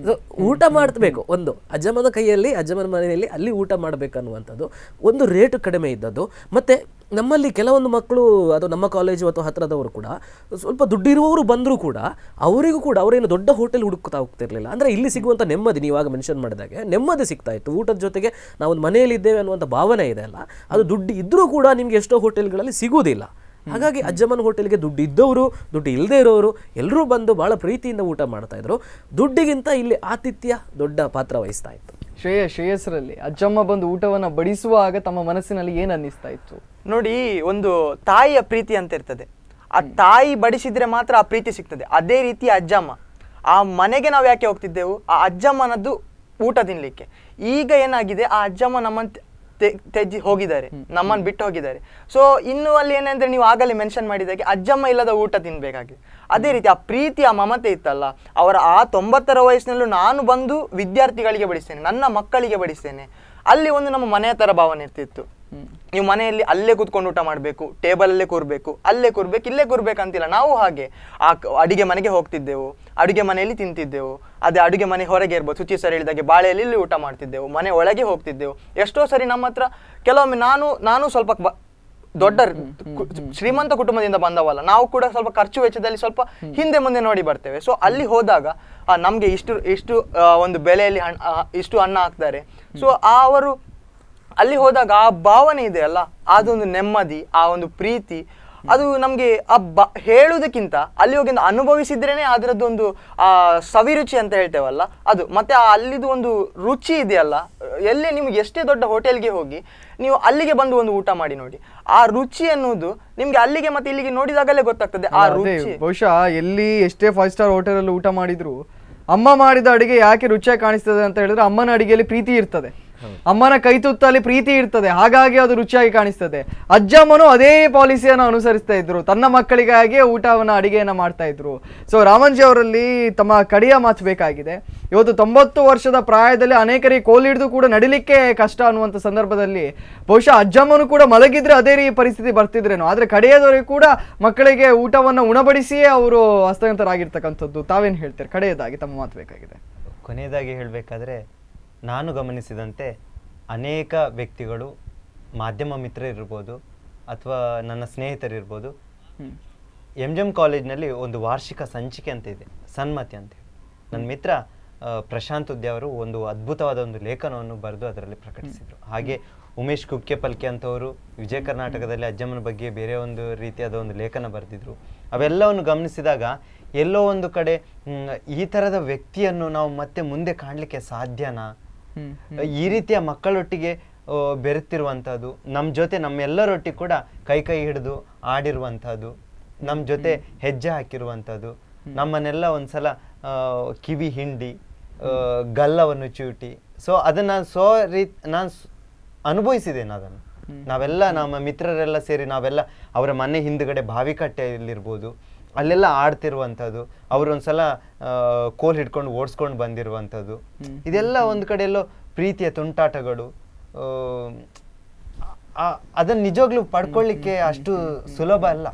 ಊಟ ಮಾಡ್ಬೇಕು ಒಂದು ಅಜ್ಜಮ್ಮನ ಕೈಯಲ್ಲಿ ಅಜ್ಜಮ್ಮನ ಮನೆಯಲ್ಲಿ ಅಲ್ಲಿ ಊಟ ಮಾಡಬೇಕು ಅನ್ನುವಂಥದ್ದು ಒಂದು ರೇಟ್ ಕಡಿಮೆ ಇದ್ದದ್ದು ಮತ್ತೆ ನಮ್ಮಲ್ಲಿ ಕೆಲವೊಂದು ಮಕ್ಕಳು ಅದು ನಮ್ಮ ಕಾಲೇಜು ಅಥವಾ ಹತ್ತಿರದವರು ಕೂಡ ಸ್ವಲ್ಪ ದುಡ್ಡಿರುವವರು ಬಂದರೂ ಕೂಡ ಅವರಿಗೂ ಕೂಡ ಅವರೇನು ದೊಡ್ಡ ಹೋಟೆಲ್ ಹುಡುಕ್ತಾ ಹೋಗ್ತಿರ್ಲಿಲ್ಲ ಅಂದರೆ ಇಲ್ಲಿ ಸಿಗುವಂಥ ನೆಮ್ಮದಿ ನೀವಾಗ ಮೆನ್ಷನ್ ಮಾಡಿದಾಗೆ ನೆಮ್ಮದಿ ಸಿಗ್ತಾ ಇತ್ತು ಊಟದ ಜೊತೆಗೆ ನಾವೊಂದು ಮನೆಯಲ್ಲಿ ಇದ್ದೇವೆ ಅನ್ನುವಂಥ ಭಾವನೆ ಇದೆ ಅಲ್ಲ ಅದು ದುಡ್ಡು ಇದ್ದರೂ ಕೂಡ ನಿಮಗೆ ಎಷ್ಟೋ ಹೋಟೆಲ್ಗಳಲ್ಲಿ ಸಿಗುವುದಿಲ್ಲ ಹಾಗಾಗಿ ಅಜ್ಜಮ್ಮನ ಹೋಟೆಲ್ಗೆ ದುಡ್ಡು ಇದ್ದವರು ದುಡ್ಡು ಇಲ್ಲದೆ ಇರೋರು ಎಲ್ಲರೂ ಬಂದು ಬಹಳ ಪ್ರೀತಿಯಿಂದ ಊಟ ಮಾಡ್ತಾ ಇದ್ರು ದುಡ್ಡಿಗಿಂತ ಇಲ್ಲಿ ಆತಿಥ್ಯ ದೊಡ್ಡ ಪಾತ್ರ ವಹಿಸ್ತಾ ಇತ್ತು ಶ್ರೇಯ ಶ್ರೇಯಸ್ರಲ್ಲಿ ಅಜ್ಜಮ್ಮ ಬಂದು ಊಟವನ್ನ ಬಡಿಸುವಾಗ ತಮ್ಮ ಮನಸ್ಸಿನಲ್ಲಿ ಏನ್ ಅನ್ನಿಸ್ತಾ ಇತ್ತು ನೋಡಿ ಒಂದು ತಾಯಿಯ ಪ್ರೀತಿ ಅಂತ ಇರ್ತದೆ ಆ ತಾಯಿ ಬಡಿಸಿದ್ರೆ ಮಾತ್ರ ಆ ಪ್ರೀತಿ ಸಿಗ್ತದೆ ಅದೇ ರೀತಿ ಅಜ್ಜಮ್ಮ ಆ ಮನೆಗೆ ನಾವು ಯಾಕೆ ಹೋಗ್ತಿದ್ದೆವು ಆ ಅಜ್ಜಮ್ಮನದ್ದು ಊಟ ತಿನ್ಲಿಕ್ಕೆ ಈಗ ಏನಾಗಿದೆ ಆ ಅಜ್ಜಮ್ಮ ನಮ್ಮನ್ನ ತೆ- ತೆ- ತೆಜ್ಜಿ ಹೋಗಿದ್ದಾರೆ ನಮ್ಮನ್ನು ಬಿಟ್ಟು ಹೋಗಿದ್ದಾರೆ ಸೊ ಇನ್ನು ಅಲ್ಲಿ ಏನಂದ್ರೆ ನೀವು ಆಗಲೇ ಮೆನ್ಷನ್ ಮಾಡಿದಾಗೆ ಅಜ್ಜಮ್ಮ ಇಲ್ಲದ ಊಟ ತಿನ್ಬೇಕಾಗಿದೆ ಅದೇ ರೀತಿ ಆ ಪ್ರೀತಿ ಆ ಮಮತೆ ಇತ್ತಲ್ಲ ಅವರ ಆ ತೊಂಬತ್ತರ ವಯಸ್ಸಿನಲ್ಲೂ ನಾನು ಬಂದು ವಿದ್ಯಾರ್ಥಿಗಳಿಗೆ ಬಡಿಸ್ತೇನೆ ನನ್ನ ಮಕ್ಕಳಿಗೆ ಬಡಿಸ್ತೇನೆ ಅಲ್ಲಿ ಒಂದು ನಮ್ಮ ಮನೆಯ ತರ ಭಾವನೆ ಇರ್ತಿತ್ತು ನೀವು ಮನೆಯಲ್ಲಿ ಅಲ್ಲೇ ಕೂತ್ಕೊಂಡು ಊಟ ಮಾಡಬೇಕು ಟೇಬಲಲ್ಲೇ ಕೂರ್ಬೇಕು ಅಲ್ಲೇ ಕೂರ್ಬೇಕು ಇಲ್ಲೇ ಕೂರ್ಬೇಕಂತಿಲ್ಲ ನಾವು ಹಾಗೆ ಆ ಕ- ಅಡಿಗೆ ಮನೆಗೆ ಹೋಗ್ತಿದ್ದೆವು ಅಡುಗೆ ಮನೆಯಲ್ಲಿ ತಿಂತಿದ್ದೆವು ಅದೇ ಅಡುಗೆ ಮನೆ ಹೊರಗೆ ಇರ್ಬೋದು ಸುಚಿ ಸರ್ ಹೇಳಿದಾಗೆ ಬಾಳೆಯಲ್ಲಿ ಇಲ್ಲಿ ಊಟ ಮಾಡ್ತಿದ್ದೆವು ಮನೆ ಒಳಗೆ ಹೋಗ್ತಿದ್ದೆವು ಎಷ್ಟೋ ಸರಿ ನಮ್ಮ ಹತ್ರ ಕೆಲವೊಮ್ಮೆ ನಾನು ನಾನು ಸ್ವಲ್ಪ ಬ- ದೊಡ್ಡ ಕು- ಶ್ರೀಮಂತ ಕುಟುಂಬದಿಂದ ಬಂದವಲ್ಲ ನಾವು ಕೂಡ ಸ್ವಲ್ಪ ಖರ್ಚು ವೆಚ್ಚದಲ್ಲಿ ಸ್ವಲ್ಪ ಹಿಂದೆ ಮುಂದೆ ನೋಡಿ ಬರ್ತೇವೆ ಸೊ ಅಲ್ಲಿ ಹೋದಾಗ ಆ, ನಮ್ಗೆ ಇಷ್ಟು ಇಷ್ಟು ಆ, ಒಂದು ಬೆಲೆಯಲ್ಲಿ ಹಣ್- ಆ, ಇಷ್ಟು ಅನ್ನ ಹಾಕ್ತಾರೆ ಸೊ ಆ ಅವರು ಅಲ್ಲಿ ಹೋದಾಗ ಆ ಭಾವನೆ ಇದೆ ಅಲ್ಲ ಅದೊಂದು ನೆಮ್ಮದಿ ಆ ಒಂದು ಪ್ರೀತಿ ಅದು ನಮಗೆ ಆ ಬ ಹೇಳುವುದಕ್ಕಿಂತ ಅಲ್ಲಿ ಹೋಗಿ ಒಂದು ಅನುಭವಿಸಿದ್ರೇನೆ ಅದರದ್ದೊಂದು ಆ ಸವಿರುಚಿ ಅಂತ ಹೇಳ್ತೇವಲ್ಲ ಅದು ಮತ್ತೆ ಆ ಅಲ್ಲಿದು ಒಂದು ರುಚಿ ಇದೆಯಲ್ಲ ಎಲ್ಲೇ ನೀವು ಎಷ್ಟೇ ದೊಡ್ಡ ಹೋಟೆಲ್ಗೆ ಹೋಗಿ ನೀವು ಅಲ್ಲಿಗೆ ಬಂದು ಒಂದು ಊಟ ಮಾಡಿ ನೋಡಿ ಆ ರುಚಿ ಅನ್ನೋದು ನಿಮ್ಗೆ ಅಲ್ಲಿಗೆ ಮತ್ತೆ ಇಲ್ಲಿಗೆ ನೋಡಿದಾಗಲೇ ಗೊತ್ತಾಗ್ತದೆ ಆ ಅದೇ ರುಚಿ ಬಹುಶಃ ಎಲ್ಲಿ ಎಷ್ಟೇ ಫೈವ್ ಸ್ಟಾರ್ ಹೋಟೆಲ್ ಅಲ್ಲಿ ಊಟ ಮಾಡಿದ್ರು ಅಮ್ಮ ಮಾಡಿದ ಅಡಿಗೆ ಯಾಕೆ ರುಚಿಯಾಗಿ ಕಾಣಿಸ್ತದೆ ಅಂತ ಹೇಳಿದ್ರೆ ಅಮ್ಮನ ಅಡಿಗೆಯಲ್ಲಿ ಪ್ರೀತಿ ಇರ್ತದೆ ಅಮ್ಮನ ಕೈ ತುತ್ತಲ್ಲಿ ಪ್ರೀತಿ ಇರ್ತದೆ ಹಾಗಾಗಿ ಅದು ರುಚಿಯಾಗಿ ಕಾಣಿಸ್ತದೆ ಅಜ್ಜಮ್ಮನು ಅದೇ ಪಾಲಿಸಿಯನ್ನು ಅನುಸರಿಸ್ತಾ ಇದ್ರು ತನ್ನ ಮಕ್ಕಳಿಗಾಗಿ ಊಟವನ್ನ ಅಡಿಗೆಯನ್ನ ಮಾಡ್ತಾ ಇದ್ರು ಸೊ ರಾಮನ್ಜಿ ಅವರಲ್ಲಿ ತಮ್ಮ ಕಡೆಯ ಮಾತು ಬೇಕಾಗಿದೆ ಇವತ್ತು ತೊಂಬತ್ತು ವರ್ಷದ ಪ್ರಾಯದಲ್ಲಿ ಅನೇಕರಿಗೆ ಕೋಲಿಡಿದು ಕೂಡ ನಡಿಲಿಕ್ಕೆ ಕಷ್ಟ ಅನ್ನುವಂಥ ಸಂದರ್ಭದಲ್ಲಿ ಬಹುಶಃ ಅಜ್ಜಮ್ಮನು ಕೂಡ ಮಲಗಿದ್ರೆ ಅದೇ ರೀತಿ ಪರಿಸ್ಥಿತಿ ಬರ್ತಿದ್ರೇನೋ ಆದ್ರೆ ಕಡೆಯದವರೆಗೂ ಕೂಡ ಮಕ್ಕಳಿಗೆ ಊಟವನ್ನು ಉಣಬಡಿಸಿಯೇ ಅವರು ಹಸ್ತಗತರಾಗಿರ್ತಕ್ಕಂಥದ್ದು ತಾವೇನು ಹೇಳ್ತೀರಿ ಕಡೆಯದಾಗಿ ತಮ್ಮ ಮಾತು ಬೇಕಾಗಿದೆ ಕೊನೆಯದಾಗಿ ಹೇಳಬೇಕಾದ್ರೆ ನಾನು ಗಮನಿಸಿದಂತೆ ಅನೇಕ ವ್ಯಕ್ತಿಗಳು ಮಾಧ್ಯಮ ಮಿತ್ರರಿರ್ಬೋದು ಅಥವಾ ನನ್ನ ಸ್ನೇಹಿತರಿರ್ಬೋದು ಎಮ್ ಜಿ ಎಮ್ ಕಾಲೇಜ್ನಲ್ಲಿ ಒಂದು ವಾರ್ಷಿಕ ಸಂಚಿಕೆ ಅಂತ ಇದೆ ಸನ್ಮತಿ ಅಂತ ಹೇಳಿ ನನ್ನ ಮಿತ್ರ ಆ, ಪ್ರಶಾಂತ್ ಉದ್ಯ ಅವರು ಒಂದು ಅದ್ಭುತವಾದ ಒಂದು ಲೇಖನವನ್ನು ಬರೆದು ಅದರಲ್ಲಿ ಪ್ರಕಟಿಸಿದರು ಹಾಗೆ ಉಮೇಶ್ ಕುಕ್ಕೆಪಲ್ಕೆ ಅಂತವರು ವಿಜಯ ಕರ್ನಾಟಕದಲ್ಲಿ ಅಜ್ಜಮ್ಮನ ಬಗ್ಗೆ ಬೇರೆ ಒಂದು ರೀತಿಯಾದ ಒಂದು ಲೇಖನ ಬರೆದಿದ್ರು ಅವೆಲ್ಲವನ್ನು ಗಮನಿಸಿದಾಗ ಎಲ್ಲೋ ಒಂದು ಕಡೆ ಮ್, ಈ ಥರದ ವ್ಯಕ್ತಿಯನ್ನು ನಾವು ಮತ್ತೆ ಮುಂದೆ ಕಾಣಲಿಕ್ಕೆ ಸಾಧ್ಯನಾ ಈ ರೀತಿಯ ಮಕ್ಕಳೊಟ್ಟಿಗೆ ಆ, ಬೆರೆತಿರುವಂಥದ್ದು ನಮ್ಮ ಜೊತೆ ನಮ್ಮೆಲ್ಲರೊಟ್ಟಿಗೆ ಕೂಡ ಕೈ ಕೈ ಹಿಡಿದು ಆಡಿರುವಂಥದ್ದು ನಮ್ಮ ಜೊತೆ ಹೆಜ್ಜೆ ಹಾಕಿರುವಂಥದ್ದು ನಮ್ಮನ್ನೆಲ್ಲ ಒಂದ್ಸಲ ಆ, ಕಿವಿ ಹಿಂಡಿ ಆ, ಗಲ್ಲವನ್ನು ಚೂಟಿ ಸೊ ಅದನ್ನ ಸೋ ರೀತ್ ನಾನು ಅನುಭವಿಸಿದ್ದೇನೆ ಅದನ್ನು ನಾವೆಲ್ಲ ನಮ್ಮ ಮಿತ್ರರೆಲ್ಲ ಸೇರಿ ನಾವೆಲ್ಲ ಅವರ ಮನೆ ಹಿಂದುಗಡೆ ಬಾವಿಕಟ್ಟೆಯಲ್ಲಿರ್ಬೋದು ಅಲ್ಲೆಲ್ಲ ಆಡ್ತಿರುವಂಥದ್ದು ಅವರು ಒಂದ್ಸಲ ಆ, ಕೋಲ್ ಹಿಡ್ಕೊಂಡು ಓಡಿಸ್ಕೊಂಡು ಬಂದಿರುವಂಥದ್ದು ಇದೆಲ್ಲ ಒಂದು ಕಡೆ ಎಲ್ಲೋ ಪ್ರೀತಿಯ ತುಂಟಾಟಗಳು ಆ, ಆ- ಅದನ್ನ ನಿಜವಾಗ್ಲೂ ಪಡ್ಕೊಳ್ಳಿಕ್ಕೆ ಅಷ್ಟು ಸುಲಭ ಅಲ್ಲ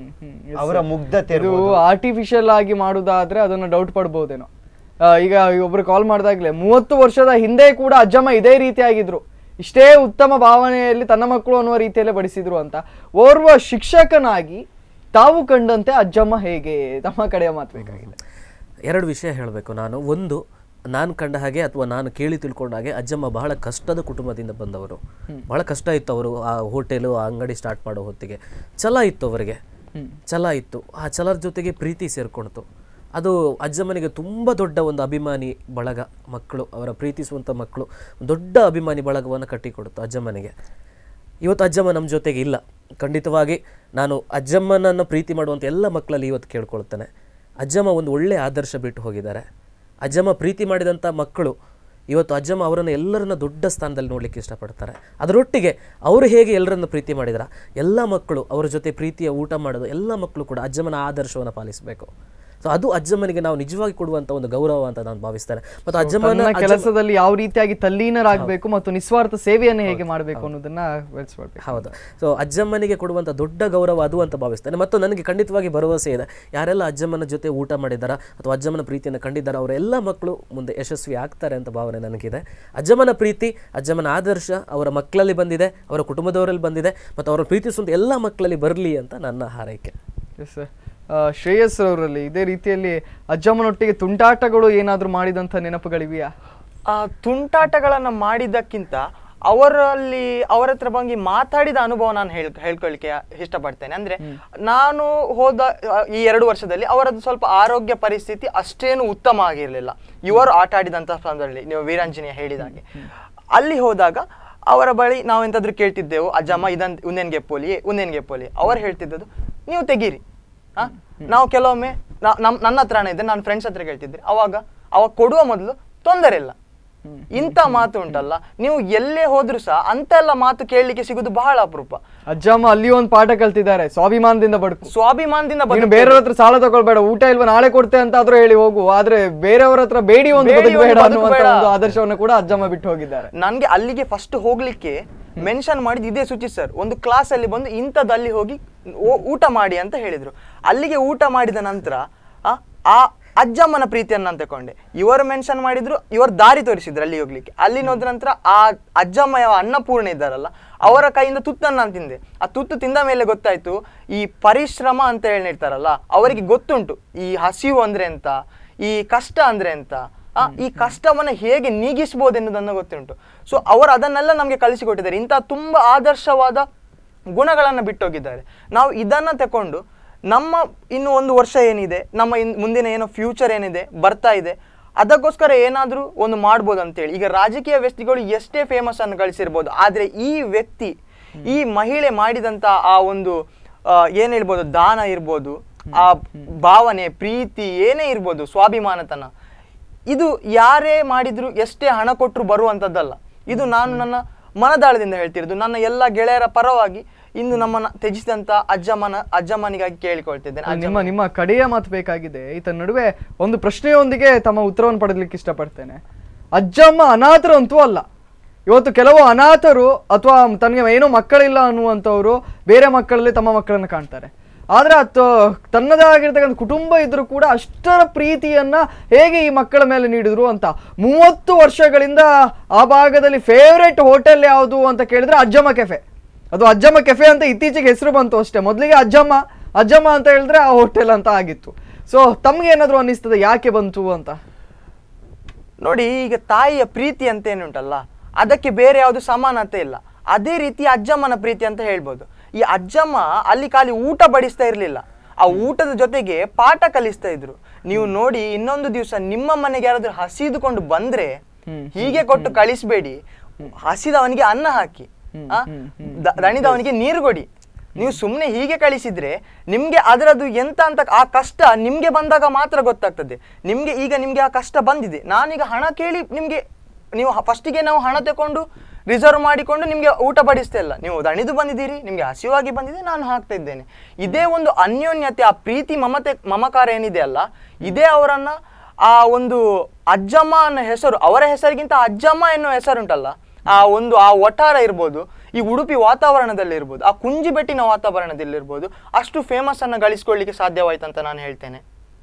ಅವರ ಮುಗ್ಧತೆ ಇದು ಇರ್ಬೋದು. ಆರ್ಟಿಫಿಷಿಯಲ್ ಆಗಿ ಮಾಡುದಾದ್ರೆ ಅದನ್ನ ಡೌಟ್ ಪಡ್ಬೋದೇನೋ ಆ, ಈಗ ಒಬ್ರು ಕಾಲ್ ಮಾಡಿದಾಗ್ಲೇ ಮೂವತ್ತು ವರ್ಷದ ಹಿಂದೆ ಕೂಡ ಅಜ್ಜಮ್ಮ ಇದೇ ರೀತಿ ಆಗಿದ್ರು ಇಷ್ಟೇ ಉತ್ತಮ ಭಾವನೆಯಲ್ಲಿ ತನ್ನ ಮಕ್ಕಳು ಅನ್ನುವ ರೀತಿಯಲ್ಲೇ ಬಡಿಸಿದ್ರು ಅಂತ ಓರ್ವ ಶಿಕ್ಷಕನಾಗಿ ತಾವು ಕಂಡಂತೆ ಅಜ್ಜಮ್ಮ ಹೇಗೆ ತಮ್ಮ ಕಡೆಯ ಮಾತು ಬೇಕಾಗಿದೆ ಎರಡು ವಿಷಯ ಹೇಳಬೇಕು ನಾನು ಒಂದು ನಾನು ಕಂಡ ಹಾಗೆ ಅಥವಾ ನಾನು ಕೇಳಿ ತಿಳ್ಕೊಂಡ ಹಾಗೆ ಅಜ್ಜಮ್ಮ ಬಹಳ ಕಷ್ಟದ ಕುಟುಂಬದಿಂದ ಬಂದವರು ಬಹಳ ಕಷ್ಟ ಇತ್ತು ಅವರು ಆ ಹೋಟೆಲು ಆ ಅಂಗಡಿ ಸ್ಟಾರ್ಟ್ ಮಾಡೋ ಹೊತ್ತಿಗೆ ಛಲ ಇತ್ತು ಅವರಿಗೆ ಛಲ ಇತ್ತು ಆ ಛಲದ ಜೊತೆಗೆ ಪ್ರೀತಿ ಸೇರ್ಕೊಳ್ತು ಅದು ಅಜ್ಜಮ್ಮನಿಗೆ ತುಂಬ ದೊಡ್ಡ ಒಂದು ಅಭಿಮಾನಿ ಬಳಗ ಮಕ್ಕಳು ಅವರ ಪ್ರೀತಿಸುವಂಥ ಮಕ್ಕಳು ದೊಡ್ಡ ಅಭಿಮಾನಿ ಬಳಗವನ್ನು ಕಟ್ಟಿಕೊಡ್ತು ಅಜ್ಜಮ್ಮನಿಗೆ ಇವತ್ತು ಅಜ್ಜಮ್ಮ ನಮ್ಮ ಜೊತೆಗೆ ಇಲ್ಲ ಖಂಡಿತವಾಗಿ ನಾನು ಅಜ್ಜಮ್ಮನನ್ನು ಪ್ರೀತಿ ಮಾಡುವಂಥ ಎಲ್ಲ ಮಕ್ಕಳಲ್ಲಿ ಇವತ್ತು ಕೇಳ್ಕೊಳ್ತೇನೆ ಅಜ್ಜಮ್ಮ ಒಂದು ಒಳ್ಳೆಯ ಆದರ್ಶ ಬಿಟ್ಟು ಹೋಗಿದ್ದಾರೆ ಅಜ್ಜಮ್ಮ ಪ್ರೀತಿ ಮಾಡಿದಂಥ ಮಕ್ಕಳು ಇವತ್ತು ಅಜ್ಜಮ್ಮ ಅವರನ್ನು ಎಲ್ಲರನ್ನ ದೊಡ್ಡ ಸ್ಥಾನದಲ್ಲಿ ನೋಡಲಿಕ್ಕೆ ಇಷ್ಟಪಡ್ತಾರೆ ಅದರೊಟ್ಟಿಗೆ ಅವರು ಹೇಗೆ ಎಲ್ಲರನ್ನು ಪ್ರೀತಿ ಮಾಡಿದಾರ ಎಲ್ಲ ಮಕ್ಕಳು ಅವರ ಜೊತೆ ಪ್ರೀತಿಯ ಊಟ ಮಾಡೋದು ಎಲ್ಲ ಮಕ್ಕಳು ಕೂಡ ಅಜ್ಜಮ್ಮನ ಆದರ್ಶವನ್ನು ಪಾಲಿಸಬೇಕು ಸೊ ಅದು ಅಜ್ಜಮ್ಮನಿಗೆ ನಾವು ನಿಜವಾಗಿ ಕೊಡುವಂಥ ಒಂದು ಗೌರವ ಅಂತ ನಾನು ಭಾವಿಸ್ತೇನೆ ಮತ್ತು ಅಜ್ಜಮ್ಮನ ತನ್ನ ಅಜ್ಜಮ್ಮ- ಕೆಲಸದಲ್ಲಿ ಯಾವ ರೀತಿಯಾಗಿ ತಲ್ಲೀನರಾಗಬೇಕು ಮತ್ತು ನಿಸ್ವಾರ್ಥ ಸೇವೆಯನ್ನು ಹೇಗೆ ಮಾಡಬೇಕು ಅನ್ನೋದನ್ನ ಬೆಳೆಸ್ಕೊಳ್ಬೇಕು ಹೌದು ಸೊ ಅಜ್ಜಮ್ಮನಿಗೆ ಕೊಡುವಂಥ ದೊಡ್ಡ ಗೌರವ ಅದು ಅಂತ ಭಾವಿಸ್ತೇನೆ ಮತ್ತು ನನಗೆ ಖಂಡಿತವಾಗಿ ಭರವಸೆ ಇದೆ ಯಾರೆಲ್ಲ ಅಜ್ಜಮ್ಮನ ಜೊತೆ ಊಟ ಮಾಡಿದಾರ ಅಥವಾ ಅಜ್ಜಮ್ಮನ ಪ್ರೀತಿಯನ್ನು ಕಂಡಿದ್ದಾರ ಅವರೆಲ್ಲ ಮಕ್ಕಳು ಮುಂದೆ ಯಶಸ್ವಿ ಆಗ್ತಾರೆ ಅಂತ ಭಾವನೆ ನನಗಿದೆ ಅಜ್ಜಮ್ಮನ ಪ್ರೀತಿ ಅಜ್ಜಮ್ಮನ ಆದರ್ಶ ಅವರ ಮಕ್ಕಳಲ್ಲಿ ಬಂದಿದೆ ಅವರ ಕುಟುಂಬದವರಲ್ಲಿ ಬಂದಿದೆ ಮತ್ತು ಅವರ ಪ್ರೀತಿಸುವಂಥ ಎಲ್ಲ ಮಕ್ಕಳಲ್ಲಿ ಬರಲಿ ಅಂತ ನನ್ನ ಹಾರೈಕೆ ಎಸ್ ಶ್ರೇಯಸ್ ಅವರಲ್ಲಿ ಇದೇ ರೀತಿಯಲ್ಲಿ ಅಜ್ಜಮ್ಮನೊಟ್ಟಿಗೆ ತುಂಟಾಟಗಳು ಏನಾದ್ರೂ ಮಾಡಿದಂಥ ನೆನಪುಗಳಿವೆಯಾ ಆ ತುಂಟಾಟಗಳನ್ನ ಮಾಡಿದ್ದಕ್ಕಿಂತ ಅವರಲ್ಲಿ ಅವರ ಹತ್ರ ಬಂದು ಮಾತಾಡಿದ ಅನುಭವ ನಾನು ಹೇಳ್ ಹೇಳ್ಕೊಳ್ಳಿಕ್ಕೆ ಇಷ್ಟಪಡ್ತೇನೆ ಅಂದ್ರೆ ನಾನು ಹೋದ ಆ, ಈ ಎರಡು ವರ್ಷದಲ್ಲಿ ಅವರದ್ದು ಸ್ವಲ್ಪ ಆರೋಗ್ಯ ಪರಿಸ್ಥಿತಿ ಅಷ್ಟೇನು ಉತ್ತಮ ಆಗಿರಲಿಲ್ಲ ಇವರು ಆಟ ಆಡಿದಂಥ ಸಂದರ್ಭದಲ್ಲಿ ನೀವು ವೀರಾಂಜನೇಯ ಹೇಳಿದಾಗೆ ಅಲ್ಲಿ ಹೋದಾಗ ಅವರ ಬಳಿ ನಾವು ಎಂತಾದ್ರೂ ಕೇಳ್ತಿದ್ದೆವು ಅಜ್ಜಮ್ಮ ಇದನ್ ಉಂದೇನ್ ಗೆಪ್ಪೋಲಿ ಉಂದೇನ್ ಗೆಪ್ಪೋಲಿ ಅವರು ಹೇಳ್ತಿದ್ದದ್ದು ನೀವು ತೆಗೀರಿ ಆ? ನಾವು ಕೆಲವೊಮ್ಮೆ ನಾ- ನಮ್ ನನ್ನ ಹತ್ರನೇ ಇದೆ ನಾನು ಫ್ರೆಂಡ್ಸ್ ಹತ್ರ ಕೇಳ್ತಿದ್ದೆ ಅವಾಗ ಅವಾಗ ಕೊಡುವ ಮೊದಲು ತೊಂದರೆ ಇಲ್ಲ ಇಂಥ ಮಾತು ಉಂಟಲ್ಲ ನೀವು ಎಲ್ಲೇ ಹೋದ್ರು ಸಹ ಅಂತೆಲ್ಲ ಮಾತು ಕೇಳಲಿಕ್ಕೆ ಸಿಗುದು ಬಹಳ ಅಪರೂಪ ಅಜ್ಜಮ್ಮ ಅಲ್ಲಿ ಒಂದು ಪಾಠ ಕಲ್ತಿದ್ದಾರೆ ಸ್ವಾಭಿಮಾನದಿಂದ ಬದುಕು ಸ್ವಾಭಿಮಾನದಿಂದ ನೀನು ಬದುಕು. ಬೇರೆಯವ್ರ ಹತ್ರ ಸಾಲ ತಗೊಳ್ಬೇಡ ಊಟ ಇಲ್ವಾ ನಾಳೆ ಕೊಡ್ತೆ ಅಂತ ಆದ್ರೂ ಹೇಳಿ ಹೋಗು ಆದ್ರೆ ಬೇರೆಯವ್ರ ಹತ್ರ ಬೇಡಿ ಒಂದು ಬೇಡಿ ಒಂದು ಬದುಕಬೇಡ ಬದುಕು ಅನ್ನುವಂತ ಬೇಡ. ಒಂದು ಆದರ್ಶವನ್ನು ಕೂಡ ಅಜ್ಜಮ್ಮ ಬಿಟ್ಟು ಹೋಗಿದ್ದಾರೆ ನನ್ಗೆ ಅಲ್ಲಿಗೆ ಫಸ್ಟ್ ಹೋಗ್ಲಿಕ್ಕೆ ಮೆನ್ಷನ್ ಮಾಡಿದ್ ಇದೇ ಸುಚಿತ್ ಸರ್ ಒಂದು ಕ್ಲಾಸ್ ಅಲ್ಲಿ ಬಂದು ಇಂಥದ್ದಲ್ಲಿ ಹೋಗಿ ಓ- ಊಟ ಮಾಡಿ ಅಂತ ಹೇಳಿದ್ರು ಅಲ್ಲಿಗೆ ಊಟ ಮಾಡಿದ ನಂತರ ಆ, ಆ ಅಜ್ಜಮ್ಮನ ಪ್ರೀತಿಯನ್ನ ನಾನು ತಕೊಂಡೆ ಇವರು ಮೆನ್ಷನ್ ಮಾಡಿದ್ರು ಇವರು ದಾರಿ ತೋರಿಸಿದ್ರು ಅಲ್ಲಿ ಹೋಗ್ಲಿಕ್ಕೆ ಅಲ್ಲಿ ಹೋದ ನಂತರ ಆ ಅಜ್ಜಮ್ಮ ಯಾವ ಅನ್ನಪೂರ್ಣ ಇದ್ದಾರಲ್ಲ ಅವರ ಕೈಯಿಂದ ತುತ್ತನ್ನು ನಾನು ತಿಂದೆ ಆ ತುತ್ತು ತಿಂದ ಮೇಲೆ ಗೊತ್ತಾಯ್ತು ಈ ಪರಿಶ್ರಮ ಅಂತ ಹೇಳಿರ್ತಾರಲ್ಲ ಅವರಿಗೆ ಗೊತ್ತುಂಟು ಈ ಹಸಿವು ಅಂದ್ರೆ ಎಂತ ಈ ಕಷ್ಟ ಅಂದ್ರೆ ಎಂತ ಆ, ಈ ಕಷ್ಟವನ್ನ ಹೇಗೆ ನೀಗಿಸಬಹುದು ಎನ್ನುವುದನ್ನು ಗೊತ್ತುಂಟು ಸೊ ಅವರು ಅದನ್ನೆಲ್ಲ ನಮಗೆ ಕಲಿಸಿಕೊಟ್ಟಿದ್ದಾರೆ ಇಂಥ ತುಂಬಾ ಆದರ್ಶವಾದ ಗುಣಗಳನ್ನು ಬಿಟ್ಟೋಗಿದ್ದಾರೆ ನಾವು ಇದನ್ನ ತಕೊಂಡು ನಮ್ಮ ಇನ್ನು ಒಂದು ವರ್ಷ ಏನಿದೆ ನಮ್ಮ ಇನ್ ಮುಂದಿನ ಏನೋ ಫ್ಯೂಚರ್ ಏನಿದೆ ಬರ್ತಾ ಇದೆ ಅದಕ್ಕೋಸ್ಕರ ಏನಾದರೂ ಒಂದು ಮಾಡ್ಬೋದು ಅಂತೇಳಿ ಈಗ ರಾಜಕೀಯ ವ್ಯಕ್ತಿಗಳು ಎಷ್ಟೇ ಫೇಮಸ್ ಅನ್ನು ಗಳಿಸಿರ್ಬೋದು ಆದರೆ ಈ ವ್ಯಕ್ತಿ ಈ ಮಹಿಳೆ ಮಾಡಿದಂಥ ಆ ಒಂದು ಆ, ಏನ್ ಹೇಳ್ಬೋದು ದಾನ ಇರ್ಬೋದು ಆ ಭಾವನೆ ಪ್ರೀತಿ ಏನೇ ಇರ್ಬೋದು ಸ್ವಾಭಿಮಾನತನ ಇದು ಯಾರೇ ಮಾಡಿದ್ರು ಎಷ್ಟೇ ಹಣ ಕೊಟ್ಟರು ಬರುವಂಥದ್ದಲ್ಲ ಇದು ನಾನು ನನ್ನ ಮನದಾಳದಿಂದ ಹೇಳ್ತಿರೋದು ನನ್ನ ಎಲ್ಲ ಗೆಳೆಯರ ಪರವಾಗಿ ಇಂದು ನಮ್ಮನ್ನ ತ್ಯಜಿಸಿದಂತ ಅಜ್ಜಮ್ಮನ ಅಜ್ಜಮ್ಮನಿಗಾಗಿ ಕೇಳಿಕೊಳ್ತಿದ್ದೇನೆ ನಿಮ್ಮ ಅಜ್ಜಮ್ಮ ನಿಮ್ಮ ಕಡೆಯ ಮಾತು ಬೇಕಾಗಿದೆ ಈತ ನಡುವೆ ಒಂದು ಪ್ರಶ್ನೆಯೊಂದಿಗೆ ತಮ್ಮ ಉತ್ತರವನ್ನು ಪಡೆದಲಿಕ್ಕೆ ಇಷ್ಟಪಡ್ತೇನೆ ಅಜ್ಜಮ್ಮ ಅನಾಥರಂತೂ ಅಲ್ಲ ಇವತ್ತು ಕೆಲವು ಅನಾಥರು ಅಥವಾ ತನಗೆ ಏನೋ ಮಕ್ಕಳಿಲ್ಲ ಅನ್ನುವಂಥವ್ರು ಬೇರೆ ಮಕ್ಕಳಲ್ಲಿ ತಮ್ಮ ಮಕ್ಕಳನ್ನು ಕಾಣ್ತಾರೆ ಆದ್ರೆ ಅತ್ ತನ್ನದೇ ಆಗಿರ್ತಕ್ಕಂಥ ಕುಟುಂಬ ಇದ್ರೂ ಕೂಡ ಅಷ್ಟರ ಪ್ರೀತಿಯನ್ನ ಹೇಗೆ ಈ ಮಕ್ಕಳ ಮೇಲೆ ನೀಡಿದ್ರು ಅಂತ ಮೂವತ್ತು ವರ್ಷಗಳಿಂದ ಆ ಭಾಗದಲ್ಲಿ ಫೇವ್ರೆಟ್ ಹೋಟೆಲ್ ಯಾವುದು ಅಂತ ಕೇಳಿದ್ರೆ ಅಜ್ಜಮ್ಮ ಕೆಫೆ ಅದು ಅಜ್ಜಮ್ಮ ಕೆಫೆ ಅಂತ ಇತ್ತೀಚೆಗೆ ಹೆಸರು ಬಂತು ಅಷ್ಟೇ ಮೊದಲಿಗೆ ಅಜ್ಜಮ್ಮ ಅಜ್ಜಮ್ಮ ಅಂತ ಹೇಳಿದ್ರೆ ಆ ಹೋಟೆಲ್ ಅಂತ ಆಗಿತ್ತು ಸೊ ತಮ್ಗೆ ಏನಾದ್ರು ಅನ್ನಿಸ್ತದೆ ಯಾಕೆ ಬಂತು ಅಂತ ನೋಡಿ ಈಗ ತಾಯಿಯ ಪ್ರೀತಿ ಅಂತ ಏನುಂಟಲ್ಲ ಅದಕ್ಕೆ ಬೇರೆ ಯಾವುದು ಸಮಾನತೆ ಇಲ್ಲ ಅದೇ ರೀತಿ ಅಜ್ಜಮ್ಮನ ಪ್ರೀತಿ ಅಂತ ಹೇಳ್ಬೋದು ಈ ಅಜ್ಜಮ್ಮ ಅಲ್ಲಿ ಖಾಲಿ ಊಟ ಬಡಿಸ್ತಾ ಇರಲಿಲ್ಲ ಆ ಊಟದ ಜೊತೆಗೆ ಪಾಠ ಕಲಿಸ್ತಾ ಇದ್ರು ನೀವು ನೋಡಿ ಇನ್ನೊಂದು ದಿವಸ ನಿಮ್ಮ ಮನೆಗೆ ಯಾರಾದ್ರೂ ಹಸಿದುಕೊಂಡು ಬಂದ್ರೆ ಹೀಗೆ ಕೊಟ್ಟು ಕಳಿಸ್ಬೇಡಿ ಹಸಿದವನಿಗೆ ಅನ್ನ ಹಾಕಿ ಆ, ದ- ದಣಿದವನಿಗೆ ನೀರು ಕೊಡಿ ನೀವು ಸುಮ್ಮನೆ ಹೀಗೆ ಕಳಿಸಿದ್ರೆ ನಿಮ್ಗೆ ಅದರದ್ದು ಎಂತ ಅಂತ ಆ ಕಷ್ಟ ನಿಮ್ಗೆ ಬಂದಾಗ ಮಾತ್ರ ಗೊತ್ತಾಗ್ತದೆ ನಿಮ್ಗೆ ಈಗ ನಿಮ್ಗೆ ಆ ಕಷ್ಟ ಬಂದಿದೆ ನಾನೀಗ ಹಣ ಕೇಳಿ ನಿಮ್ಗೆ ನೀವು ಫಸ್ಟಿಗೆ ನಾವು ಹಣ ತಗೊಂಡು ರಿಸರ್ವ್ ಮಾಡಿಕೊಂಡು ನಿಮ್ಗೆ ಊಟ ಬಡಿಸ್ತಾ ಇಲ್ಲ ನೀವು ದಣಿದು ಬಂದಿದ್ದೀರಿ ನಿಮ್ಗೆ ಹಸಿವಾಗಿ ಬಂದಿದೆ ನಾನು ಹಾಕ್ತಾ ಇದ್ದೇನೆ ಇದೇ ಒಂದು ಅನ್ಯೋನ್ಯತೆ ಆ ಪ್ರೀತಿ ಮಮತೆ ಮಮಕಾರ ಏನಿದೆ ಅಲ್ಲ ಇದೇ ಅವರನ್ನ ಆ ಒಂದು ಅಜ್ಜಮ್ಮ ಅನ್ನೋ ಹೆಸರು ಅವರ ಹೆಸರಿಗಿಂತ ಅಜ್ಜಮ್ಮ ಎನ್ನುವ ಹೆಸರುಂಟಲ್ಲ ಆ ಒಂದು ಆ ಒಟ್ಟಾರ ಇರ್ಬೋದು ಈ ಉಡುಪಿ ವಾತಾವರಣದಲ್ಲಿ ಇರ್ಬೋದು ಆ ಕುಂಜಿಬೆಟ್ಟಿನ ವಾತಾವರಣದಲ್ಲಿ ಇರ್ಬೋದು ಅಷ್ಟು ಫೇಮಸ್ ಅನ್ನ ಗಳಿಸ್ಕೊಳ್ಳಿಕ್ಕೆ ಸಾಧ್ಯವಾಯ್ತು ಅಂತ ನಾನು ಹೇಳ್ತೇನೆ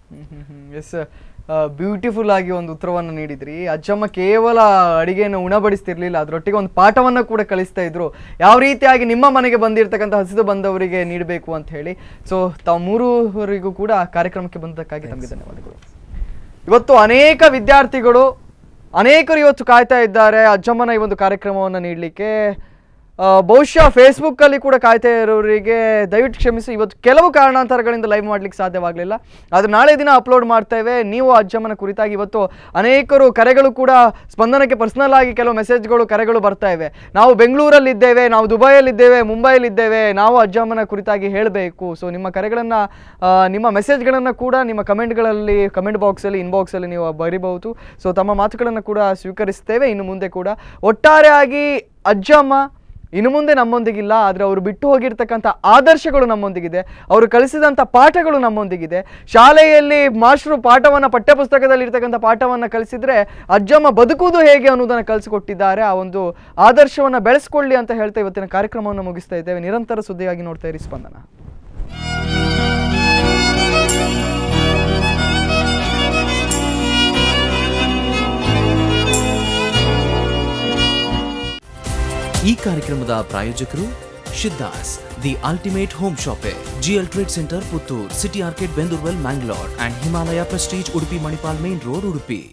ಎಸ್ ಬ್ಯೂಟಿಫುಲ್ ಆಗಿ ಒಂದು ಉತ್ತರವನ್ನು ನೀಡಿದ್ರಿ ಅಜ್ಜಮ್ಮ ಕೇವಲ ಅಡಿಗೆಯನ್ನು ಉಣಬಡಿಸ್ತಿರ್ಲಿಲ್ಲ ಅದರೊಟ್ಟಿಗೆ ಒಂದು ಪಾಠವನ್ನು ಕೂಡ ಕಲಿಸ್ತಾ ಇದ್ರು ಯಾವ ರೀತಿಯಾಗಿ ನಿಮ್ಮ ಮನೆಗೆ ಬಂದಿರತಕ್ಕಂಥ ಹಸಿದು ಬಂದವರಿಗೆ ನೀಡಬೇಕು ಅಂತ ಹೇಳಿ ಸೊ ತಾವು ಮೂರುವರಿಗೂ ಕೂಡ ಕಾರ್ಯಕ್ರಮಕ್ಕೆ ಬಂದಕ್ಕಾಗಿ ತಮಗೆ ಧನ್ಯವಾದಗಳು ಇವತ್ತು ಅನೇಕ ವಿದ್ಯಾರ್ಥಿಗಳು ಅನೇಕರು ಇವತ್ತು ಕಾಯ್ತಾ ಇದ್ದಾರೆ ಅಜ್ಜಮ್ಮನ ಈ ಒಂದು ಕಾರ್ಯಕ್ರಮವನ್ನು ನೀಡಲಿಕ್ಕೆ ಆ, ಬಹುಶಃ ಫೇಸ್ಬುಕ್ಕಲ್ಲಿ ಕೂಡ ಕಾಯ್ತಾ ಇರೋರಿಗೆ ದಯವಿಟ್ಟು ಕ್ಷಮಿಸಿ ಇವತ್ತು ಕೆಲವು ಕಾರಣಾಂತರಗಳಿಂದ ಲೈವ್ ಮಾಡ್ಲಿಕ್ಕೆ ಸಾಧ್ಯವಾಗಲಿಲ್ಲ ಆದರೆ ನಾಳೆ ದಿನ ಅಪ್ಲೋಡ್ ಮಾಡ್ತೇವೆ ನೀವು ಅಜ್ಜಮ್ಮನ ಕುರಿತಾಗಿ ಇವತ್ತು ಅನೇಕರು ಕರೆಗಳು ಕೂಡ ಸ್ಪಂದನಕ್ಕೆ ಪರ್ಸನಲ್ ಆಗಿ ಕೆಲವು ಮೆಸೇಜ್ಗಳು ಕರೆಗಳು ಬರ್ತಾ ಇವೆ ನಾವು ಬೆಂಗಳೂರಲ್ಲಿದ್ದೇವೆ ನಾವು ದುಬೈಯಲ್ಲಿದ್ದೇವೆ ಮುಂಬೈಯಲ್ಲಿದ್ದೇವೆ ನಾವು ಅಜ್ಜಮ್ಮನ ಕುರಿತಾಗಿ ಹೇಳಬೇಕು ಸೊ ನಿಮ್ಮ ಕರೆಗಳನ್ನು ನಿಮ್ಮ ಮೆಸೇಜ್ಗಳನ್ನು ಕೂಡ ನಿಮ್ಮ ಕಮೆಂಟ್ಗಳಲ್ಲಿ ಕಮೆಂಟ್ ಬಾಕ್ಸಲ್ಲಿ ಇನ್ಬಾಕ್ಸಲ್ಲಿ ನೀವು ಬರಿಬಹುದು ಸೊ ತಮ್ಮ ಮಾತುಗಳನ್ನು ಕೂಡ ಸ್ವೀಕರಿಸ್ತೇವೆ ಇನ್ನು ಮುಂದೆ ಕೂಡ ಒಟ್ಟಾರೆಯಾಗಿ ಅಜ್ಜಮ್ಮ ಇನ್ನು ಮುಂದೆ ನಮ್ಮೊಂದಿಗಿಲ್ಲ ಆದರೆ ಅವರು ಬಿಟ್ಟು ಹೋಗಿರ್ತಕ್ಕಂಥ ಆದರ್ಶಗಳು ನಮ್ಮೊಂದಿಗಿದೆ ಅವರು ಕಲಿಸಿದಂಥ ಪಾಠಗಳು ನಮ್ಮೊಂದಿಗಿದೆ ಶಾಲೆಯಲ್ಲಿ ಮಾಸ್ಟ್ರು ಪಾಠವನ್ನು ಪಠ್ಯಪುಸ್ತಕದಲ್ಲಿ ಇರ್ತಕ್ಕಂಥ ಪಾಠವನ್ನು ಕಲಿಸಿದ್ರೆ ಅಜ್ಜಮ್ಮ ಬದುಕುವುದು ಹೇಗೆ ಅನ್ನೋದನ್ನು ಕಲಿಸಿಕೊಟ್ಟಿದ್ದಾರೆ ಆ ಒಂದು ಆದರ್ಶವನ್ನು ಬೆಳೆಸ್ಕೊಳ್ಳಿ ಅಂತ ಹೇಳ್ತಾ ಇವತ್ತಿನ ಕಾರ್ಯಕ್ರಮವನ್ನು ಮುಗಿಸ್ತಾ ಇದ್ದೇವೆ ನಿರಂತರ ಸುದ್ದಿಯಾಗಿ ನೋಡ್ತಾ ಇರಿ ಸ್ಪಂದನ ಈ ಕಾರ್ಯಕ್ರಮದ ಪ್ರಾಯೋಜಕರು ಶಿದ್ದಾಸ್ the ultimate home shoppe GL trade centre Puttur city arcade ಬೆಂದೂರ್ವೆಲ್ Mangalore and Himalaya prestige Udupi Manipal main road Udupi